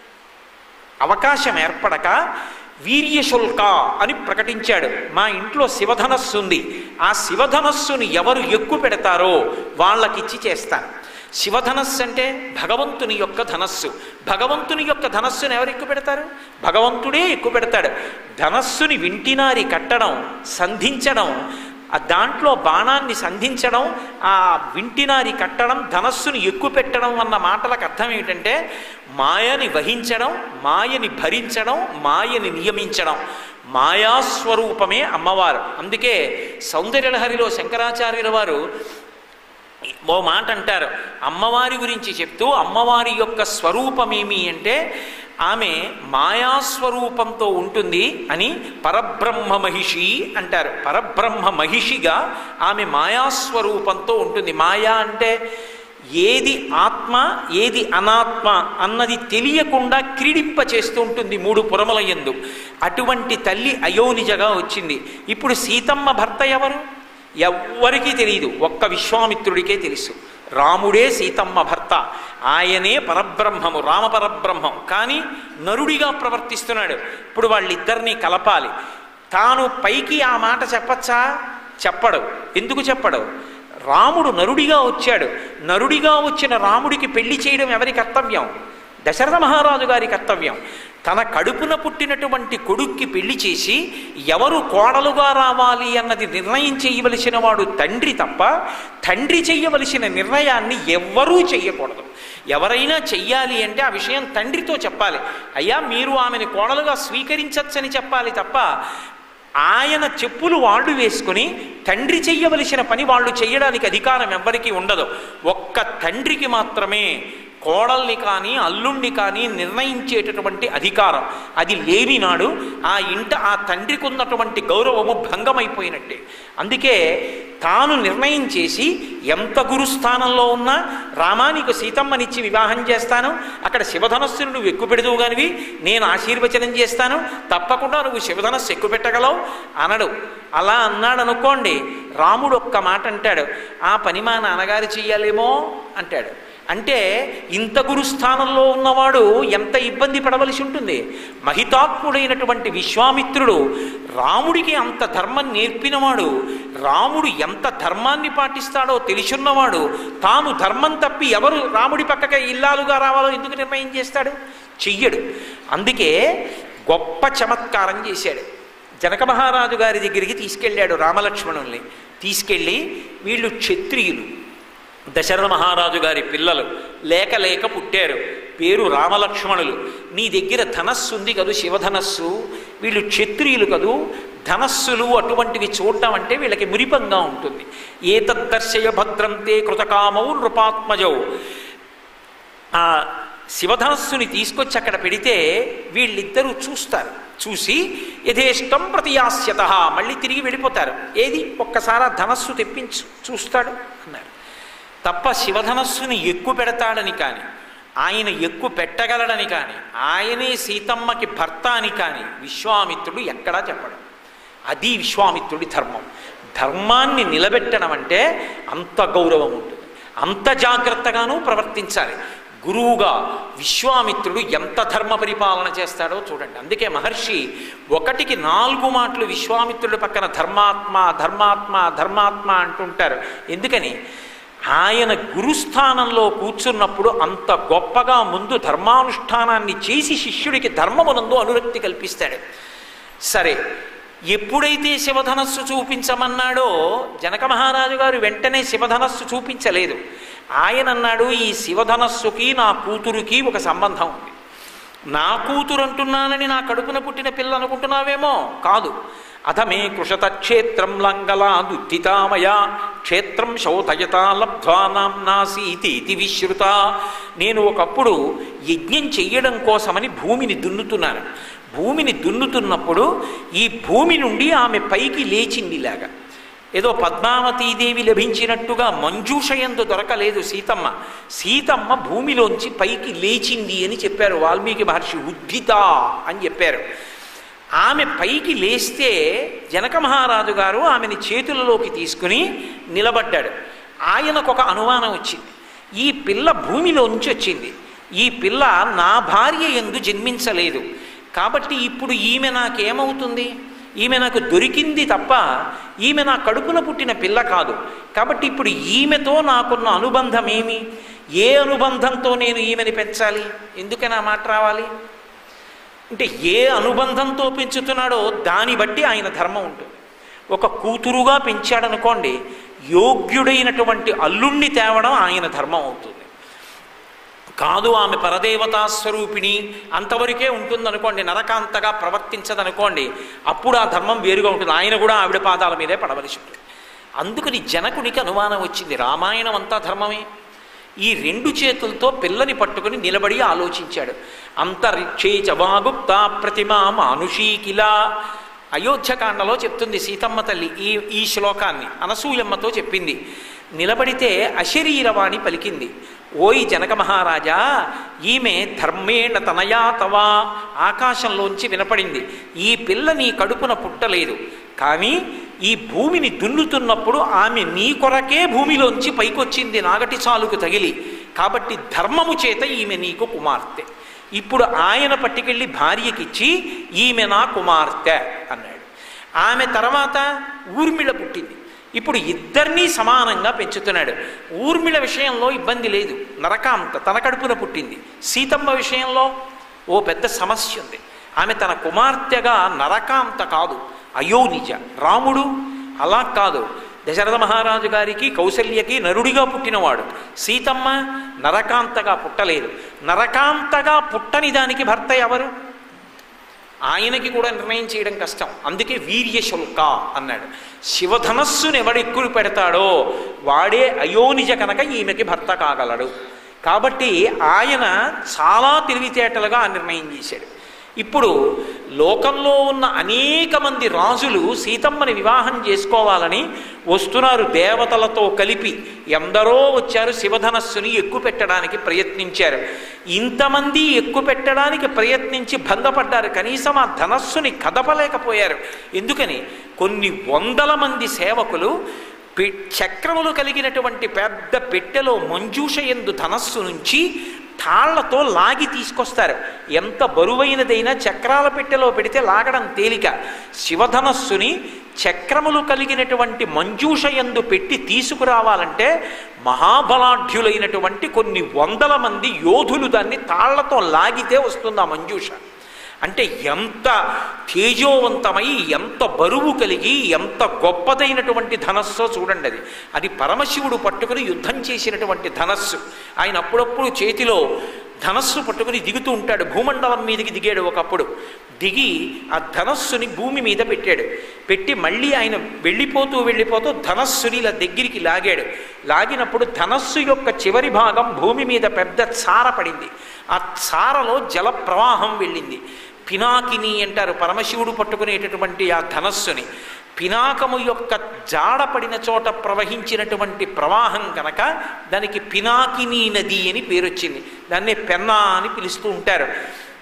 అవకాశం ఏర్పడక వీర్యశుల్క అని ప్రకటించాడు మా ఇంట్లో శివధనస్సు ఉంది ఆ శివధనస్సుని ఎవరు ఎక్కువ పెడతారో వాళ్ళకిచ్చి చేస్తాను శివధనస్సు అంటే భగవంతుని యొక్క ధనస్సు భగవంతుని యొక్క ధనస్సుని ఎవరు ఎక్కువ పెడతారు భగవంతుడే ఎక్కువ పెడతాడు ధనస్సుని వింటినారి కట్టడం సంధించడం ఆ దాంట్లో బాణాన్ని సంధించడం ఆ వింటినారి కట్టడం ధనస్సుని ఎక్కువ పెట్టడం అన్న మాటలకు అర్థం ఏమిటంటే మాయని వహించడం మాయని భరించడం మాయని నియమించడం మాయాస్వరూపమే అమ్మవారు అందుకే సౌందర్యలహరిలో శంకరాచార్యుల వారు ఓ మాట అంటారు అమ్మవారి గురించి చెప్తూ అమ్మవారి యొక్క స్వరూపమేమి అంటే ఆమె మాయాస్వరూపంతో ఉంటుంది అని పరబ్రహ్మ మహిషి అంటారు పరబ్రహ్మ మహిషిగా ఆమె మాయాస్వరూపంతో ఉంటుంది మాయా అంటే ఏది ఆత్మ ఏది అనాత్మ అన్నది తెలియకుండా క్రీడింప చేస్తూ ఉంటుంది మూడు పురముల యందు అటువంటి తల్లి అయోనిజగా వచ్చింది ఇప్పుడు సీతమ్మ భర్త ఎవరు ఎవ్వరికీ తెలియదు ఒక్క విశ్వామిత్రుడికే తెలుసు రాముడే సీతమ్మ భర్త ఆయనే పరబ్రహ్మము రామ పరబ్రహ్మం కానీ నరుడిగా ప్రవర్తిస్తున్నాడు ఇప్పుడు వాళ్ళిద్దరినీ కలపాలి తాను పైకి ఆ మాట చెప్పచ్చా చెప్పడు ఎందుకు చెప్పడు రాముడు నరుడిగా వచ్చాడు నరుడిగా వచ్చిన రాముడికి పెళ్లి చేయడం ఎవరి కర్తవ్యం దశరథ మహారాజు గారి కర్తవ్యం తన కడుపున పుట్టినటువంటి కొడుక్కి పెళ్లి చేసి ఎవరు కోడలుగా రావాలి అన్నది నిర్ణయం చేయవలసిన వాడు తండ్రి తప్ప తండ్రి చెయ్యవలసిన నిర్ణయాన్ని ఎవ్వరూ చెయ్యకూడదు ఎవరైనా చెయ్యాలి అంటే ఆ విషయం తండ్రితో చెప్పాలి అయ్యా మీరు ఆమెను కోడలుగా స్వీకరించచ్చని చెప్పాలి తప్ప ఆయన చెప్పులు వాళ్ళు వేసుకుని తండ్రి చెయ్యవలసిన పని వాళ్ళు చేయడానికి అధికారం ఎవ్వరికీ ఉండదు ఒక్క తండ్రికి మాత్రమే కోడల్ని కానీ అల్లుణ్ణి కానీ నిర్ణయించేటటువంటి అధికారం అది లేని నాడు ఆ ఇంట ఆ తండ్రికి ఉన్నటువంటి గౌరవము భంగమైపోయినట్టే అందుకే తాను నిర్ణయం చేసి ఎంత గురుస్థానంలో ఉన్నా రామానికి సీతమ్మనిచ్చి వివాహం చేస్తాను అక్కడ శివధనస్సును నువ్వు ఎక్కువ పెడదువు కానివి నేను ఆశీర్వచనం చేస్తాను తప్పకుండా నువ్వు శివధనస్సు ఎక్కువ పెట్టగలవు అనడు అలా అన్నాడు అనుకోండి రాముడు ఒక్క మాట అంటాడు ఆ పని మా నాన్నగారు చెయ్యాలేమో అంటాడు అంటే ఇంత గురుస్థానంలో ఉన్నవాడు ఎంత ఇబ్బంది పడవలసి ఉంటుంది మహితాత్ముడైనటువంటి విశ్వామిత్రుడు రాముడికి అంత ధర్మం నేర్పినవాడు రాముడు ఎంత ధర్మాన్ని పాటిస్తాడో తెలిసున్నవాడు తాను ధర్మం తప్పి ఎవరు రాముడి పక్కకే ఇల్లాలుగా రావాలో ఎందుకు నిర్ణయం చేస్తాడు చెయ్యడు అందుకే గొప్ప చమత్కారం చేశాడు జనక మహారాజు గారి దగ్గరికి తీసుకెళ్ళాడు రామలక్ష్మణుల్ని తీసుకెళ్ళి వీళ్ళు క్షత్రియులు దశరథ మహారాజు గారి పిల్లలు లేక లేక పుట్టారు పేరు రామలక్ష్మణులు నీ దగ్గర ధనస్సు ఉంది కదూ శివధనస్సు వీళ్ళు క్షత్రియులు కదూ ధనస్సులు అటువంటివి చూడటం అంటే వీళ్ళకి మురిపంగా ఉంటుంది ఏ తద్దర్శయ భద్రంతే కృతకామౌ నృపాత్మజౌ ఆ శివధనస్సుని తీసుకొచ్చి అక్కడ పెడితే వీళ్ళిద్దరూ చూస్తారు చూసి యథేష్టం ప్రతియాస్యత మళ్ళీ తిరిగి వెళ్ళిపోతారు ఏది ఒక్కసారి ఆ ధనస్సు తెప్పించు చూస్తాడు అన్నారు తప్ప శివధనస్సుని ఎక్కువ పెడతాడని కానీ ఆయన ఎక్కువ పెట్టగలడని కానీ ఆయనే సీతమ్మకి భర్త అని కానీ విశ్వామిత్రుడు ఎక్కడా చెప్పడం అది విశ్వామిత్రుడి ధర్మం ధర్మాన్ని నిలబెట్టడం అంటే అంత గౌరవం ఉంటుంది అంత జాగ్రత్తగానూ ప్రవర్తించాలి గురువుగా విశ్వామిత్రుడు ఎంత ధర్మ పరిపాలన చేస్తాడో చూడండి అందుకే మహర్షి ఒకటికి నాలుగు మాటలు విశ్వామిత్రుడి పక్కన ధర్మాత్మ ధర్మాత్మ ధర్మాత్మ అంటుంటారు ఎందుకని ఆయన గురుస్థానంలో కూర్చున్నప్పుడు అంత గొప్పగా ముందు ధర్మానుష్ఠానాన్ని చేసి శిష్యుడికి ధర్మమునందు అనురక్తి కల్పిస్తాడు సరే ఎప్పుడైతే శివధనస్సు చూపించమన్నాడో జనక మహారాజు గారు వెంటనే శివధనస్సు చూపించలేదు ఆయన అన్నాడు ఈ శివధనస్సుకి నా కూతురుకి ఒక సంబంధం ఉంది నా కూతురు అంటున్నానని నా కడుపున పుట్టిన పిల్ల అనుకుంటున్నావేమో కాదు అథమే కృషత క్షేత్రం లంగలా దుద్ధితామయ క్షేత్రం శోధయత లబ్ధ్వా నాంనాసీతి ఇది విశ్రుత నేను ఒకప్పుడు యజ్ఞం చెయ్యడం కోసమని భూమిని దున్నుతున్నాను భూమిని దున్నుతున్నప్పుడు ఈ భూమి నుండి ఆమె పైకి లేచిందిలాగా ఏదో పద్మావతీదేవి లభించినట్టుగా మంజూషయందు దొరకలేదు సీతమ్మ సీతమ్మ భూమిలోంచి పైకి లేచింది అని చెప్పారు వాల్మీకి మహర్షి ఉద్ధిత అని చెప్పారు ఆమె పైకి లేస్తే జనక మహారాజు గారు ఆమెని చేతులలోకి తీసుకుని నిలబడ్డాడు ఆయనకు ఒక అనుమానం వచ్చింది ఈ పిల్ల భూమిలోంచి వచ్చింది ఈ పిల్ల నా భార్య ఎందు జన్మించలేదు కాబట్టి ఇప్పుడు ఈమె నాకేమవుతుంది ఈమె నాకు దొరికింది తప్ప ఈమె నా కడుపున పుట్టిన పిల్ల కాదు కాబట్టి ఇప్పుడు ఈమెతో నాకున్న అనుబంధం ఏమి ఏ అనుబంధంతో నేను ఈమెని పెంచాలి ఎందుకని ఆ మాట రావాలి అంటే ఏ అనుబంధంతో పెంచుతున్నాడో దాన్ని బట్టి ఆయన ధర్మం ఉంటుంది ఒక కూతురుగా పెంచాడనుకోండి యోగ్యుడైనటువంటి అల్లుణ్ణి తేవడం ఆయన ధర్మం అవుతుంది కాదు ఆమె పరదేవతా స్వరూపిణి అంతవరకే ఉంటుందనుకోండి నరకాంతగా ప్రవర్తించదనుకోండి అప్పుడు ఆ ధర్మం వేరుగా ఉంటుంది ఆయన కూడా ఆవిడ పాదాల మీదే పడవలసి ఉంటుంది అందుకని జనకునికి అనుమానం వచ్చింది రామాయణం అంతా ధర్మమే ఈ రెండు చేతులతో పిల్లని పట్టుకుని నిలబడి ఆలోచించాడు అంతరిక్షే చవాగుప్త ప్రతిమా మానుషీకిలా అయోధ్యకాండలో చెప్తుంది సీతమ్మ తల్లి ఈ ఈ శ్లోకాన్ని అనసూయమ్మతో చెప్పింది నిలబడితే అశరీరవాణి పలికింది ఓయి జనక మహారాజా ఈమె ధర్మేణ తనయా తవా ఆకాశంలోంచి వినపడింది ఈ పిల్ల నీ కడుపున పుట్టలేదు కానీ ఈ భూమిని దున్నుతున్నప్పుడు ఆమె నీ కొరకే భూమిలోంచి పైకొచ్చింది నాగటి చాలుకు తగిలి కాబట్టి ధర్మము చేత ఈమె నీకు కుమార్తె ఇప్పుడు ఆయన పట్టుకెళ్ళి భార్యకిచ్చి ఈమె నా కుమార్తె అన్నాడు ఆమె తర్వాత ఊర్మిళ పుట్టింది ఇప్పుడు ఇద్దరినీ సమానంగా పెంచుతున్నాడు ఊర్మిళ విషయంలో ఇబ్బంది లేదు నరకాంత తన కడుపున పుట్టింది సీతమ్మ విషయంలో ఓ పెద్ద సమస్య ఉంది ఆమె తన కుమార్తెగా నరకాంత కాదు అయోనిజ రాముడు అలా కాదు దశరథ మహారాజు గారికి కౌసల్యకి నరుడిగా పుట్టినవాడు సీతమ్మ నరకాంతగా పుట్టలేదు నరకాంతగా పుట్టని దానికి భర్త ఎవరు ఆయనకి కూడా నిర్ణయం చేయడం కష్టం అందుకే వీర్యశుల్క అన్నాడు శివధనస్సును ఎవడెక్కువ పెడతాడో వాడే అయోనిజ కనుక ఈమెకి భర్త కాగలడు కాబట్టి ఆయన చాలా తెలివితేటలుగా ఆ నిర్ణయం చేశాడు ఇప్పుడు లోకంలో ఉన్న అనేక మంది రాజులు సీతమ్మని వివాహం చేసుకోవాలని వస్తున్నారు దేవతలతో కలిపి ఎందరో వచ్చారు శివధనస్సుని ఎక్కువ పెట్టడానికి ప్రయత్నించారు ఇంతమంది ఎక్కువ పెట్టడానికి ప్రయత్నించి భంగపడ్డారు కనీసం ఆ ధనస్సుని కదపలేకపోయారు ఎందుకని కొన్ని వందల మంది సేవకులు పె- చక్రములు కలిగినటువంటి పెద్ద పెట్టెలో మంజూష ఎందు ధనస్సు నుంచి తాళ్లతో లాగి తీసుకొస్తారు ఎంత బరువైనదైనా చక్రాల పెట్టెలో పెడితే లాగడం తేలిక శివధనస్సుని చక్రములు కలిగినటువంటి మంజూష ఎందు పెట్టి తీసుకురావాలంటే మహాబలాఢ్యులైనటువంటి కొన్ని వందల మంది యోధులు దాన్ని తాళ్లతో లాగితే వస్తుంది ఆ మంజూష అంటే ఎంత తేజోవంతమై ఎంత బరువు కలిగి ఎంత గొప్పదైనటువంటి ధనస్సో చూడండి అది అది పరమశివుడు పట్టుకుని యుద్ధం చేసినటువంటి ధనస్సు ఆయన అప్పుడప్పుడు చేతిలో ధనస్సు పట్టుకుని దిగుతూ ఉంటాడు భూమండలం మీదకి దిగాడు ఒకప్పుడు దిగి ఆ ధనస్సుని భూమి మీద పెట్టాడు పెట్టి మళ్ళీ ఆయన వెళ్ళిపోతూ వెళ్ళిపోతూ ధనస్సుని ఇలా దగ్గరికి లాగాడు లాగినప్పుడు ధనస్సు యొక్క చివరి భాగం భూమి మీద పెద్ద చార పడింది ఆ చారలో జల ప్రవాహం వెళ్ళింది పినాకిని అంటారు పరమశివుడు పట్టుకునేటటువంటి ఆ ధనస్సుని పినాకము యొక్క జాడపడిన చోట ప్రవహించినటువంటి ప్రవాహం కనుక దానికి పినాకిని నది అని పేరొచ్చింది దాన్నే పెన్నా అని పిలుస్తూ ఉంటారు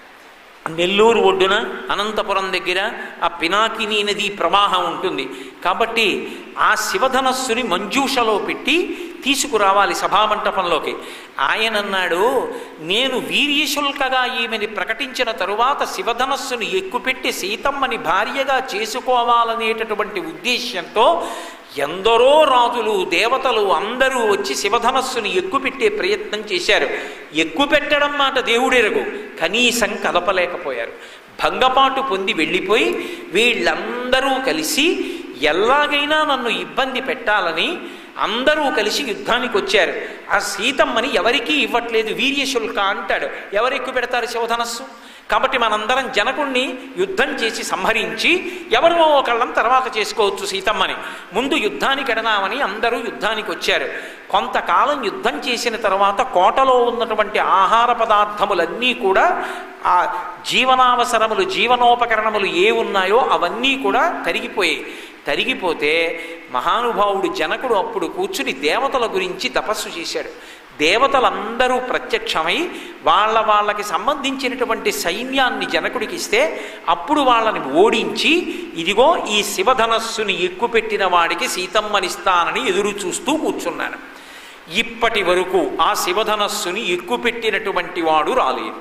నెల్లూరు ఒడ్డున అనంతపురం దగ్గర ఆ పినాకిని నది ప్రవాహం ఉంటుంది కాబట్టి ఆ శివధనస్సుని మంజూషలో పెట్టి తీసుకురావాలి సభామంటపంలోకి ఆయన అన్నాడు నేను వీర్యశుల్కగా ఈమెని ప్రకటించిన తరువాత శివధనస్సును ఎక్కుపెట్టి సీతమ్మని భార్యగా చేసుకోవాలనేటటువంటి ఉద్దేశ్యంతో ఎందరో రాజులు దేవతలు అందరూ వచ్చి శివధనస్సుని ఎక్కుపెట్టే ప్రయత్నం చేశారు ఎక్కుపెట్టడం మాట దేవుడెరగు కనీసం కదపలేకపోయారు భంగపాటు పొంది వెళ్ళిపోయి వీళ్ళందరూ కలిసి ఎలాగైనా నన్ను ఇబ్బంది పెట్టాలని అందరూ కలిసి యుద్ధానికి వచ్చారు ఆ సీతమ్మని ఎవరికీ ఇవ్వట్లేదు వీర్యశుల్క అంటాడు ఎవరు ఎక్కువ పెడతారు శివధనస్సు కాబట్టి మనందరం జనకుణ్ణి యుద్ధం చేసి సంహరించి ఎవరినో ఒకళ్ళం తర్వాత చేసుకోవచ్చు సీతమ్మని ముందు యుద్ధానికి ఎడనామని అందరూ యుద్ధానికి వచ్చారు కొంతకాలం యుద్ధం చేసిన తర్వాత కోటలో ఉన్నటువంటి ఆహార పదార్థములన్నీ కూడా ఆ జీవనావసరములు జీవనోపకరణములు ఏ ఉన్నాయో అవన్నీ కూడా తరిగిపోయాయి తరిగిపోతే మహానుభావుడు జనకుడు అప్పుడు కూర్చుని దేవతల గురించి తపస్సు చేశాడు దేవతలందరూ ప్రత్యక్షమై వాళ్ళ వాళ్ళకి సంబంధించినటువంటి సైన్యాన్ని జనకుడికి ఇస్తే అప్పుడు వాళ్ళని ఓడించి ఇదిగో ఈ శివధనస్సుని ఎక్కుపెట్టిన వాడికి సీతమ్మనిస్తానని ఎదురు చూస్తూ కూర్చున్నాను ఇప్పటి వరకు ఆ శివధనస్సుని ఎక్కుపెట్టినటువంటి వాడు రాలేదు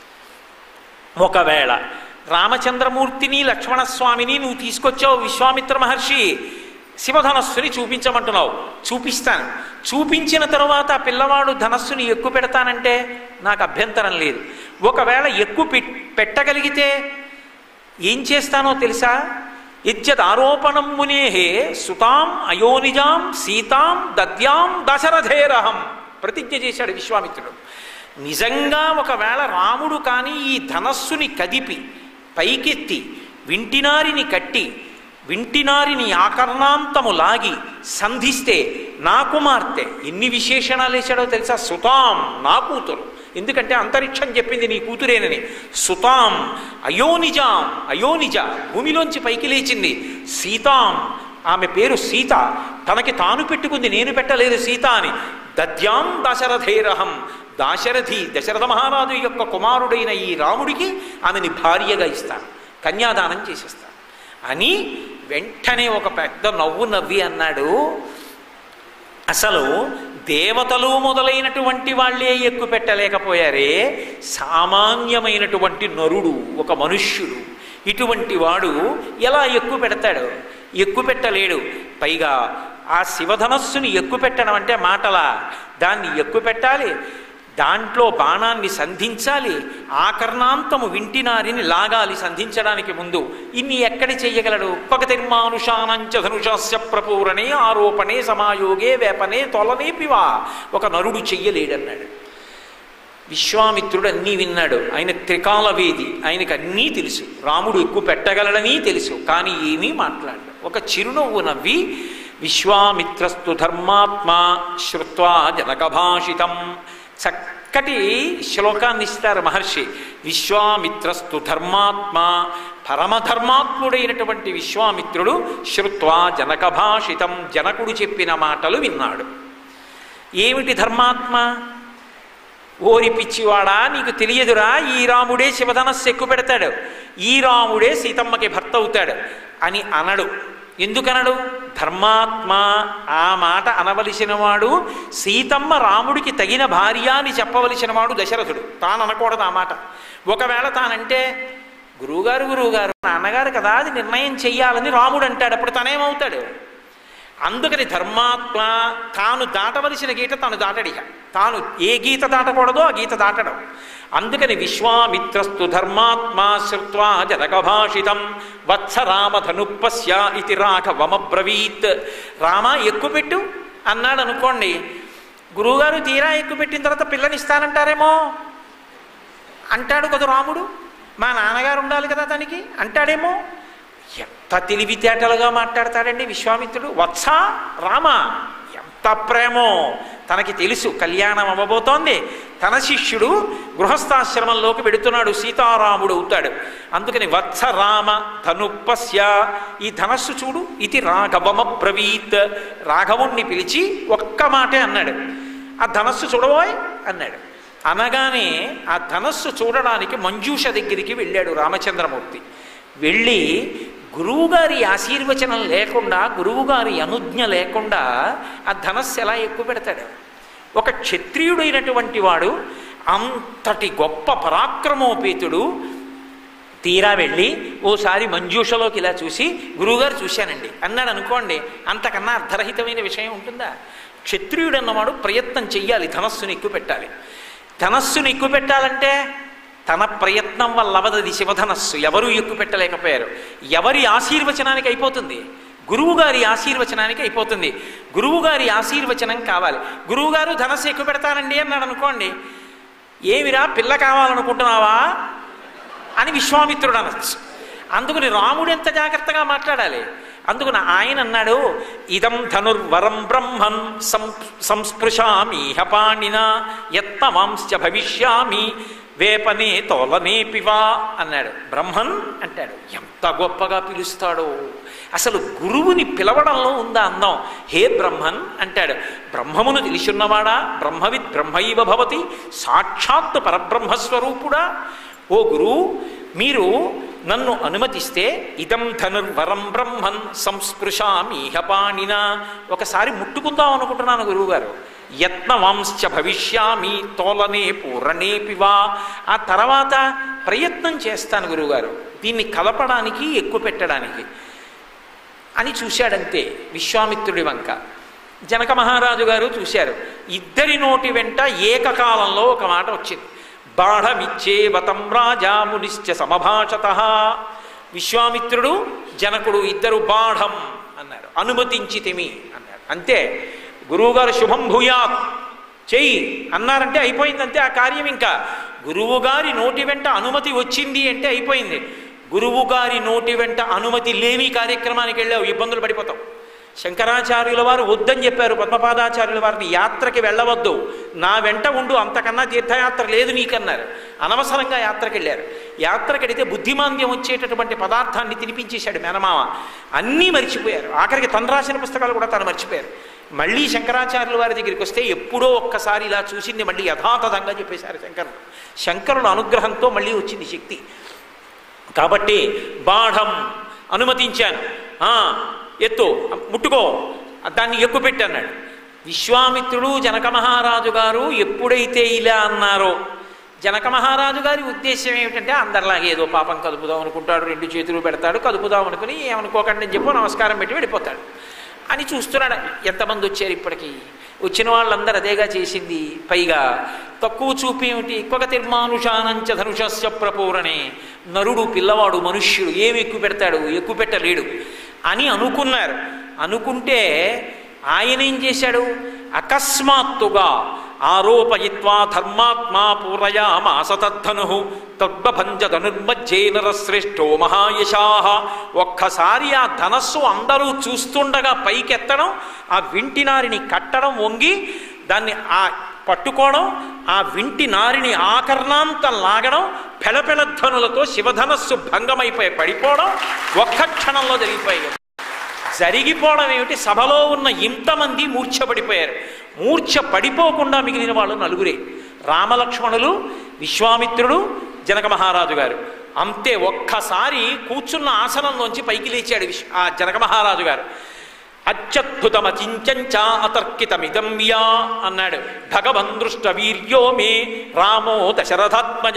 ఒకవేళ రామచంద్రమూర్తిని లక్ష్మణస్వామిని నువ్వు తీసుకొచ్చావు విశ్వామిత్ర మహర్షి శివధనస్సుని చూపించమంటున్నావు చూపిస్తాను చూపించిన తరువాత ఆ పిల్లవాడు ధనస్సుని ఎక్కువ పెడతానంటే నాకు అభ్యంతరం లేదు ఒకవేళ ఎక్కువ పెట్- పెట్టగలిగితే ఏం చేస్తానో తెలుసా ఇజ్జత్ ఆరోపణం మునేహే సుతాం అయోనిజాం సీతాం దద్యాం దశరథేరహం ప్రతిజ్ఞ చేశాడు విశ్వామిత్రుడు నిజంగా ఒకవేళ రాముడు కానీ ఈ ధనస్సుని కదిపి పైకెత్తి వింటినారిని కట్టి వింటినారిని ఆకర్ణాంతము లాగి సంధిస్తే నా కుమార్తె ఎన్ని విశేషణాలు వేశాడో తెలుసా సుతాం నా కూతురు ఎందుకంటే అంతరిక్షం చెప్పింది నీ కూతురేనని సుతాం అయోనిజాం అయోనిజ భూమిలోంచి పైకి లేచింది సీతాం ఆమె పేరు సీత తనకి తాను పెట్టుకుంది నేను పెట్టలేదు సీత అని దద్యాం దశరథేరహం దాశరథి దశరథ మహారాజు యొక్క కుమారుడైన ఈ రాముడికి ఆమెని భార్యగా ఇస్తాను కన్యాదానం చేసేస్తాను అని వెంటనే ఒక పెద్ద నవ్వు నవ్వి అన్నాడు అసలు దేవతలు మొదలైనటువంటి వాళ్ళే ఎక్కువ పెట్టలేకపోయారే సామాన్యమైనటువంటి నరుడు ఒక మనుష్యుడు ఇటువంటి వాడు ఎలా ఎక్కువ పెడతాడు ఎక్కువ పెట్టలేడు పైగా ఆ శివధనస్సుని ఎక్కువ పెట్టడం అంటే మాటలా దాన్ని ఎక్కువ పెట్టాలి దాంట్లో బాణాన్ని సంధించాలి ఆకర్ణాంతము వింటినారిని లాగాలి సంధించడానికి ముందు ఇన్ని ఎక్కడి చెయ్యగలడు పగతిర్మానుషానంచ ధనుషాస్య ప్రపూరణే ఆరోపణే సమాయోగే వేపనే తొలనే పివా ఒక నరుడు చెయ్యలేడన్నాడు విశ్వామిత్రుడు అన్నీ విన్నాడు ఆయన త్రికాలవేది ఆయనకు అన్నీ తెలుసు రాముడు ఎక్కువ పెట్టగలడని తెలుసు కానీ ఏమీ మాట్లాడు ఒక చిరునవ్వు నవ్వి విశ్వామిత్రస్తు ధర్మాత్మ శ్రుత్వా జనకభాషితం చక్కటి శ్లోకాన్ని ఇస్తారు మహర్షి విశ్వామిత్రస్తు ధర్మాత్మ పరమధర్మాత్ముడైనటువంటి విశ్వామిత్రుడు శ్రుత్వా జనకభాషితం జనకుడు చెప్పిన మాటలు విన్నాడు ఏమిటి ధర్మాత్మ ఓరి పిచ్చివాడా నీకు తెలియదురా ఈ రాముడే శివధనస్సు ఎక్కువ పెడతాడు ఈ రాముడే సీతమ్మకి భర్త అవుతాడు అని అనడు ఎందుకనడు ధర్మాత్మ ఆ మాట అనవలసిన వాడు సీతమ్మ రాముడికి తగిన భార్య అని చెప్పవలసిన వాడు దశరథుడు తాను అనకూడదు ఆ మాట ఒకవేళ తానంటే గురువుగారు గురువుగారు నాన్నగారు కదా అది నిర్ణయం చెయ్యాలని రాముడు అంటాడు అప్పుడు తనేమవుతాడు అందుకని ధర్మాత్మ తాను దాటవలసిన గీత తాను దాటడిక తాను ఏ గీత దాటకూడదో ఆ గీత దాటడం అందుకని విశ్వామిత్రస్తు ధర్మాత్మా శ్రుత్వా జనకభాషితం వత్స రామధనుపస్య ఇది రాఘవమబ్రవీత్ రామ ఎక్కుపెట్టు అన్నాడు అనుకోండి గురువుగారు తీరా ఎక్కుపెట్టిన తర్వాత పిల్లనిస్తానంటారేమో అంటాడు కదా రాముడు మా నాన్నగారు ఉండాలి కదా దానికి అంటాడేమో ఎంత తెలివితేటలుగా మాట్లాడతాడండి విశ్వామిత్రుడు వత్స రామ ఎంత ప్రేమో తనకి తెలుసు కళ్యాణం అవ్వబోతోంది తన శిష్యుడు గృహస్థాశ్రమంలోకి వెడుతున్నాడు సీతారాముడు అవుతాడు అందుకని వత్స రామ ధనుపస్య ఈ ధనస్సు చూడు ఇది రాఘవమ బ్రవీత్ రాఘవుణ్ణి పిలిచి ఒక్క మాటే అన్నాడు ఆ ధనస్సు చూడబోయ్ అన్నాడు అనగానే ఆ ధనస్సు చూడడానికి మంజూష దగ్గరికి వెళ్ళాడు రామచంద్రమూర్తి వెళ్ళి గురువుగారి ఆశీర్వచనం లేకుండా గురువుగారి అనుజ్ఞ లేకుండా ఆ ధనస్సు ఎలా ఎక్కువ పెడతాడు ఒక క్షత్రియుడైనటువంటి వాడు అంతటి గొప్ప పరాక్రమోపేతుడు తీరా వెళ్ళి ఓసారి మంజూషలోకి ఇలా చూసి గురువుగారు చూశానండి అన్నాడు అనుకోండి అంతకన్నా అర్ధరహితమైన విషయం ఉంటుందా క్షత్రియుడు అన్నవాడు ప్రయత్నం చెయ్యాలి ధనస్సుని ఎక్కువ పెట్టాలి ధనస్సుని ఎక్కువ పెట్టాలంటే తన ప్రయత్నం వల్ల అవదది శివధనస్సు ఎవరూ ఎక్కువ పెట్టలేకపోయారు ఎవరి ఆశీర్వచనానికి అయిపోతుంది గురువుగారి ఆశీర్వచనానికి అయిపోతుంది గురువుగారి ఆశీర్వచనం కావాలి గురువుగారు ధనస్సు ఎక్కువ పెడతానండి అన్నాడు అనుకోండి ఏమిరా పిల్ల కావాలనుకుంటున్నావా అని విశ్వామిత్రుడు అనొచ్చు అందుకని రాముడు ఎంత జాగ్రత్తగా మాట్లాడాలి అందుకని ఆయన అన్నాడు ఇదం ధనుర్వరం బ్రహ్మన్ సం సంస్పృశామీహ పాణిన యత్నవాంశ్చ భవిష్యామి వేపనే తోలనే పివా అన్నాడు బ్రహ్మన్ అంటాడు ఎంత గొప్పగా పిలుస్తాడో అసలు గురువుని పిలవడంలో ఉందా అందం హే బ్రహ్మన్ అంటాడు బ్రహ్మమును తెలిసిన్నవాడా బ్రహ్మవిద్ బ్రహ్మైవ భవతి సాక్షాత్ పరబ్రహ్మస్వరూపుడా ఓ గురువు మీరు నన్ను అనుమతిస్తే ఇదం ధనుర్వరం బ్రహ్మన్ సంస్పృశామీహ పాణిన ఒకసారి ముట్టుకుందాం అనుకుంటున్నాను గురువుగారు యత్నవాంశ్చ భవిష్యామి తోలనే పూరణే పివా ఆ తర్వాత ప్రయత్నం చేస్తాను గురువుగారు దీన్ని కలపడానికి ఎక్కువ పెట్టడానికి అని చూశాడంతే విశ్వామిత్రుడి వంక జనక మహారాజు గారు చూశారు ఇద్దరి నోటి వెంట ఏకకాలంలో ఒక మాట వచ్చింది బాఢమిచ్చేవతం రాజా మునిశ్చ సమభాషత విశ్వామిత్రుడు జనకుడు ఇద్దరు బాఢం అన్నారు అనుమతించితిమి అన్నారు అంతే గురువుగారు శుభం భూయాత్ చెయ్యి అన్నారంటే అయిపోయిందంతే ఆ కార్యం ఇంకా గురువుగారి నోటి వెంట అనుమతి వచ్చింది అంటే అయిపోయింది గురువుగారి నోటి వెంట అనుమతి లేని కార్యక్రమానికి వెళ్ళావు ఇబ్బందులు పడిపోతావు శంకరాచార్యుల వారు వద్దని చెప్పారు పద్మపాదాచార్యుల వారిని యాత్రకి వెళ్ళవద్దు నా వెంట ఉండు అంతకన్నా తీర్థయాత్ర లేదు నీకన్నారు అనవసరంగా యాత్రకి వెళ్ళారు యాత్రకి వెడితే బుద్ధిమాంద్యం వచ్చేటటువంటి పదార్థాన్ని తినిపించేశాడు మేనమామ అన్నీ మర్చిపోయారు ఆఖరికి తను రాసిన పుస్తకాలు కూడా తను మర్చిపోయారు మళ్ళీ శంకరాచార్యుల వారి దగ్గరికి వస్తే ఎప్పుడో ఒక్కసారి ఇలా చూసింది మళ్ళీ యథాతథంగా చెప్పేశారు శంకరుడు శంకరుల అనుగ్రహంతో మళ్ళీ వచ్చింది శక్తి కాబట్టి బాఢం అనుమతించాను ఆ, ఎత్తు ముట్టుకో దాన్ని ఎక్కుపెట్టి అన్నాడు విశ్వామిత్రుడు జనక మహారాజు గారు ఎప్పుడైతే ఇలా అన్నారో జనక మహారాజు గారి ఉద్దేశం ఏమిటంటే అందరిలాగే ఏదో పాపం కదుపుదాం అనుకుంటాడు రెండు చేతులు పెడతాడు కదుపుదాం అనుకుని ఏమనుకోకండి అని చెప్పి నమస్కారం పెట్టి వెళ్ళిపోతాడు అని చూస్తున్నాడు ఎంతమంది వచ్చారు ఇప్పటికీ వచ్చిన వాళ్ళందరూ అదేగా చేసింది పైగా తక్కువ చూపు ఏమిటి కొక తిర్మానుషానంచ ధనుషస్య ప్రపూరణే నరుడు పిల్లవాడు మనుష్యుడు ఏమి ఎక్కువ పెడతాడు ఎక్కువ పెట్టలేడు అని అనుకున్నారు అనుకుంటే ఆయన ఏం చేశాడు అకస్మాత్తుగా ఆరోపయిత్వా ధర్మాత్మా పూరయామాస తద్ధను తద్భంజ ధనుర్మధ్యే నరశ్రేష్టో మహాయశా ఒక్కసారి ఆ ధనస్సు అందరూ చూస్తుండగా పైకెత్తడం ఆ వింటి నారిని కట్టడం వంగి దాన్ని ఆ పట్టుకోవడం ఆ వింటి నారిని ఆకర్ణాంతం లాగడం పెళపెళ ధనులతో శివధనస్సు భంగమైపోయి పడిపోవడం ఒక్క క్షణంలో జరిగిపోయాయి జరిగిపోవడం ఏమిటి సభలో ఉన్న ఇంతమంది మూర్ఛపడిపోయారు మూర్ఛ పడిపోకుండా మిగిలిన వాళ్ళు నలుగురే రామలక్ష్మణులు విశ్వామిత్రుడు జనక మహారాజు గారు అంతే ఒక్కసారి కూర్చున్న ఆసనంలోంచి పైకి లేచాడు విశ్వ ఆ జనక మహారాజు గారు అత్యద్భుతమచించంచ అతర్కితమిదం యా అన్నాడు భగవందృష్ట వీర్యో మే రామో దశరథాత్మజ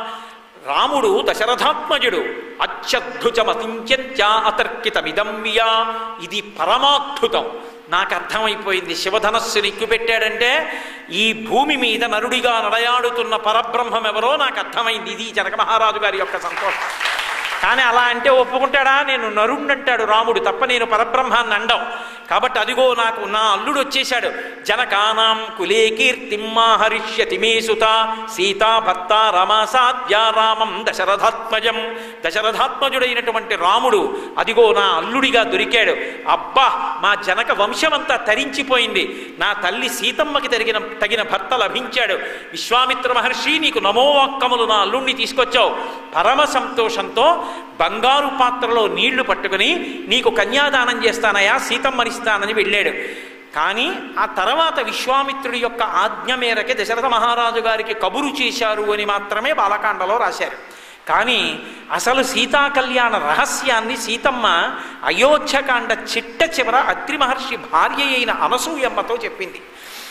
రాముడు దశరథాత్మజుడు అత్యద్భుతమచించంచ అతర్కితమిదం యా ఇది పరమాద్భుతం నాకు అర్థమైపోయింది శివధనస్సుని ఎక్కుపెట్టాడంటే ఈ భూమి మీద నరుడిగా నడయాడుతున్న పరబ్రహ్మం ఎవరో నాకు అర్థమైంది ఇది జనక మహారాజు గారి యొక్క సంతోషం కానీ అలా అంటే ఒప్పుకుంటాడా నేను నరుణ్ణంటాడు రాముడు తప్ప నేను పరబ్రహ్మాన్ని అండం కాబట్టి అదిగో నాకు నా అల్లుడు వచ్చేశాడు జనకానాం కులే కీర్తిమ్మాహరిష్యతి మే సుత సీతా భర్త రమాసాద్యా రామం దశరథాత్మజం దశరథాత్మజుడైనటువంటి రాముడు అదిగో నా అల్లుడిగా దొరికాడు అబ్బా మా జనక వంశమంతా తరించిపోయింది నా తల్లి సీతమ్మకి తగిన తగిన భర్త లభించాడు విశ్వామిత్ర మహర్షి నీకు నమోవాక్కములు నా అల్లుణ్ణి తీసుకొచ్చావు పరమ సంతోషంతో బంగారు పాత్రలో నీళ్లు పట్టుకుని నీకు కన్యాదానం చేస్తానయా సీతమ్మనిస్తానని వెళ్ళాడు కానీ ఆ తర్వాత విశ్వామిత్రుడి యొక్క ఆజ్ఞ మేరకే దశరథ మహారాజు గారికి కబురు చేశారు అని మాత్రమే బాలకాండలో రాశారు కానీ అసలు సీతా కళ్యాణ రహస్యాన్ని సీతమ్మ అయోధ్యకాండ చిట్ట చివర అత్రి మహర్షి భార్య అయిన అనసూయమ్మతో చెప్పింది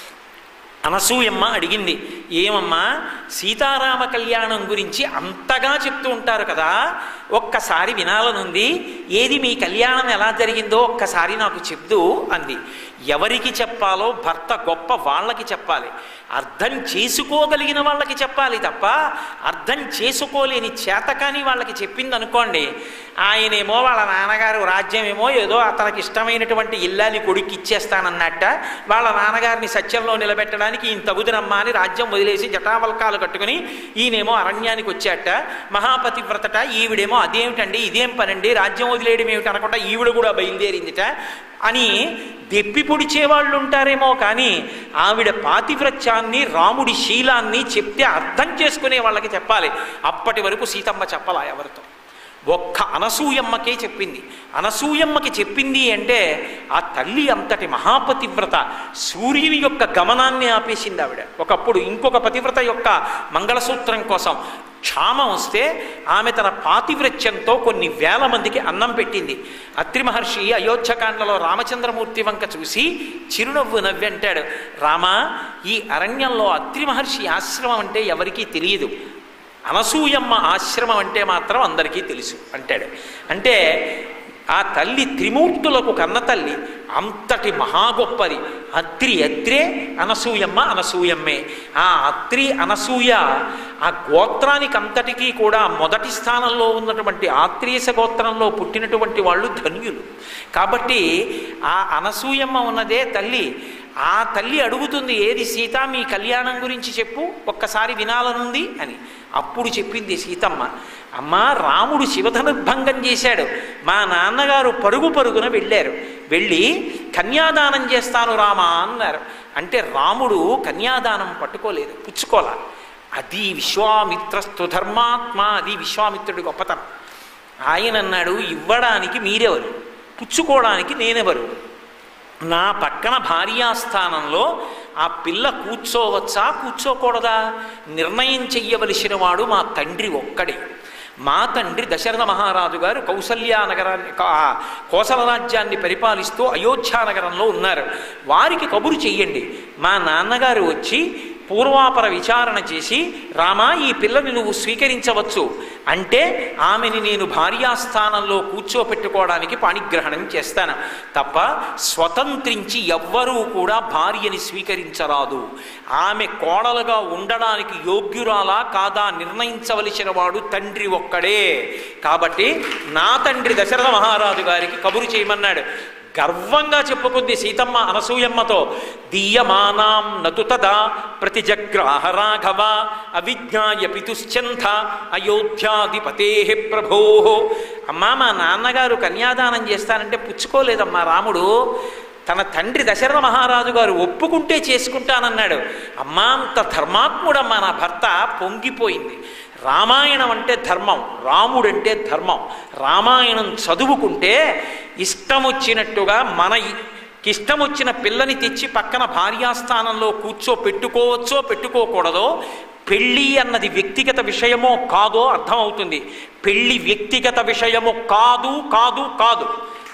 అనసూయమ్మ అడిగింది ఏమమ్మా సీతారామ కళ్యాణం గురించి అంతగా చెప్తూ ఉంటారు కదా ఒక్కసారి వినాలనుంది ఏది మీ కళ్యాణం ఎలా జరిగిందో ఒక్కసారి నాకు చెప్దు అంది ఎవరికి చెప్పాలో భర్త గొప్ప వాళ్ళకి చెప్పాలి అర్థం చేసుకోగలిగిన వాళ్ళకి చెప్పాలి తప్ప అర్థం చేసుకోలేని చేతకాని వాళ్ళకి చెప్పింది అనుకోండి ఆయనేమో వాళ్ళ నాన్నగారు రాజ్యమేమో ఏదో అతనికి ఇష్టమైనటువంటి ఇల్లాలి కొడుకు ఇచ్చేస్తానన్నట్ట వాళ్ళ నాన్నగారిని సత్యంలో నిలబెట్టడానికి ఈయన తగుదనమ్మా అని రాజ్యం వదిలేసి జటావల్కాలు కట్టుకుని ఈయనేమో అరణ్యానికి వచ్చాట మహాపతివ్రతట ఈవిడేమో అదేమిటండి ఇదేం పనండి రాజ్యం వదిలేయడం ఏమిటి అనకుండా ఈవిడ కూడా బయలుదేరిందిట అని దెప్పి పొడిచే వాళ్ళు ఉంటారేమో కానీ ఆవిడ పాతివ్రత్యాన్ని రాముడి శీలాన్ని చెప్తే అర్థం చేసుకునే వాళ్ళకి చెప్పాలి అప్పటి వరకు సీతమ్మ చెప్పలా ఎవరితో ఒక్క అనసూయమ్మకే చెప్పింది అనసూయమ్మకి చెప్పింది అంటే ఆ తల్లి అంతటి మహాపతివ్రత సూర్యుని యొక్క గమనాన్ని ఆపేసింది ఆవిడ ఒకప్పుడు ఇంకొక పతివ్రత యొక్క మంగళసూత్రం కోసం క్షామం వస్తే ఆమె తన పాతివ్రత్యంతో కొన్ని వేల మందికి అన్నం పెట్టింది అత్రి మహర్షి అయోధ్యకాండలో రామచంద్రమూర్తి వంక చూసి చిరునవ్వు నవ్వి అంటాడు రామా ఈ అరణ్యంలో అత్రి మహర్షి ఆశ్రమం అంటే ఎవరికీ తెలియదు అనసూయమ్మ ఆశ్రమం అంటే మాత్రం అందరికీ తెలుసు అంటాడు అంటే ఆ తల్లి త్రిమూర్తులకు కన్న తల్లి అంతటి మహా గొప్పది అత్రి అత్రే అనసూయమ్మ అనసూయమ్మే ఆ అత్రి అనసూయ ఆ గోత్రానికి అంతటికీ కూడా మొదటి స్థానంలో ఉన్నటువంటి ఆత్రేయస గోత్రంలో పుట్టినటువంటి వాళ్ళు ధన్యులు కాబట్టి ఆ అనసూయమ్మ ఉన్నదే తల్లి ఆ తల్లి అడుగుతుంది ఏది సీత మీ కళ్యాణం గురించి చెప్పు ఒక్కసారి వినాలనుంది అని అప్పుడు చెప్పింది సీతమ్మ అమ్మా రాముడు శివధనుర్భంగం చేశాడు మా నాన్నగారు పరుగు పరుగున వెళ్ళారు వెళ్ళి కన్యాదానం చేస్తాను రామా అన్నారు అంటే రాముడు కన్యాదానం పట్టుకోలేదు పుచ్చుకోలే అది విశ్వామిత్రస్తు ధర్మాత్మ అది విశ్వామిత్రుడి గొప్పతనం ఆయన అన్నాడు ఇవ్వడానికి మీరెవరు పుచ్చుకోవడానికి నేనెవరు నా పక్కన భార్యాస్థానంలో ఆ పిల్ల కూర్చోవచ్చా కూర్చోకూడదా నిర్ణయం చెయ్యవలసిన వాడు మా తండ్రి ఒక్కడే మా తండ్రి దశరథ మహారాజు గారు కౌసల్యా నగరాన్ని కా- కోసల రాజ్యాన్ని పరిపాలిస్తూ అయోధ్యా నగరంలో ఉన్నారు వారికి కబురు చెయ్యండి మా నాన్నగారు వచ్చి పూర్వాపర విచారణ చేసి రామా ఈ పిల్లని నువ్వు స్వీకరించవచ్చు అంటే ఆమెని నేను భార్యాస్థానంలో కూర్చోపెట్టుకోవడానికి పాణిగ్రహణం చేస్తాను తప్ప స్వతంత్రించి ఎవ్వరూ కూడా భార్యని స్వీకరించరాదు ఆమె కోడలుగా ఉండడానికి యోగ్యురాలా కాదా నిర్ణయించవలసిన వాడు తండ్రి ఒక్కడే కాబట్టి నా తండ్రి దశరథ మహారాజు గారికి కబురు చేయమన్నాడు గర్వంగా చెప్పుకుంది సీతమ్మ అనసూయమ్మతో దీయమానాం నతు తదా ప్రతిజగ్రాహ రాఘవ అవిజ్ఞాయ పితుశ్చంథ అయోధ్యాధిపతే ప్రభో అమ్మా మా నాన్నగారు కన్యాదానం చేస్తానంటే పుచ్చుకోలేదమ్మా రాముడు తన తండ్రి దశరథ మహారాజు గారు ఒప్పుకుంటే చేసుకుంటానన్నాడు అమ్మా అంత ధర్మాత్ముడమ్మా నా భర్త పొంగిపోయింది రామాయణం అంటే ధర్మం రాముడంటే ధర్మం రామాయణం చదువుకుంటే ఇష్టం వచ్చినట్టుగా మన ఇష్టం వచ్చిన పిల్లని తెచ్చి పక్కన భార్యాస్థానంలో కూర్చో పెట్టుకోవచ్చో పెట్టుకోకూడదో పెళ్ళి అన్నది వ్యక్తిగత విషయమో కాదో అర్థమవుతుంది పెళ్ళి వ్యక్తిగత విషయము కాదు కాదు కాదు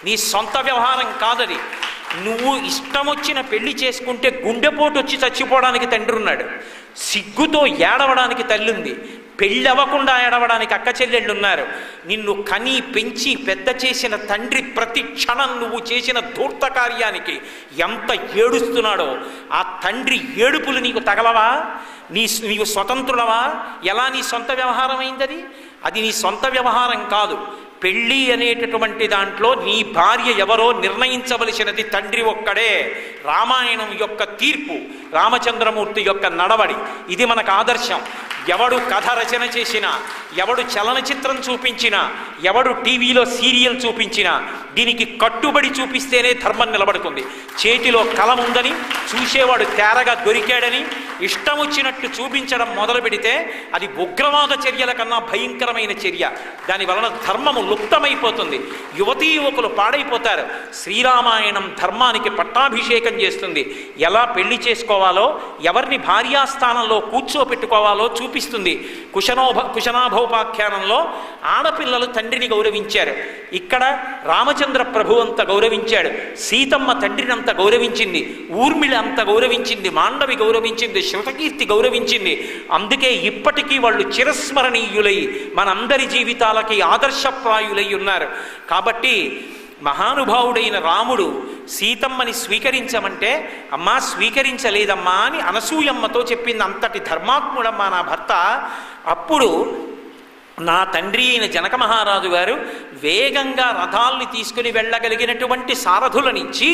నీ సొంత వ్యవహారం కాదది నువ్వు ఇష్టం వచ్చిన పెళ్లి చేసుకుంటే గుండెపోటు వచ్చి చచ్చిపోవడానికి తండ్రి ఉన్నాడు సిగ్గుతో ఏడవడానికి తల్లి ఉంది పెళ్ళి అవ్వకుండా ఏడవడానికి అక్క చెల్లెళ్ళు ఉన్నారు నిన్ను కని పెంచి పెద్ద చేసిన తండ్రి ప్రతి క్షణం నువ్వు చేసిన ధూర్త కార్యానికి ఎంత ఏడుస్తున్నాడో ఆ తండ్రి ఏడుపులు నీకు తగలవా నీ నీవు స్వతంత్రులవా ఎలా నీ సొంత వ్యవహారం అయిందది అది నీ సొంత వ్యవహారం కాదు పెళ్ళి అనేటటువంటి దాంట్లో నీ భార్య ఎవరో నిర్ణయించవలసినది తండ్రి ఒక్కడే రామాయణం యొక్క తీర్పు రామచంద్రమూర్తి యొక్క నడవడి ఇది మనకు ఆదర్శం ఎవడు కథ రచన చేసినా ఎవడు చలనచిత్రం చూపించినా ఎవడు టీవీలో సీరియల్ చూపించినా దీనికి కట్టుబడి చూపిస్తేనే ధర్మం నిలబడుతుంది చేతిలో కలం ఉందని చూసేవాడు తేరగా దొరికాడని ఇష్టం వచ్చినట్టు చూపించడం మొదలు పెడితే అది ఉగ్రవాద చర్యల కన్నా భయంకరమైన చర్య దాని వలన ధర్మము లుప్తమైపోతుంది యువతీ యువకులు పాడైపోతారు శ్రీరామాయణం ధర్మానికి పట్టాభిషేకం చేస్తుంది ఎలా పెళ్లి చేసుకోవాలో ఎవరిని భార్యాస్థానంలో కూర్చోపెట్టుకోవాలో చూపిస్తుంది కుశనోభ కుశనాభోపాఖ్యానంలో ఆడపిల్లలు తండ్రిని గౌరవించారు ఇక్కడ రామచంద్ర ప్రభు అంత గౌరవించాడు సీతమ్మ తండ్రిని అంత గౌరవించింది ఊర్మిళ అంత గౌరవించింది మాండవి గౌరవించింది శృతకీర్తి గౌరవించింది అందుకే ఇప్పటికీ వాళ్ళు చిరస్మరణీయులై మనందరి జీవితాలకి ఆదర్శప్రాయులై ఉన్నారు కాబట్టి మహానుభావుడైన రాముడు సీతమ్మని స్వీకరించమంటే అమ్మా స్వీకరించలేదమ్మా అని అనసూయమ్మతో చెప్పింది అంతటి ధర్మాత్ముడమ్మా నా భర్త అప్పుడు నా తండ్రి అయిన జనక మహారాజు గారు వేగంగా రథాల్ని తీసుకుని వెళ్ళగలిగినటువంటి సారథులనిచ్చి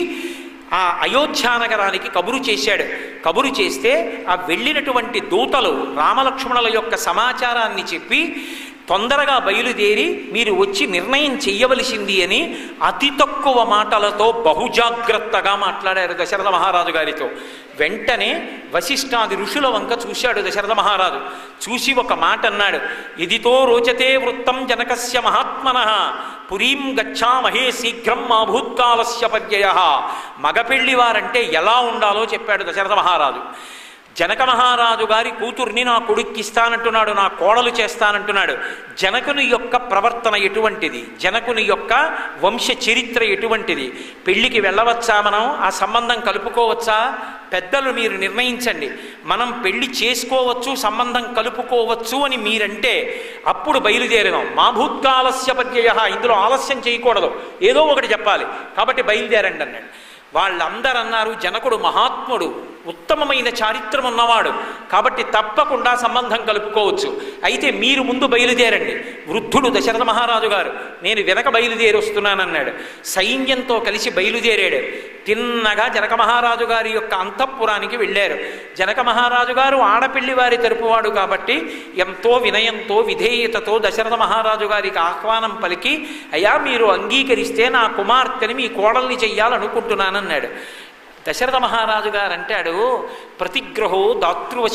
ఆ అయోధ్యానగరానికి కబురు చేశాడు కబురు చేస్తే ఆ వెళ్ళినటువంటి దూతలు రామలక్ష్మణుల యొక్క సమాచారాన్ని చెప్పి తొందరగా బయలుదేరి మీరు వచ్చి నిర్ణయం చెయ్యవలసింది అని అతి తక్కువ మాటలతో బహుజాగ్రత్తగా మాట్లాడారు దశరథ మహారాజు గారితో వెంటనే వశిష్ఠాది ఋషుల వంక చూశాడు దశరథ మహారాజు చూసి ఒక మాట అన్నాడు ఇదితో రోచతే వృత్తం జనకస్య మహాత్మన పురీం గచ్చామహే శీఘ్రం మా భూత్కాలస్య పర్యయ మగపెళ్లి వారంటే ఎలా ఉండాలో చెప్పాడు దశరథ మహారాజు జనక మహారాజు గారి కూతుర్ని నా కొడుక్కిస్తానంటున్నాడు నా కోడలు చేస్తానంటున్నాడు జనకుని యొక్క ప్రవర్తన ఎటువంటిది జనకుని యొక్క వంశ చరిత్ర ఎటువంటిది పెళ్లికి వెళ్ళవచ్చా మనం ఆ సంబంధం కలుపుకోవచ్చా పెద్దలు మీరు నిర్ణయించండి మనం పెళ్లి చేసుకోవచ్చు సంబంధం కలుపుకోవచ్చు అని మీరంటే అప్పుడు బయలుదేరదాం మా భూత్కాలస్య పర్యయ ఇందులో ఆలస్యం చేయకూడదు ఏదో ఒకటి చెప్పాలి కాబట్టి బయలుదేరండి అన్నాడు వాళ్ళందరూ అన్నారు జనకుడు మహాత్ముడు ఉత్తమమైన చారిత్రం ఉన్నవాడు కాబట్టి తప్పకుండా సంబంధం కలుపుకోవచ్చు అయితే మీరు ముందు బయలుదేరండి వృద్ధుడు దశరథ మహారాజు గారు నేను వెనక బయలుదేరి వస్తున్నానన్నాడు సైన్యంతో కలిసి బయలుదేరాడు తిన్నగా జనక మహారాజు గారి యొక్క అంతఃపురానికి వెళ్ళారు జనక మహారాజు గారు ఆడపిల్లి వారి తరపువాడు కాబట్టి ఎంతో వినయంతో విధేయతతో దశరథ మహారాజు గారికి ఆహ్వానం పలికి అయ్యా మీరు అంగీకరిస్తే నా కుమార్తెని మీ కోడల్ని చెయ్యాలనుకుంటున్నానన్నాడు దశరథ మహారాజు గారు అంటాడు ప్రతిగ్రహో దాతృవశ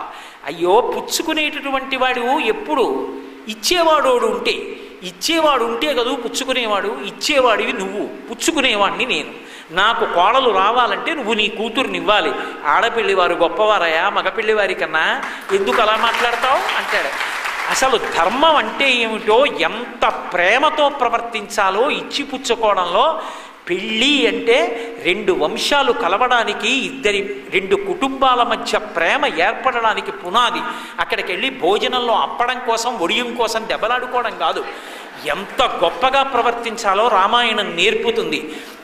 అయ్యో పుచ్చుకునేటటువంటి వాడు ఎప్పుడు ఇచ్చేవాడోడు ఉంటే ఇచ్చేవాడు ఉంటే కదూ పుచ్చుకునేవాడు ఇచ్చేవాడివి నువ్వు పుచ్చుకునేవాడిని నేను నాకు కోడలు రావాలంటే నువ్వు నీ కూతుర్ని ఇవ్వాలి ఆడపిల్లి వారు గొప్పవారయా మగపిల్లి వారి కన్నా ఎందుకు అలా మాట్లాడతావు అంటాడు అసలు ధర్మం అంటే ఏమిటో ఎంత ప్రేమతో ప్రవర్తించాలో ఇచ్చి పుచ్చుకోవడంలో పెళ్ళి అంటే రెండు వంశాలు కలవడానికి ఇద్దరి రెండు కుటుంబాల మధ్య ప్రేమ ఏర్పడడానికి పునాది అక్కడికి వెళ్ళి భోజనంలో అప్పడం కోసం ఒడియం కోసం దెబ్బలాడుకోవడం కాదు ఎంత గొప్పగా ప్రవర్తించాలో రామాయణం నేర్పుతుంది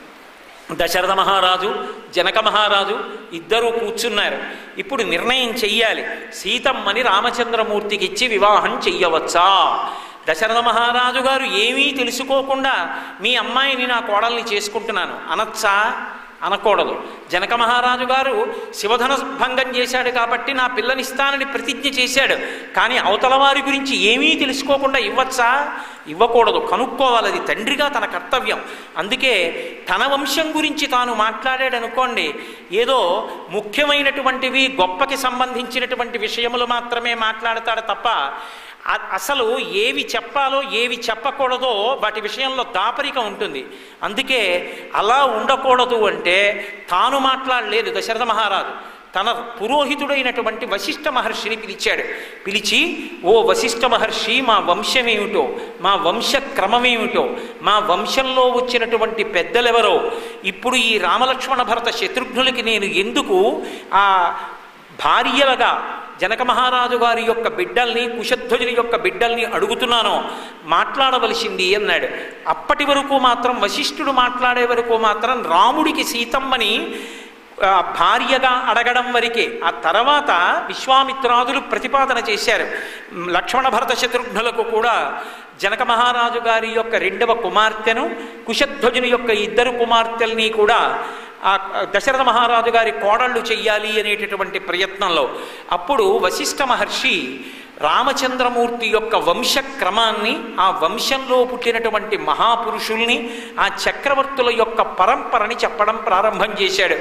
దశరథ మహారాజు జనక మహారాజు ఇద్దరూ కూర్చున్నారు ఇప్పుడు నిర్ణయం చెయ్యాలి సీతమ్మని రామచంద్రమూర్తికి ఇచ్చి వివాహం చెయ్యవచ్చా దశరథ మహారాజు గారు ఏమీ తెలుసుకోకుండా మీ అమ్మాయిని నా కోడల్ని చేసుకుంటున్నాను అనొచ్చా అనకూడదు జనక మహారాజు గారు శివధన భంగం చేశాడు కాబట్టి నా పిల్లనిస్తానని ప్రతిజ్ఞ చేశాడు కానీ అవతల వారి గురించి ఏమీ తెలుసుకోకుండా ఇవ్వచ్చా ఇవ్వకూడదు కనుక్కోవాలి అది తండ్రిగా తన కర్తవ్యం అందుకే తన వంశం గురించి తాను మాట్లాడాడు అనుకోండి ఏదో ముఖ్యమైనటువంటివి గొప్పకి సంబంధించినటువంటి విషయములు మాత్రమే మాట్లాడతాడు తప్ప అ- అసలు ఏవి చెప్పాలో ఏవి చెప్పకూడదో వాటి విషయంలో దాపరిక ఉంటుంది అందుకే అలా ఉండకూడదు అంటే తాను మాట్లాడలేదు దశరథ మహారాజు తన పురోహితుడైనటువంటి వశిష్ఠ మహర్షిని పిలిచాడు పిలిచి ఓ వశిష్ఠ మహర్షి మా వంశమేమిటో మా వంశ క్రమమేమిటో మా వంశంలో వచ్చినటువంటి పెద్దలెవరో ఇప్పుడు ఈ రామలక్ష్మణ భరత శత్రుఘ్నులకి నేను ఎందుకు ఆ భార్యలుగా జనక మహారాజు గారి యొక్క బిడ్డల్ని కుశధ్వజుని యొక్క బిడ్డల్ని అడుగుతున్నానో మాట్లాడవలసింది అన్నాడు అప్పటి వరకు మాత్రం వశిష్ఠుడు మాట్లాడే వరకు మాత్రం రాముడికి సీతమ్మని ఆ, భార్యగా అడగడం వరకే ఆ తర్వాత విశ్వామిత్రాదులు ప్రతిపాదన చేశారు మ్, లక్ష్మణ భరత శత్రుఘ్నులకు కూడా జనక మహారాజు గారి యొక్క రెండవ కుమార్తెను కుశధ్వజుని యొక్క ఇద్దరు కుమార్తెల్ని కూడా ఆ దశరథ మహారాజు గారి కోడళ్ళు చెయ్యాలి అనేటటువంటి ప్రయత్నంలో అప్పుడు వశిష్ఠ మహర్షి రామచంద్రమూర్తి యొక్క వంశ క్రమాన్ని ఆ వంశంలో పుట్టినటువంటి మహాపురుషుల్ని ఆ చక్రవర్తుల యొక్క పరంపరని చెప్పడం ప్రారంభం చేశాడు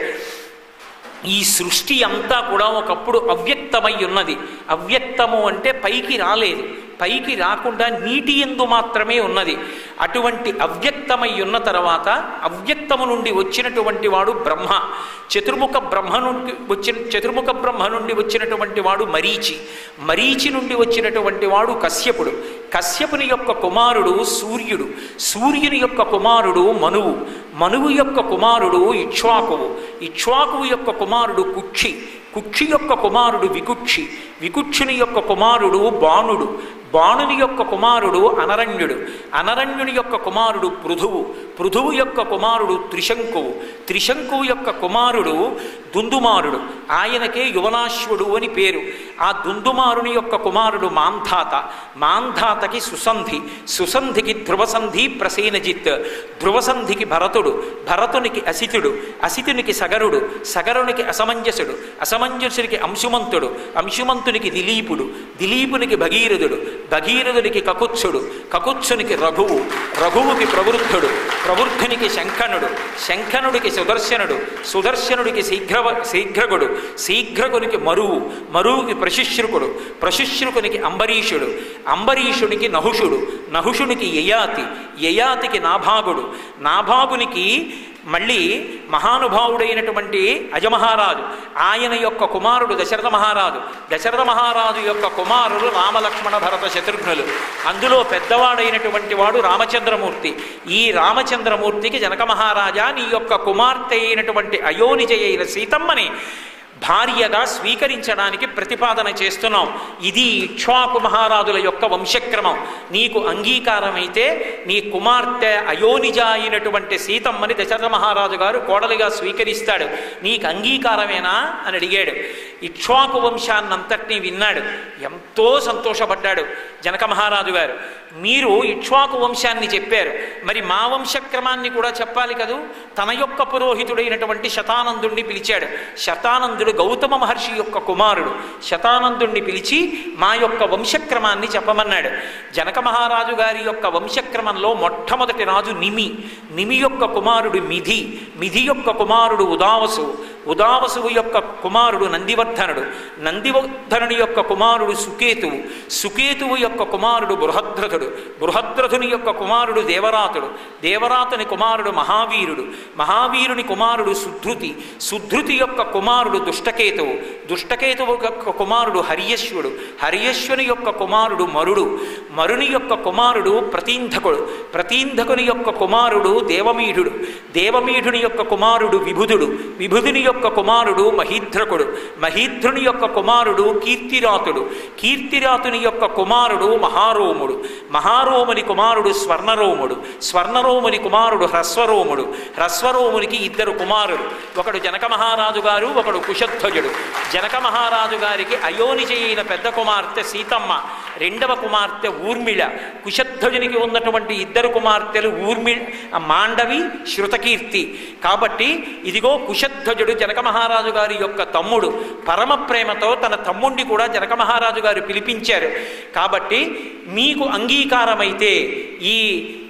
ఈ సృష్టి అంతా కూడా ఒకప్పుడు అవ్యక్తమై ఉన్నది అవ్యక్తము అంటే పైకి రాలేదు పైకి రాకుండా నీటి ఎందు మాత్రమే ఉన్నది అటువంటి అవ్యక్తమై ఉన్న తర్వాత అవ్యక్తము నుండి వచ్చినటువంటి వాడు బ్రహ్మ చతుర్ముఖ బ్రహ్మ నుండి వచ్చిన చతుర్ముఖ బ్రహ్మ నుండి వచ్చినటువంటి వాడు మరీచి మరీచి నుండి వచ్చినటువంటి వాడు కశ్యపుడు కశ్యపుని యొక్క కుమారుడు సూర్యుడు సూర్యుని యొక్క కుమారుడు మనువు మనువు యొక్క కుమారుడు ఇక్ష్వాకువు ఇక్ష్వాకువు యొక్క కుమారుడు కుక్షి కుక్షి యొక్క కుమారుడు వికుక్షి వికుక్షుని యొక్క కుమారుడు బాణుడు బాణుని యొక్క కుమారుడు అనరణ్యుడు అనరణ్యుని యొక్క కుమారుడు పృథువు పృథువు యొక్క కుమారుడు త్రిశంకువు త్రిశంకువు యొక్క కుమారుడు దుందుమారుడు ఆయనకే యువనాశ్వుడు అని పేరు ఆ దుందుమారుని యొక్క కుమారుడు మాంధాత మాంధాతకి సుసంధి సుసంధికి ధ్రువసంధి ప్రసేనజిత్ ధ్రువసంధికి భరతుడు భరతునికి అసితుడు అసితునికి సగరుడు సగరునికి అసమంజసుడు అసమంజసునికి అంశుమంతుడు అంశుమంతునికి దిలీపుడు దిలీపునికి భగీరథుడు భగీరథునికి కకుత్సుడు కకుత్సునికి రఘువు రఘువుకి ప్రవృద్ధుడు ప్రవృద్ధునికి శంఖనుడు శంఖనుడికి సుదర్శనుడు సుదర్శనుడికి శీఘ్ర శీఘ్రగుడు శీఘ్రగునికి మరువు మరువుకి ప్రశిశ్రుకుడు ప్రశిశ్రుకునికి అంబరీషుడు అంబరీషునికి నహుషుడు నహుషునికి యయాతి యయాతికి నాభాగుడు నాభాగునికి మళ్ళీ మహానుభావుడైనటువంటి అజమహారాజు ఆయన యొక్క కుమారుడు దశరథ మహారాజు దశరథ మహారాజు యొక్క కుమారుడు రామలక్ష్మణ భరత శత్రుఘ్నులు అందులో పెద్దవాడైనటువంటి వాడు రామచంద్రమూర్తి ఈ రామచంద్రమూర్తికి జనక మహారాజా నీ యొక్క కుమార్తె అయినటువంటి అయోనిజ అయిన సీతమ్మని భార్యగా స్వీకరించడానికి ప్రతిపాదన చేస్తున్నాం ఇది ఇక్ష్వాకు మహారాజుల యొక్క వంశక్రమం నీకు అంగీకారమైతే నీ కుమార్తె అయోనిజ అయినటువంటి సీతమ్మని దశరథ మహారాజు గారు కోడలిగా స్వీకరిస్తాడు నీకు అంగీకారమేనా అని అడిగాడు ఇక్ష్వాకు వంశాన్నంతటినీ విన్నాడు ఎంతో సంతోషపడ్డాడు జనక మహారాజు గారు మీరు ఇక్ష్వాకు వంశాన్ని చెప్పారు మరి మా వంశక్రమాన్ని కూడా చెప్పాలి కదూ తన యొక్క పురోహితుడైనటువంటి శతానందుణ్ణి పిలిచాడు శతానందుడు గౌతమ మహర్షి యొక్క కుమారుడు శతానందుణ్ణి పిలిచి మా యొక్క వంశక్రమాన్ని చెప్పమన్నాడు జనక మహారాజు గారి యొక్క వంశక్రమంలో మొట్టమొదటి రాజు నిమి నిమి యొక్క కుమారుడు మిధి మిధి యొక్క కుమారుడు ఉదావసు ఉదావసువు యొక్క కుమారుడు నందివర్ధనుడు నందివర్ధనుని యొక్క కుమారుడు సుకేతువు సుకేతువు యొక్క కుమారుడు బృహద్రథుడు బృహద్రథుని యొక్క కుమారుడు దేవరాతుడు దేవరాతుని కుమారుడు మహావీరుడు మహావీరుని కుమారుడు సుధృతి సుధృతి యొక్క కుమారుడు దుష్టకేతువు దుష్టకేతువు యొక్క కుమారుడు హరియశ్వడు హరియశ్వని యొక్క కుమారుడు మరుడు మరుని యొక్క కుమారుడు ప్రతీంధకుడు ప్రతీంధకుని యొక్క కుమారుడు దేవమీఢుడు దేవమీఢుని యొక్క కుమారుడు విభుధుడు విభుధుని యొక్క కుమారుడు మహీధ్రకుడు మహీధ్రుని యొక్క కుమారుడు కీర్తిరాతుడు కీర్తిరాతుని యొక్క కుమారుడు మహారోముడు మహారోముని కుమారుడు స్వర్ణరోముడు స్వర్ణరోముని కుమారుడు హ్రస్వరోముడు హ్రస్వరోమునికి ఇద్దరు కుమారుడు ఒకడు జనక మహారాజు గారు ఒకడు కుశధ్వజుడు జనక మహారాజు గారికి అయోనిజ అయిన పెద్ద కుమార్తె సీతమ్మ రెండవ కుమార్తె ఊర్మిళ కుశధ్వజునికి ఉన్నటువంటి ఇద్దరు కుమార్తెలు ఊర్మిళ మాండవి శృతకీర్తి కాబట్టి ఇదిగో కుశధ్వజుడు జనక మహారాజు గారి యొక్క తమ్ముడు పరమ ప్రేమతో తన తమ్ముణ్ణి కూడా జనక మహారాజు గారు పిలిపించారు కాబట్టి మీకు అంగీకారమైతే ఈ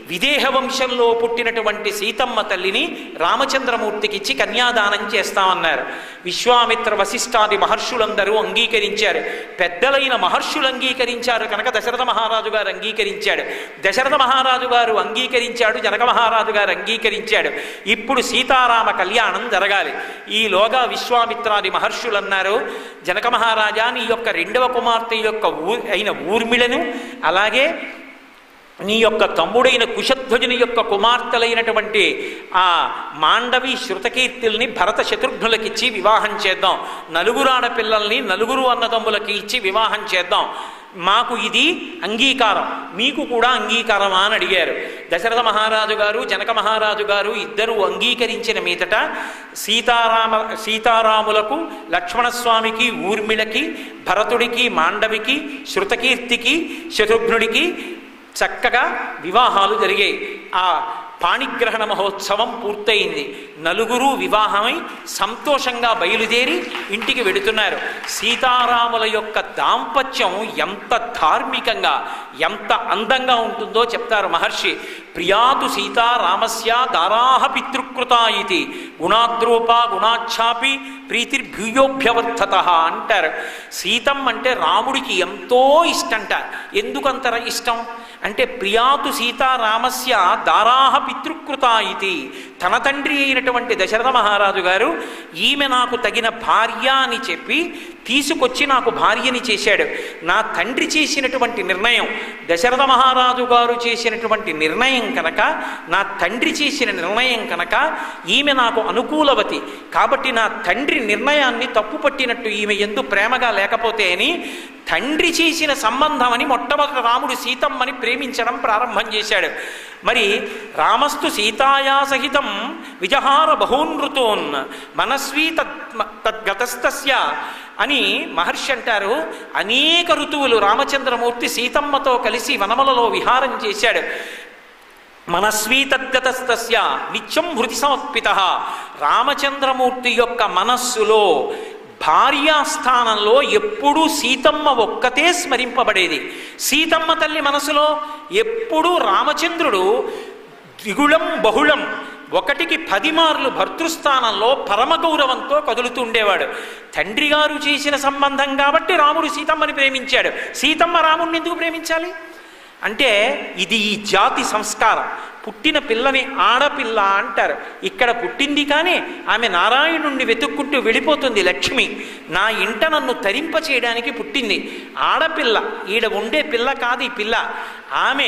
విదేహ వంశంలో పుట్టినటువంటి సీతమ్మ తల్లిని రామచంద్రమూర్తికి ఇచ్చి కన్యాదానం చేస్తామన్నారు విశ్వామిత్ర వశిష్ఠాది మహర్షులందరూ అంగీకరించారు పెద్దలైన మహర్షులు అంగీకరించారు కనుక దశరథ మహారాజు గారు అంగీకరించాడు దశరథ మహారాజు గారు అంగీకరించాడు జనక మహారాజు గారు అంగీకరించాడు ఇప్పుడు సీతారామ కళ్యాణం జరగాలి ఈలోగా విశ్వామిత్రాది మహర్షులు అన్నారు జనక మహారాజా నీ యొక్క రెండవ కుమార్తె యొక్క ఊ అయిన ఊర్మిళను అలాగే నీ యొక్క తమ్ముడైన కుశధ్వజుని యొక్క కుమార్తెలైనటువంటి ఆ మాండవి శృతకీర్తుల్ని భరత శత్రుఘ్నులకిచ్చి వివాహం చేద్దాం నలుగురు ఆడపిల్లల్ని నలుగురు అన్నదమ్ములకి ఇచ్చి వివాహం చేద్దాం మాకు ఇది అంగీకారం మీకు కూడా అంగీకారమా అని అడిగారు దశరథ మహారాజు గారు జనక మహారాజు గారు ఇద్దరు అంగీకరించిన మీదట సీతారామ సీతారాములకు లక్ష్మణస్వామికి ఊర్మిళకి భరతుడికి మాండవికి శృతకీర్తికి శత్రుఘ్నుడికి చక్కగా వివాహాలు జరిగాయి ఆ పాణిగ్రహణ మహోత్సవం పూర్తయింది నలుగురు వివాహమై సంతోషంగా బయలుదేరి ఇంటికి వెడుతున్నారు సీతారాముల యొక్క దాంపత్యం ఎంత ధార్మికంగా ఎంత అందంగా ఉంటుందో చెప్తారు మహర్షి ప్రియాతు సీతారామస్య దారాహ పితృకృత ఇది గుణాద్రూప గుణాఛాపి ప్రీతిర్భూయోభ్యవర్ధత అంటారు సీతం అంటే రాముడికి ఎంతో ఇష్టంట ఎందుకంత ఇష్టం అంటే ప్రియాతు సీతారామస్య దారాహ పితృకృత ఇది తన తండ్రి అయినటువంటి దశరథ మహారాజు గారు ఈమె నాకు తగిన భార్య అని చెప్పి తీసుకొచ్చి నాకు భార్యని చేశాడు నా తండ్రి చేసినటువంటి నిర్ణయం దశరథ మహారాజు గారు చేసినటువంటి నిర్ణయం కనుక నా తండ్రి చేసిన నిర్ణయం కనుక ఈమె నాకు అనుకూలవతి కాబట్టి నా తండ్రి నిర్ణయాన్ని తప్పుపట్టినట్టు ఈమె ఎందు ప్రేమగా లేకపోతే అని తండ్రి చేసిన సంబంధం అని మొట్టమొదట రాముడు సీతమ్మని ప్రేమించడం ప్రారంభం చేశాడు మరి రామస్తు సీతాయా సహితం విజహార బహూనృతోన్ మనస్వీ తద్ తద్గతస్తస్య అని మహర్షి అంటారు అనేక ఋతువులు రామచంద్రమూర్తి సీతమ్మతో కలిసి వనములలో విహారం చేశాడు మనస్వీ తద్గతస్తస్య నిత్యం హృతి సమర్పిత రామచంద్రమూర్తి యొక్క మనస్సులో భార్యాస్థానంలో ఎప్పుడూ సీతమ్మ ఒక్కతే స్మరింపబడేది సీతమ్మ తల్లి మనసులో ఎప్పుడూ రామచంద్రుడు ద్విగుళం బహుళం ఒకటికి పది మార్లు భర్తృస్థానంలో పరమ గౌరవంతో కదులుతుండేవాడు తండ్రి గారు చేసిన సంబంధం కాబట్టి రాముడు సీతమ్మని ప్రేమించాడు సీతమ్మ రాముడిని ఎందుకు ప్రేమించాలి అంటే ఇది ఈ జాతి సంస్కారం పుట్టిన పిల్లని ఆడపిల్ల అంటారు ఇక్కడ పుట్టింది కానీ ఆమె నారాయణుణ్ణి వెతుక్కుంటూ వెళ్ళిపోతుంది లక్ష్మి నా ఇంట నన్ను తరింప చేయడానికి పుట్టింది ఆడపిల్ల ఈడ ఉండే పిల్ల కాదు ఈ పిల్ల ఆమె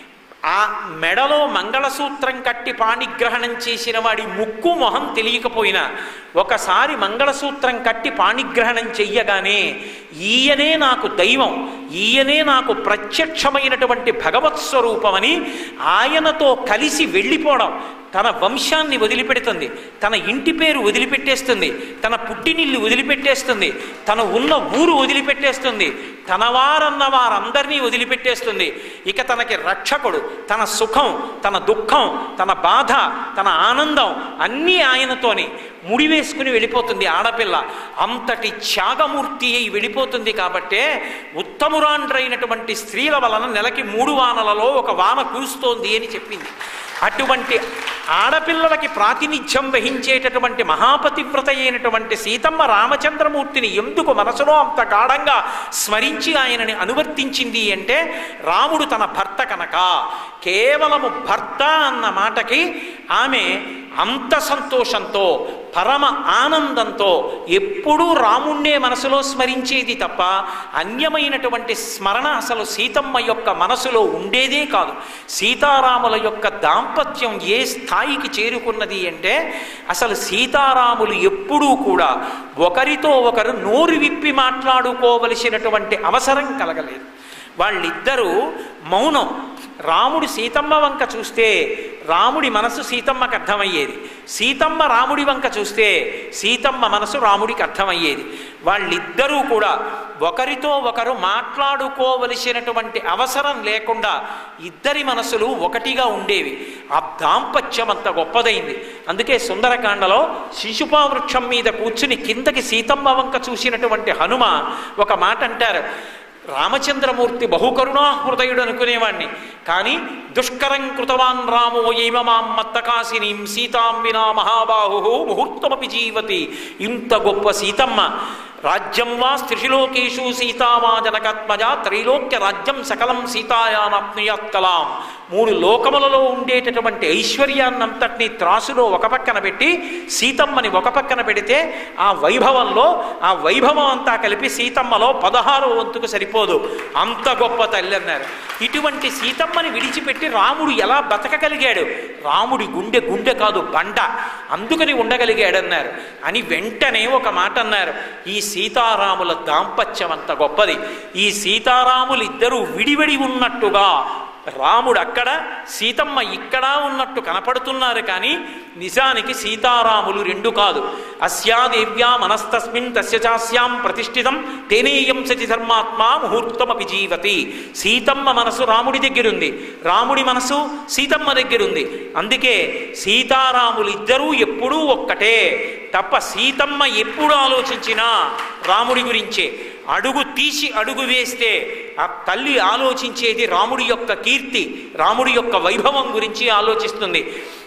ఆ మెడలో మంగళసూత్రం కట్టి పాణిగ్రహణం చేసిన వాడి ముక్కు మొహం తెలియకపోయినా ఒకసారి మంగళసూత్రం కట్టి పాణిగ్రహణం చెయ్యగానే ఈయనే నాకు దైవం ఈయనే నాకు ప్రత్యక్షమైనటువంటి భగవత్ స్వరూపమని ఆయనతో కలిసి వెళ్ళిపోవడం తన వంశాన్ని వదిలిపెడుతుంది తన ఇంటి పేరు వదిలిపెట్టేస్తుంది తన పుట్టినిల్లు వదిలిపెట్టేస్తుంది తన ఉన్న ఊరు వదిలిపెట్టేస్తుంది తన వారన్న వారందరినీ వదిలిపెట్టేస్తుంది ఇక తనకి రక్షకుడు తన సుఖం తన దుఃఖం తన బాధ తన ఆనందం అన్నీ ఆయనతోని ముడివేసుకుని వెళ్ళిపోతుంది ఆడపిల్ల అంతటి త్యాగమూర్తి అయి వెళ్ళిపోతుంది కాబట్టే ఉత్తమురాండ్రైనటువంటి స్త్రీల వలన నెలకి మూడు వానలలో ఒక వాన కూస్తోంది అని చెప్పింది అటువంటి ఆడపిల్లలకి ప్రాతినిధ్యం వహించేటటువంటి మహాపతివ్రత అయినటువంటి సీతమ్మ రామచంద్రమూర్తిని ఎందుకు మనసులో అంత గాఢంగా స్మరించి ఆయనని అనువర్తించింది అంటే రాముడు తన భర్త కనుక కేవలము భర్త అన్న మాటకి ఆమె అంత సంతోషంతో పరమ ఆనందంతో ఎప్పుడూ రాముణ్ణే మనసులో స్మరించేది తప్ప అన్యమైనటువంటి స్మరణ అసలు సీతమ్మ యొక్క మనసులో ఉండేదే కాదు సీతారాముల యొక్క దాంపత్యం ఏ స్థాయికి చేరుకున్నది అంటే అసలు సీతారాములు ఎప్పుడూ కూడా ఒకరితో ఒకరు నోరు విప్పి మాట్లాడుకోవలసినటువంటి అవసరం కలగలేదు వాళ్ళిద్దరూ మౌనం రాముడు సీతమ్మ వంక చూస్తే రాముడి మనసు సీతమ్మకు అర్థమయ్యేది సీతమ్మ రాముడి వంక చూస్తే సీతమ్మ మనసు రాముడికి అర్థమయ్యేది వాళ్ళిద్దరూ కూడా ఒకరితో ఒకరు మాట్లాడుకోవలసినటువంటి అవసరం లేకుండా ఇద్దరి మనసులు ఒకటిగా ఉండేవి ఆ దాంపత్యం అంత గొప్పదైంది అందుకే సుందరకాండలో శిశుపా వృక్షం మీద కూర్చుని కిందకి సీతమ్మ వంక చూసినటువంటి హనుమ ఒక మాట అంటారు రామచంద్రమూర్తి బహుకరుణా హృదయుడు అనుకునేవాణ్ణి కానీ దుష్కరం కృతవాన్ రామో ఏమ మాం మత్తకాసినీం సీతాం వినా మహాబాహు ముహూర్తమపి జీవతి ఇంత గొప్ప సీతమ్మ రాజ్యం వా స్త్రిశిలోకేషు సీతామా జనకాత్మజ త్రైలోక్య రాజ్యం సకలం సీతాయానాప్నుయాత్ కలాం మూడు లోకములలో ఉండేటటువంటి ఐశ్వర్యాన్నంతటినీ త్రాసులో ఒక పక్కన పెట్టి సీతమ్మని ఒక పక్కన పెడితే ఆ వైభవంలో ఆ వైభవం అంతా కలిపి సీతమ్మలో పదహారో వంతుకు సరిపోదు అంత గొప్ప తల్లి అన్నారు ఇటువంటి సీతమ్మని విడిచిపెట్టి రాముడు ఎలా బతకగలిగాడు రాముడి గుండె గుండె కాదు బండ అందుకని ఉండగలిగాడన్నారు అని వెంటనే ఒక మాట అన్నారు ఈ సీతారాముల దాంపత్యం అంత గొప్పది ఈ సీతారాములు ఇద్దరూ విడివిడి ఉన్నట్టుగా రాముడు అక్కడ సీతమ్మ ఇక్కడ ఉన్నట్టు కనపడుతున్నారు కానీ నిజానికి సీతారాములు రెండు కాదు అస్యాదేవ్యా మనస్తస్మిన్ తస్య చాస్యాం ప్రతిష్ఠితం తేనేయం సతి ధర్మాత్మ ముహూర్తమపి జీవతి సీతమ్మ మనసు రాముడి దగ్గరుంది రాముడి మనసు సీతమ్మ దగ్గరుంది అందుకే సీతారాములు ఇద్దరూ ఎప్పుడూ ఒక్కటే తప్ప సీతమ్మ ఎప్పుడు ఆలోచించినా రాముడి గురించే అడుగు తీసి అడుగు వేస్తే ఆ తల్లి ఆలోచించేది రాముడి యొక్క కీర్తి రాముడి యొక్క వైభవం గురించి ఆలోచిస్తుంది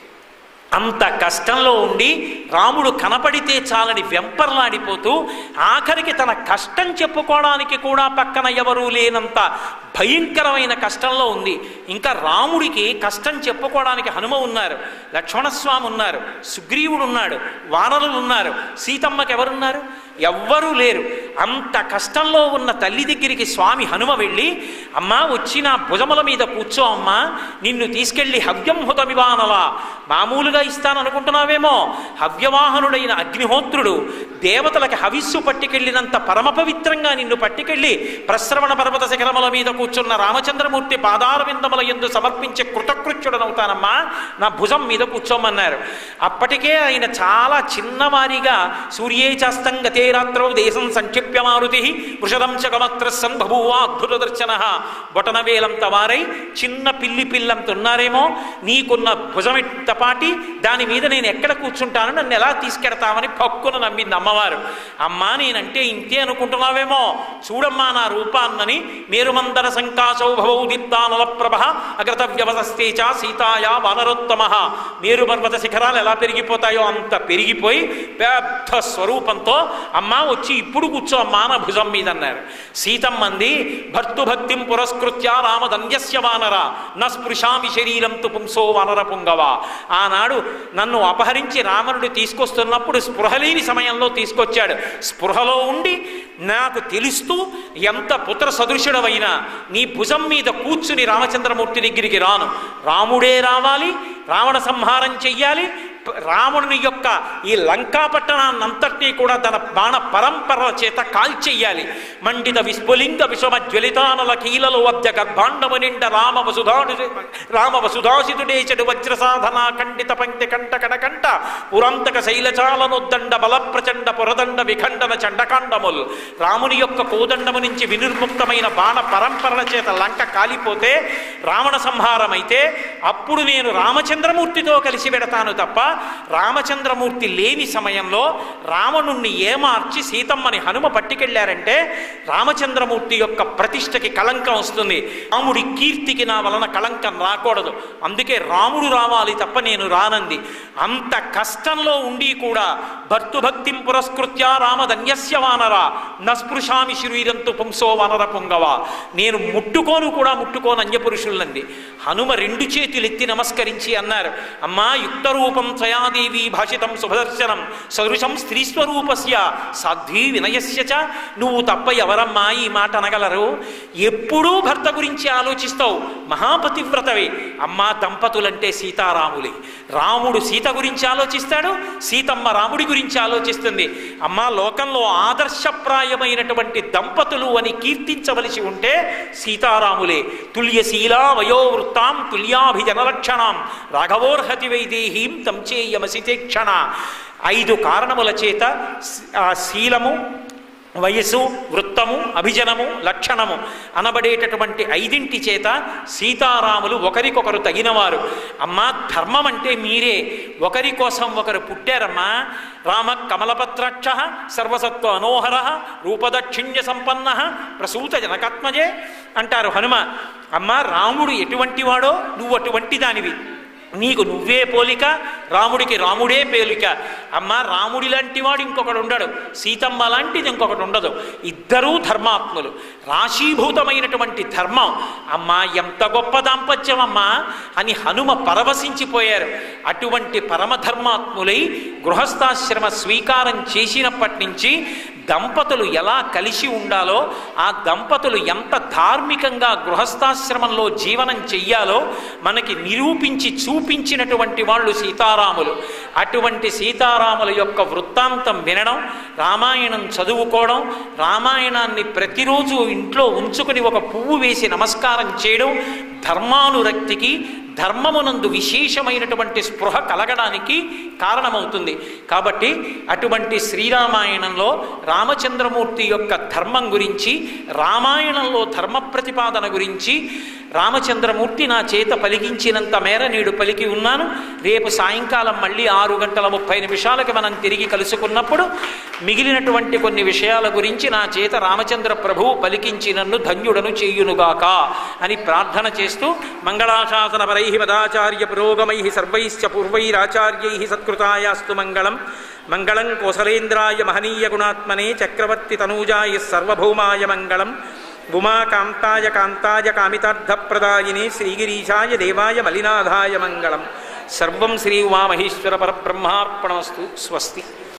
అంత కష్టంలో ఉండి రాముడు కనపడితే చాలని వెంపర్లాడిపోతూ ఆఖరికి తన కష్టం చెప్పుకోవడానికి కూడా పక్కన ఎవరూ లేనంత భయంకరమైన కష్టంలో ఉంది ఇంకా రాముడికి కష్టం చెప్పుకోవడానికి హనుమ ఉన్నారు లక్ష్మణస్వామి ఉన్నారు సుగ్రీవుడు ఉన్నాడు వానరులు ఉన్నారు సీతమ్మకి ఎవరున్నారు ఎవ్వరూ లేరు అంత కష్టంలో ఉన్న తల్లి దగ్గరికి స్వామి హనుమ వెళ్ళి అమ్మా వచ్చి నా భుజముల మీద కూర్చో అమ్మా నిన్ను తీసుకెళ్ళి హవ్యం హుతమివానలా మామూలుగా ఇస్తాననుకుంటున్నావేమో హవ్యవాహనుడైన అగ్నిహోత్రుడు దేవతలకి హవిస్సు పట్టుకెళ్ళినంత పరమ పవిత్రంగా నిన్ను పట్టుకెళ్ళి ప్రశ్రవణ పర్వత శిఖరముల మీద కూర్చున్న రామచంద్రమూర్తి పాదార విందముల ఎందు సమర్పించే కృతకృత్యుడనవుతానమ్మా నా భుజం మీద కూర్చోమన్నారు అప్పటికే ఆయన చాలా చిన్నవారిగా సూర్యే చాస్తం గతే రాత్రౌ దేశం సంక్షిప్య మారుతి వృషదంశ గమత్ర సంభూవా అద్భుత దర్శన బొటనవేలంత వారై చిన్న పిల్లి పిల్లంత ఉన్నారేమో నీకున్న భుజమిట్ట పాటి దాని మీద నేను ఎక్కడ కూర్చుంటాను నన్ను ఎలా తీసుకెడతామని పక్కున నమ్మింది అమ్మవారు అమ్మా నేనంటే ఇంతే అనుకుంటున్నావేమో చూడమ్మా నా రూపాన్నని మేరుమందర సంకాశౌభవౌ దీప్తానల ప్రభ అగ్రత వ్యవసస్తే చ సీతాయా వానరోత్తమ మేరు పర్వత శిఖరాలు ఎలా పెరిగిపోతాయో అంత పెరిగిపోయి పెద్ద స్వరూపంతో అమ్మా వచ్చి ఇప్పుడు కూర్చో అమ్మా నా భుజం మీద అన్నారు సీతమ్మంది భర్తుభక్తిం పురస్కృత్య రామధన్యస్య వానర న స్పృశామి శరీరం తు పుంసో వానర పుంగవ ఆనాడు నన్ను అపహరించి రావణుడు తీసుకొస్తున్నప్పుడు స్పృహలేని సమయంలో తీసుకొచ్చాడు స్పృహలో ఉండి నాకు తెలుస్తూ ఎంత పుత్ర సదృశుడవైనా నీ భుజం మీద కూర్చుని రామచంద్రమూర్తి దగ్గరికి రాను రాముడే రావాలి రావణ సంహారం చెయ్యాలి రావణుని యొక్క ఈ లంకా పట్టణాన్నంతటినీ కూడా తన బాణ పరంపర చేత కాల్చెయ్యాలి మండిత విస్ఫులింగ విషమ జ్వలితానల కీలలో అబ్జ గర్భాండము నిండ రామ వసుధాను రామ వసుధాసితుడే చెడు వజ్ర సాధన ఖండిత పంక్తి కంట కడకంట పురంతక శైలచాలనొద్దండ బల ప్రచండ పురదండ విఖండన చండకాండముల్ రాముని యొక్క కోదండము నుంచి వినిర్ముక్తమైన బాణ పరంపరల చేత లంక కాలిపోతే రావణ సంహారం అయితే అప్పుడు నేను రామచంద్రమూర్తితో కలిసి పెడతాను తప్ప రామచంద్రమూర్తి లేని సమయంలో రావణుణ్ణి ఏమార్చి సీతమ్మని హనుమ పట్టుకెళ్ళారంటే రామచంద్రమూర్తి యొక్క ప్రతిష్టకి కళంకం వస్తుంది రాముడి కీర్తికి నా వలన కళంకం రాకూడదు అందుకే రాముడు రావాలి తప్ప నేను రానంది అంత కష్టంలో ఉండి కూడా భర్తుభక్తిం పురస్కృత్య రామధన్యస్య వానర నస్పృశామి శరీరంతు పుంసో వానర పుంగవ నేను ముట్టుకోను కూడా ముట్టుకోను అన్యపురుషులంది హనుమ రెండు చేతులెత్తి నమస్కరించి అన్నారు అమ్మా యుక్త రూపం త్వయాదేవి భాషితం శుభదర్శనం సదృశం స్త్రీస్వరూపస్య సాధ్వీ వినయస్య చ నువ్వు తప్ప ఎవరమ్మా ఈ మాట అనగలరు ఎప్పుడూ భర్త గురించి ఆలోచిస్తావు మహాపతివ్రతవే అమ్మా దంపతులంటే సీతారాములే రాముడు సీత గురించి ఆలోచిస్తాడు సీతమ్మ రాముడి గురించి ఆలోచిస్తుంది అమ్మా లోకంలో ఆదర్శప్రాయమైనటువంటి దంపతులు అని కీర్తించవలసి ఉంటే సీతారాములే తుల్యశీలా వయోవృత్తాం తుల్యాభిజనలక్షణాం రాఘవోర్హతి వైదేహీం తంచేయమసితే క్షణ ఐదు కారణముల చేత ఆ శీలము వయస్సు వృత్తము అభిజనము లక్షణము అనబడేటటువంటి ఐదింటి చేత సీతారాములు ఒకరికొకరు తగినవారు అమ్మా ధర్మం అంటే మీరే ఒకరి కోసం ఒకరు పుట్టారమ్మా రామ కమలపత్రాక్ష సర్వసత్వ అనోహర రూపదక్షిణ్య సంపన్న ప్రసూత జనకాత్మజే అంటారు హనుమ అమ్మ రాముడు ఎటువంటి వాడో నువ్వు అటువంటి దానివి నీకు నువ్వే పోలిక రాముడికి రాముడే పోలిక అమ్మ రాముడి లాంటి వాడు ఇంకొకడు ఉండడు సీతమ్మ లాంటిది ఇంకొకటి ఉండదు ఇద్దరూ ధర్మాత్ములు రాశీభూతమైనటువంటి ధర్మం అమ్మా ఎంత గొప్ప దాంపత్యం అమ్మా అని హనుమ పరవశించిపోయారు అటువంటి పరమధర్మాత్ములై గృహస్థాశ్రమ స్వీకారం చేసినప్పటి నుంచి దంపతులు ఎలా కలిసి ఉండాలో ఆ దంపతులు ఎంత ధార్మికంగా గృహస్థాశ్రమంలో జీవనం చెయ్యాలో మనకి నిరూపించి చూపించినటువంటి వాళ్ళు సీతారాములు అటువంటి సీతారాముల యొక్క వృత్తాంతం వినడం రామాయణం చదువుకోవడం రామాయణాన్ని ప్రతిరోజు ఇంట్లో ఉంచుకుని ఒక పువ్వు వేసి నమస్కారం చేయడం ధర్మానురక్తికి ధర్మమునందు విశేషమైనటువంటి స్పృహ కలగడానికి కారణమవుతుంది కాబట్టి అటువంటి శ్రీరామాయణంలో రామచంద్రమూర్తి యొక్క ధర్మం గురించి రామాయణంలో ధర్మ ప్రతిపాదన గురించి రామచంద్రమూర్తి నా చేత పలికించినంత మేర నేడు పలికి ఉన్నాను రేపు సాయంకాలం మళ్ళీ ఆరు గంటల ముప్పై నిమిషాలకి మనం తిరిగి కలుసుకున్నప్పుడు మిగిలినటువంటి కొన్ని విషయాల గురించి నా చేత రామచంద్ర ప్రభువు పలికించి నన్ను ధన్యుడను చేయునుగాక అని ప్రార్థన చేస్తూ మంగళాశాసన పరై పదాచార్య పురోగమై సర్వైశ్చ పూర్వైరాచార్యై సత్కృతాయాస్తు మంగళం మంగళం కోసలేంద్రాయ మహనీయ గుణాత్మనే చక్రవర్తి తనూజాయ సర్వభౌమాయ మంగళం ఉమాకాంతాయ కాంతాయ కామితార్థప్రదాయిని శ్రీగిరీశాయ దేవాయ మలినాథాయ మంగళం సర్వం శ్రీ ఉమామహేశ్వర పరబ్రహ్మార్పణమస్తు స్వస్తి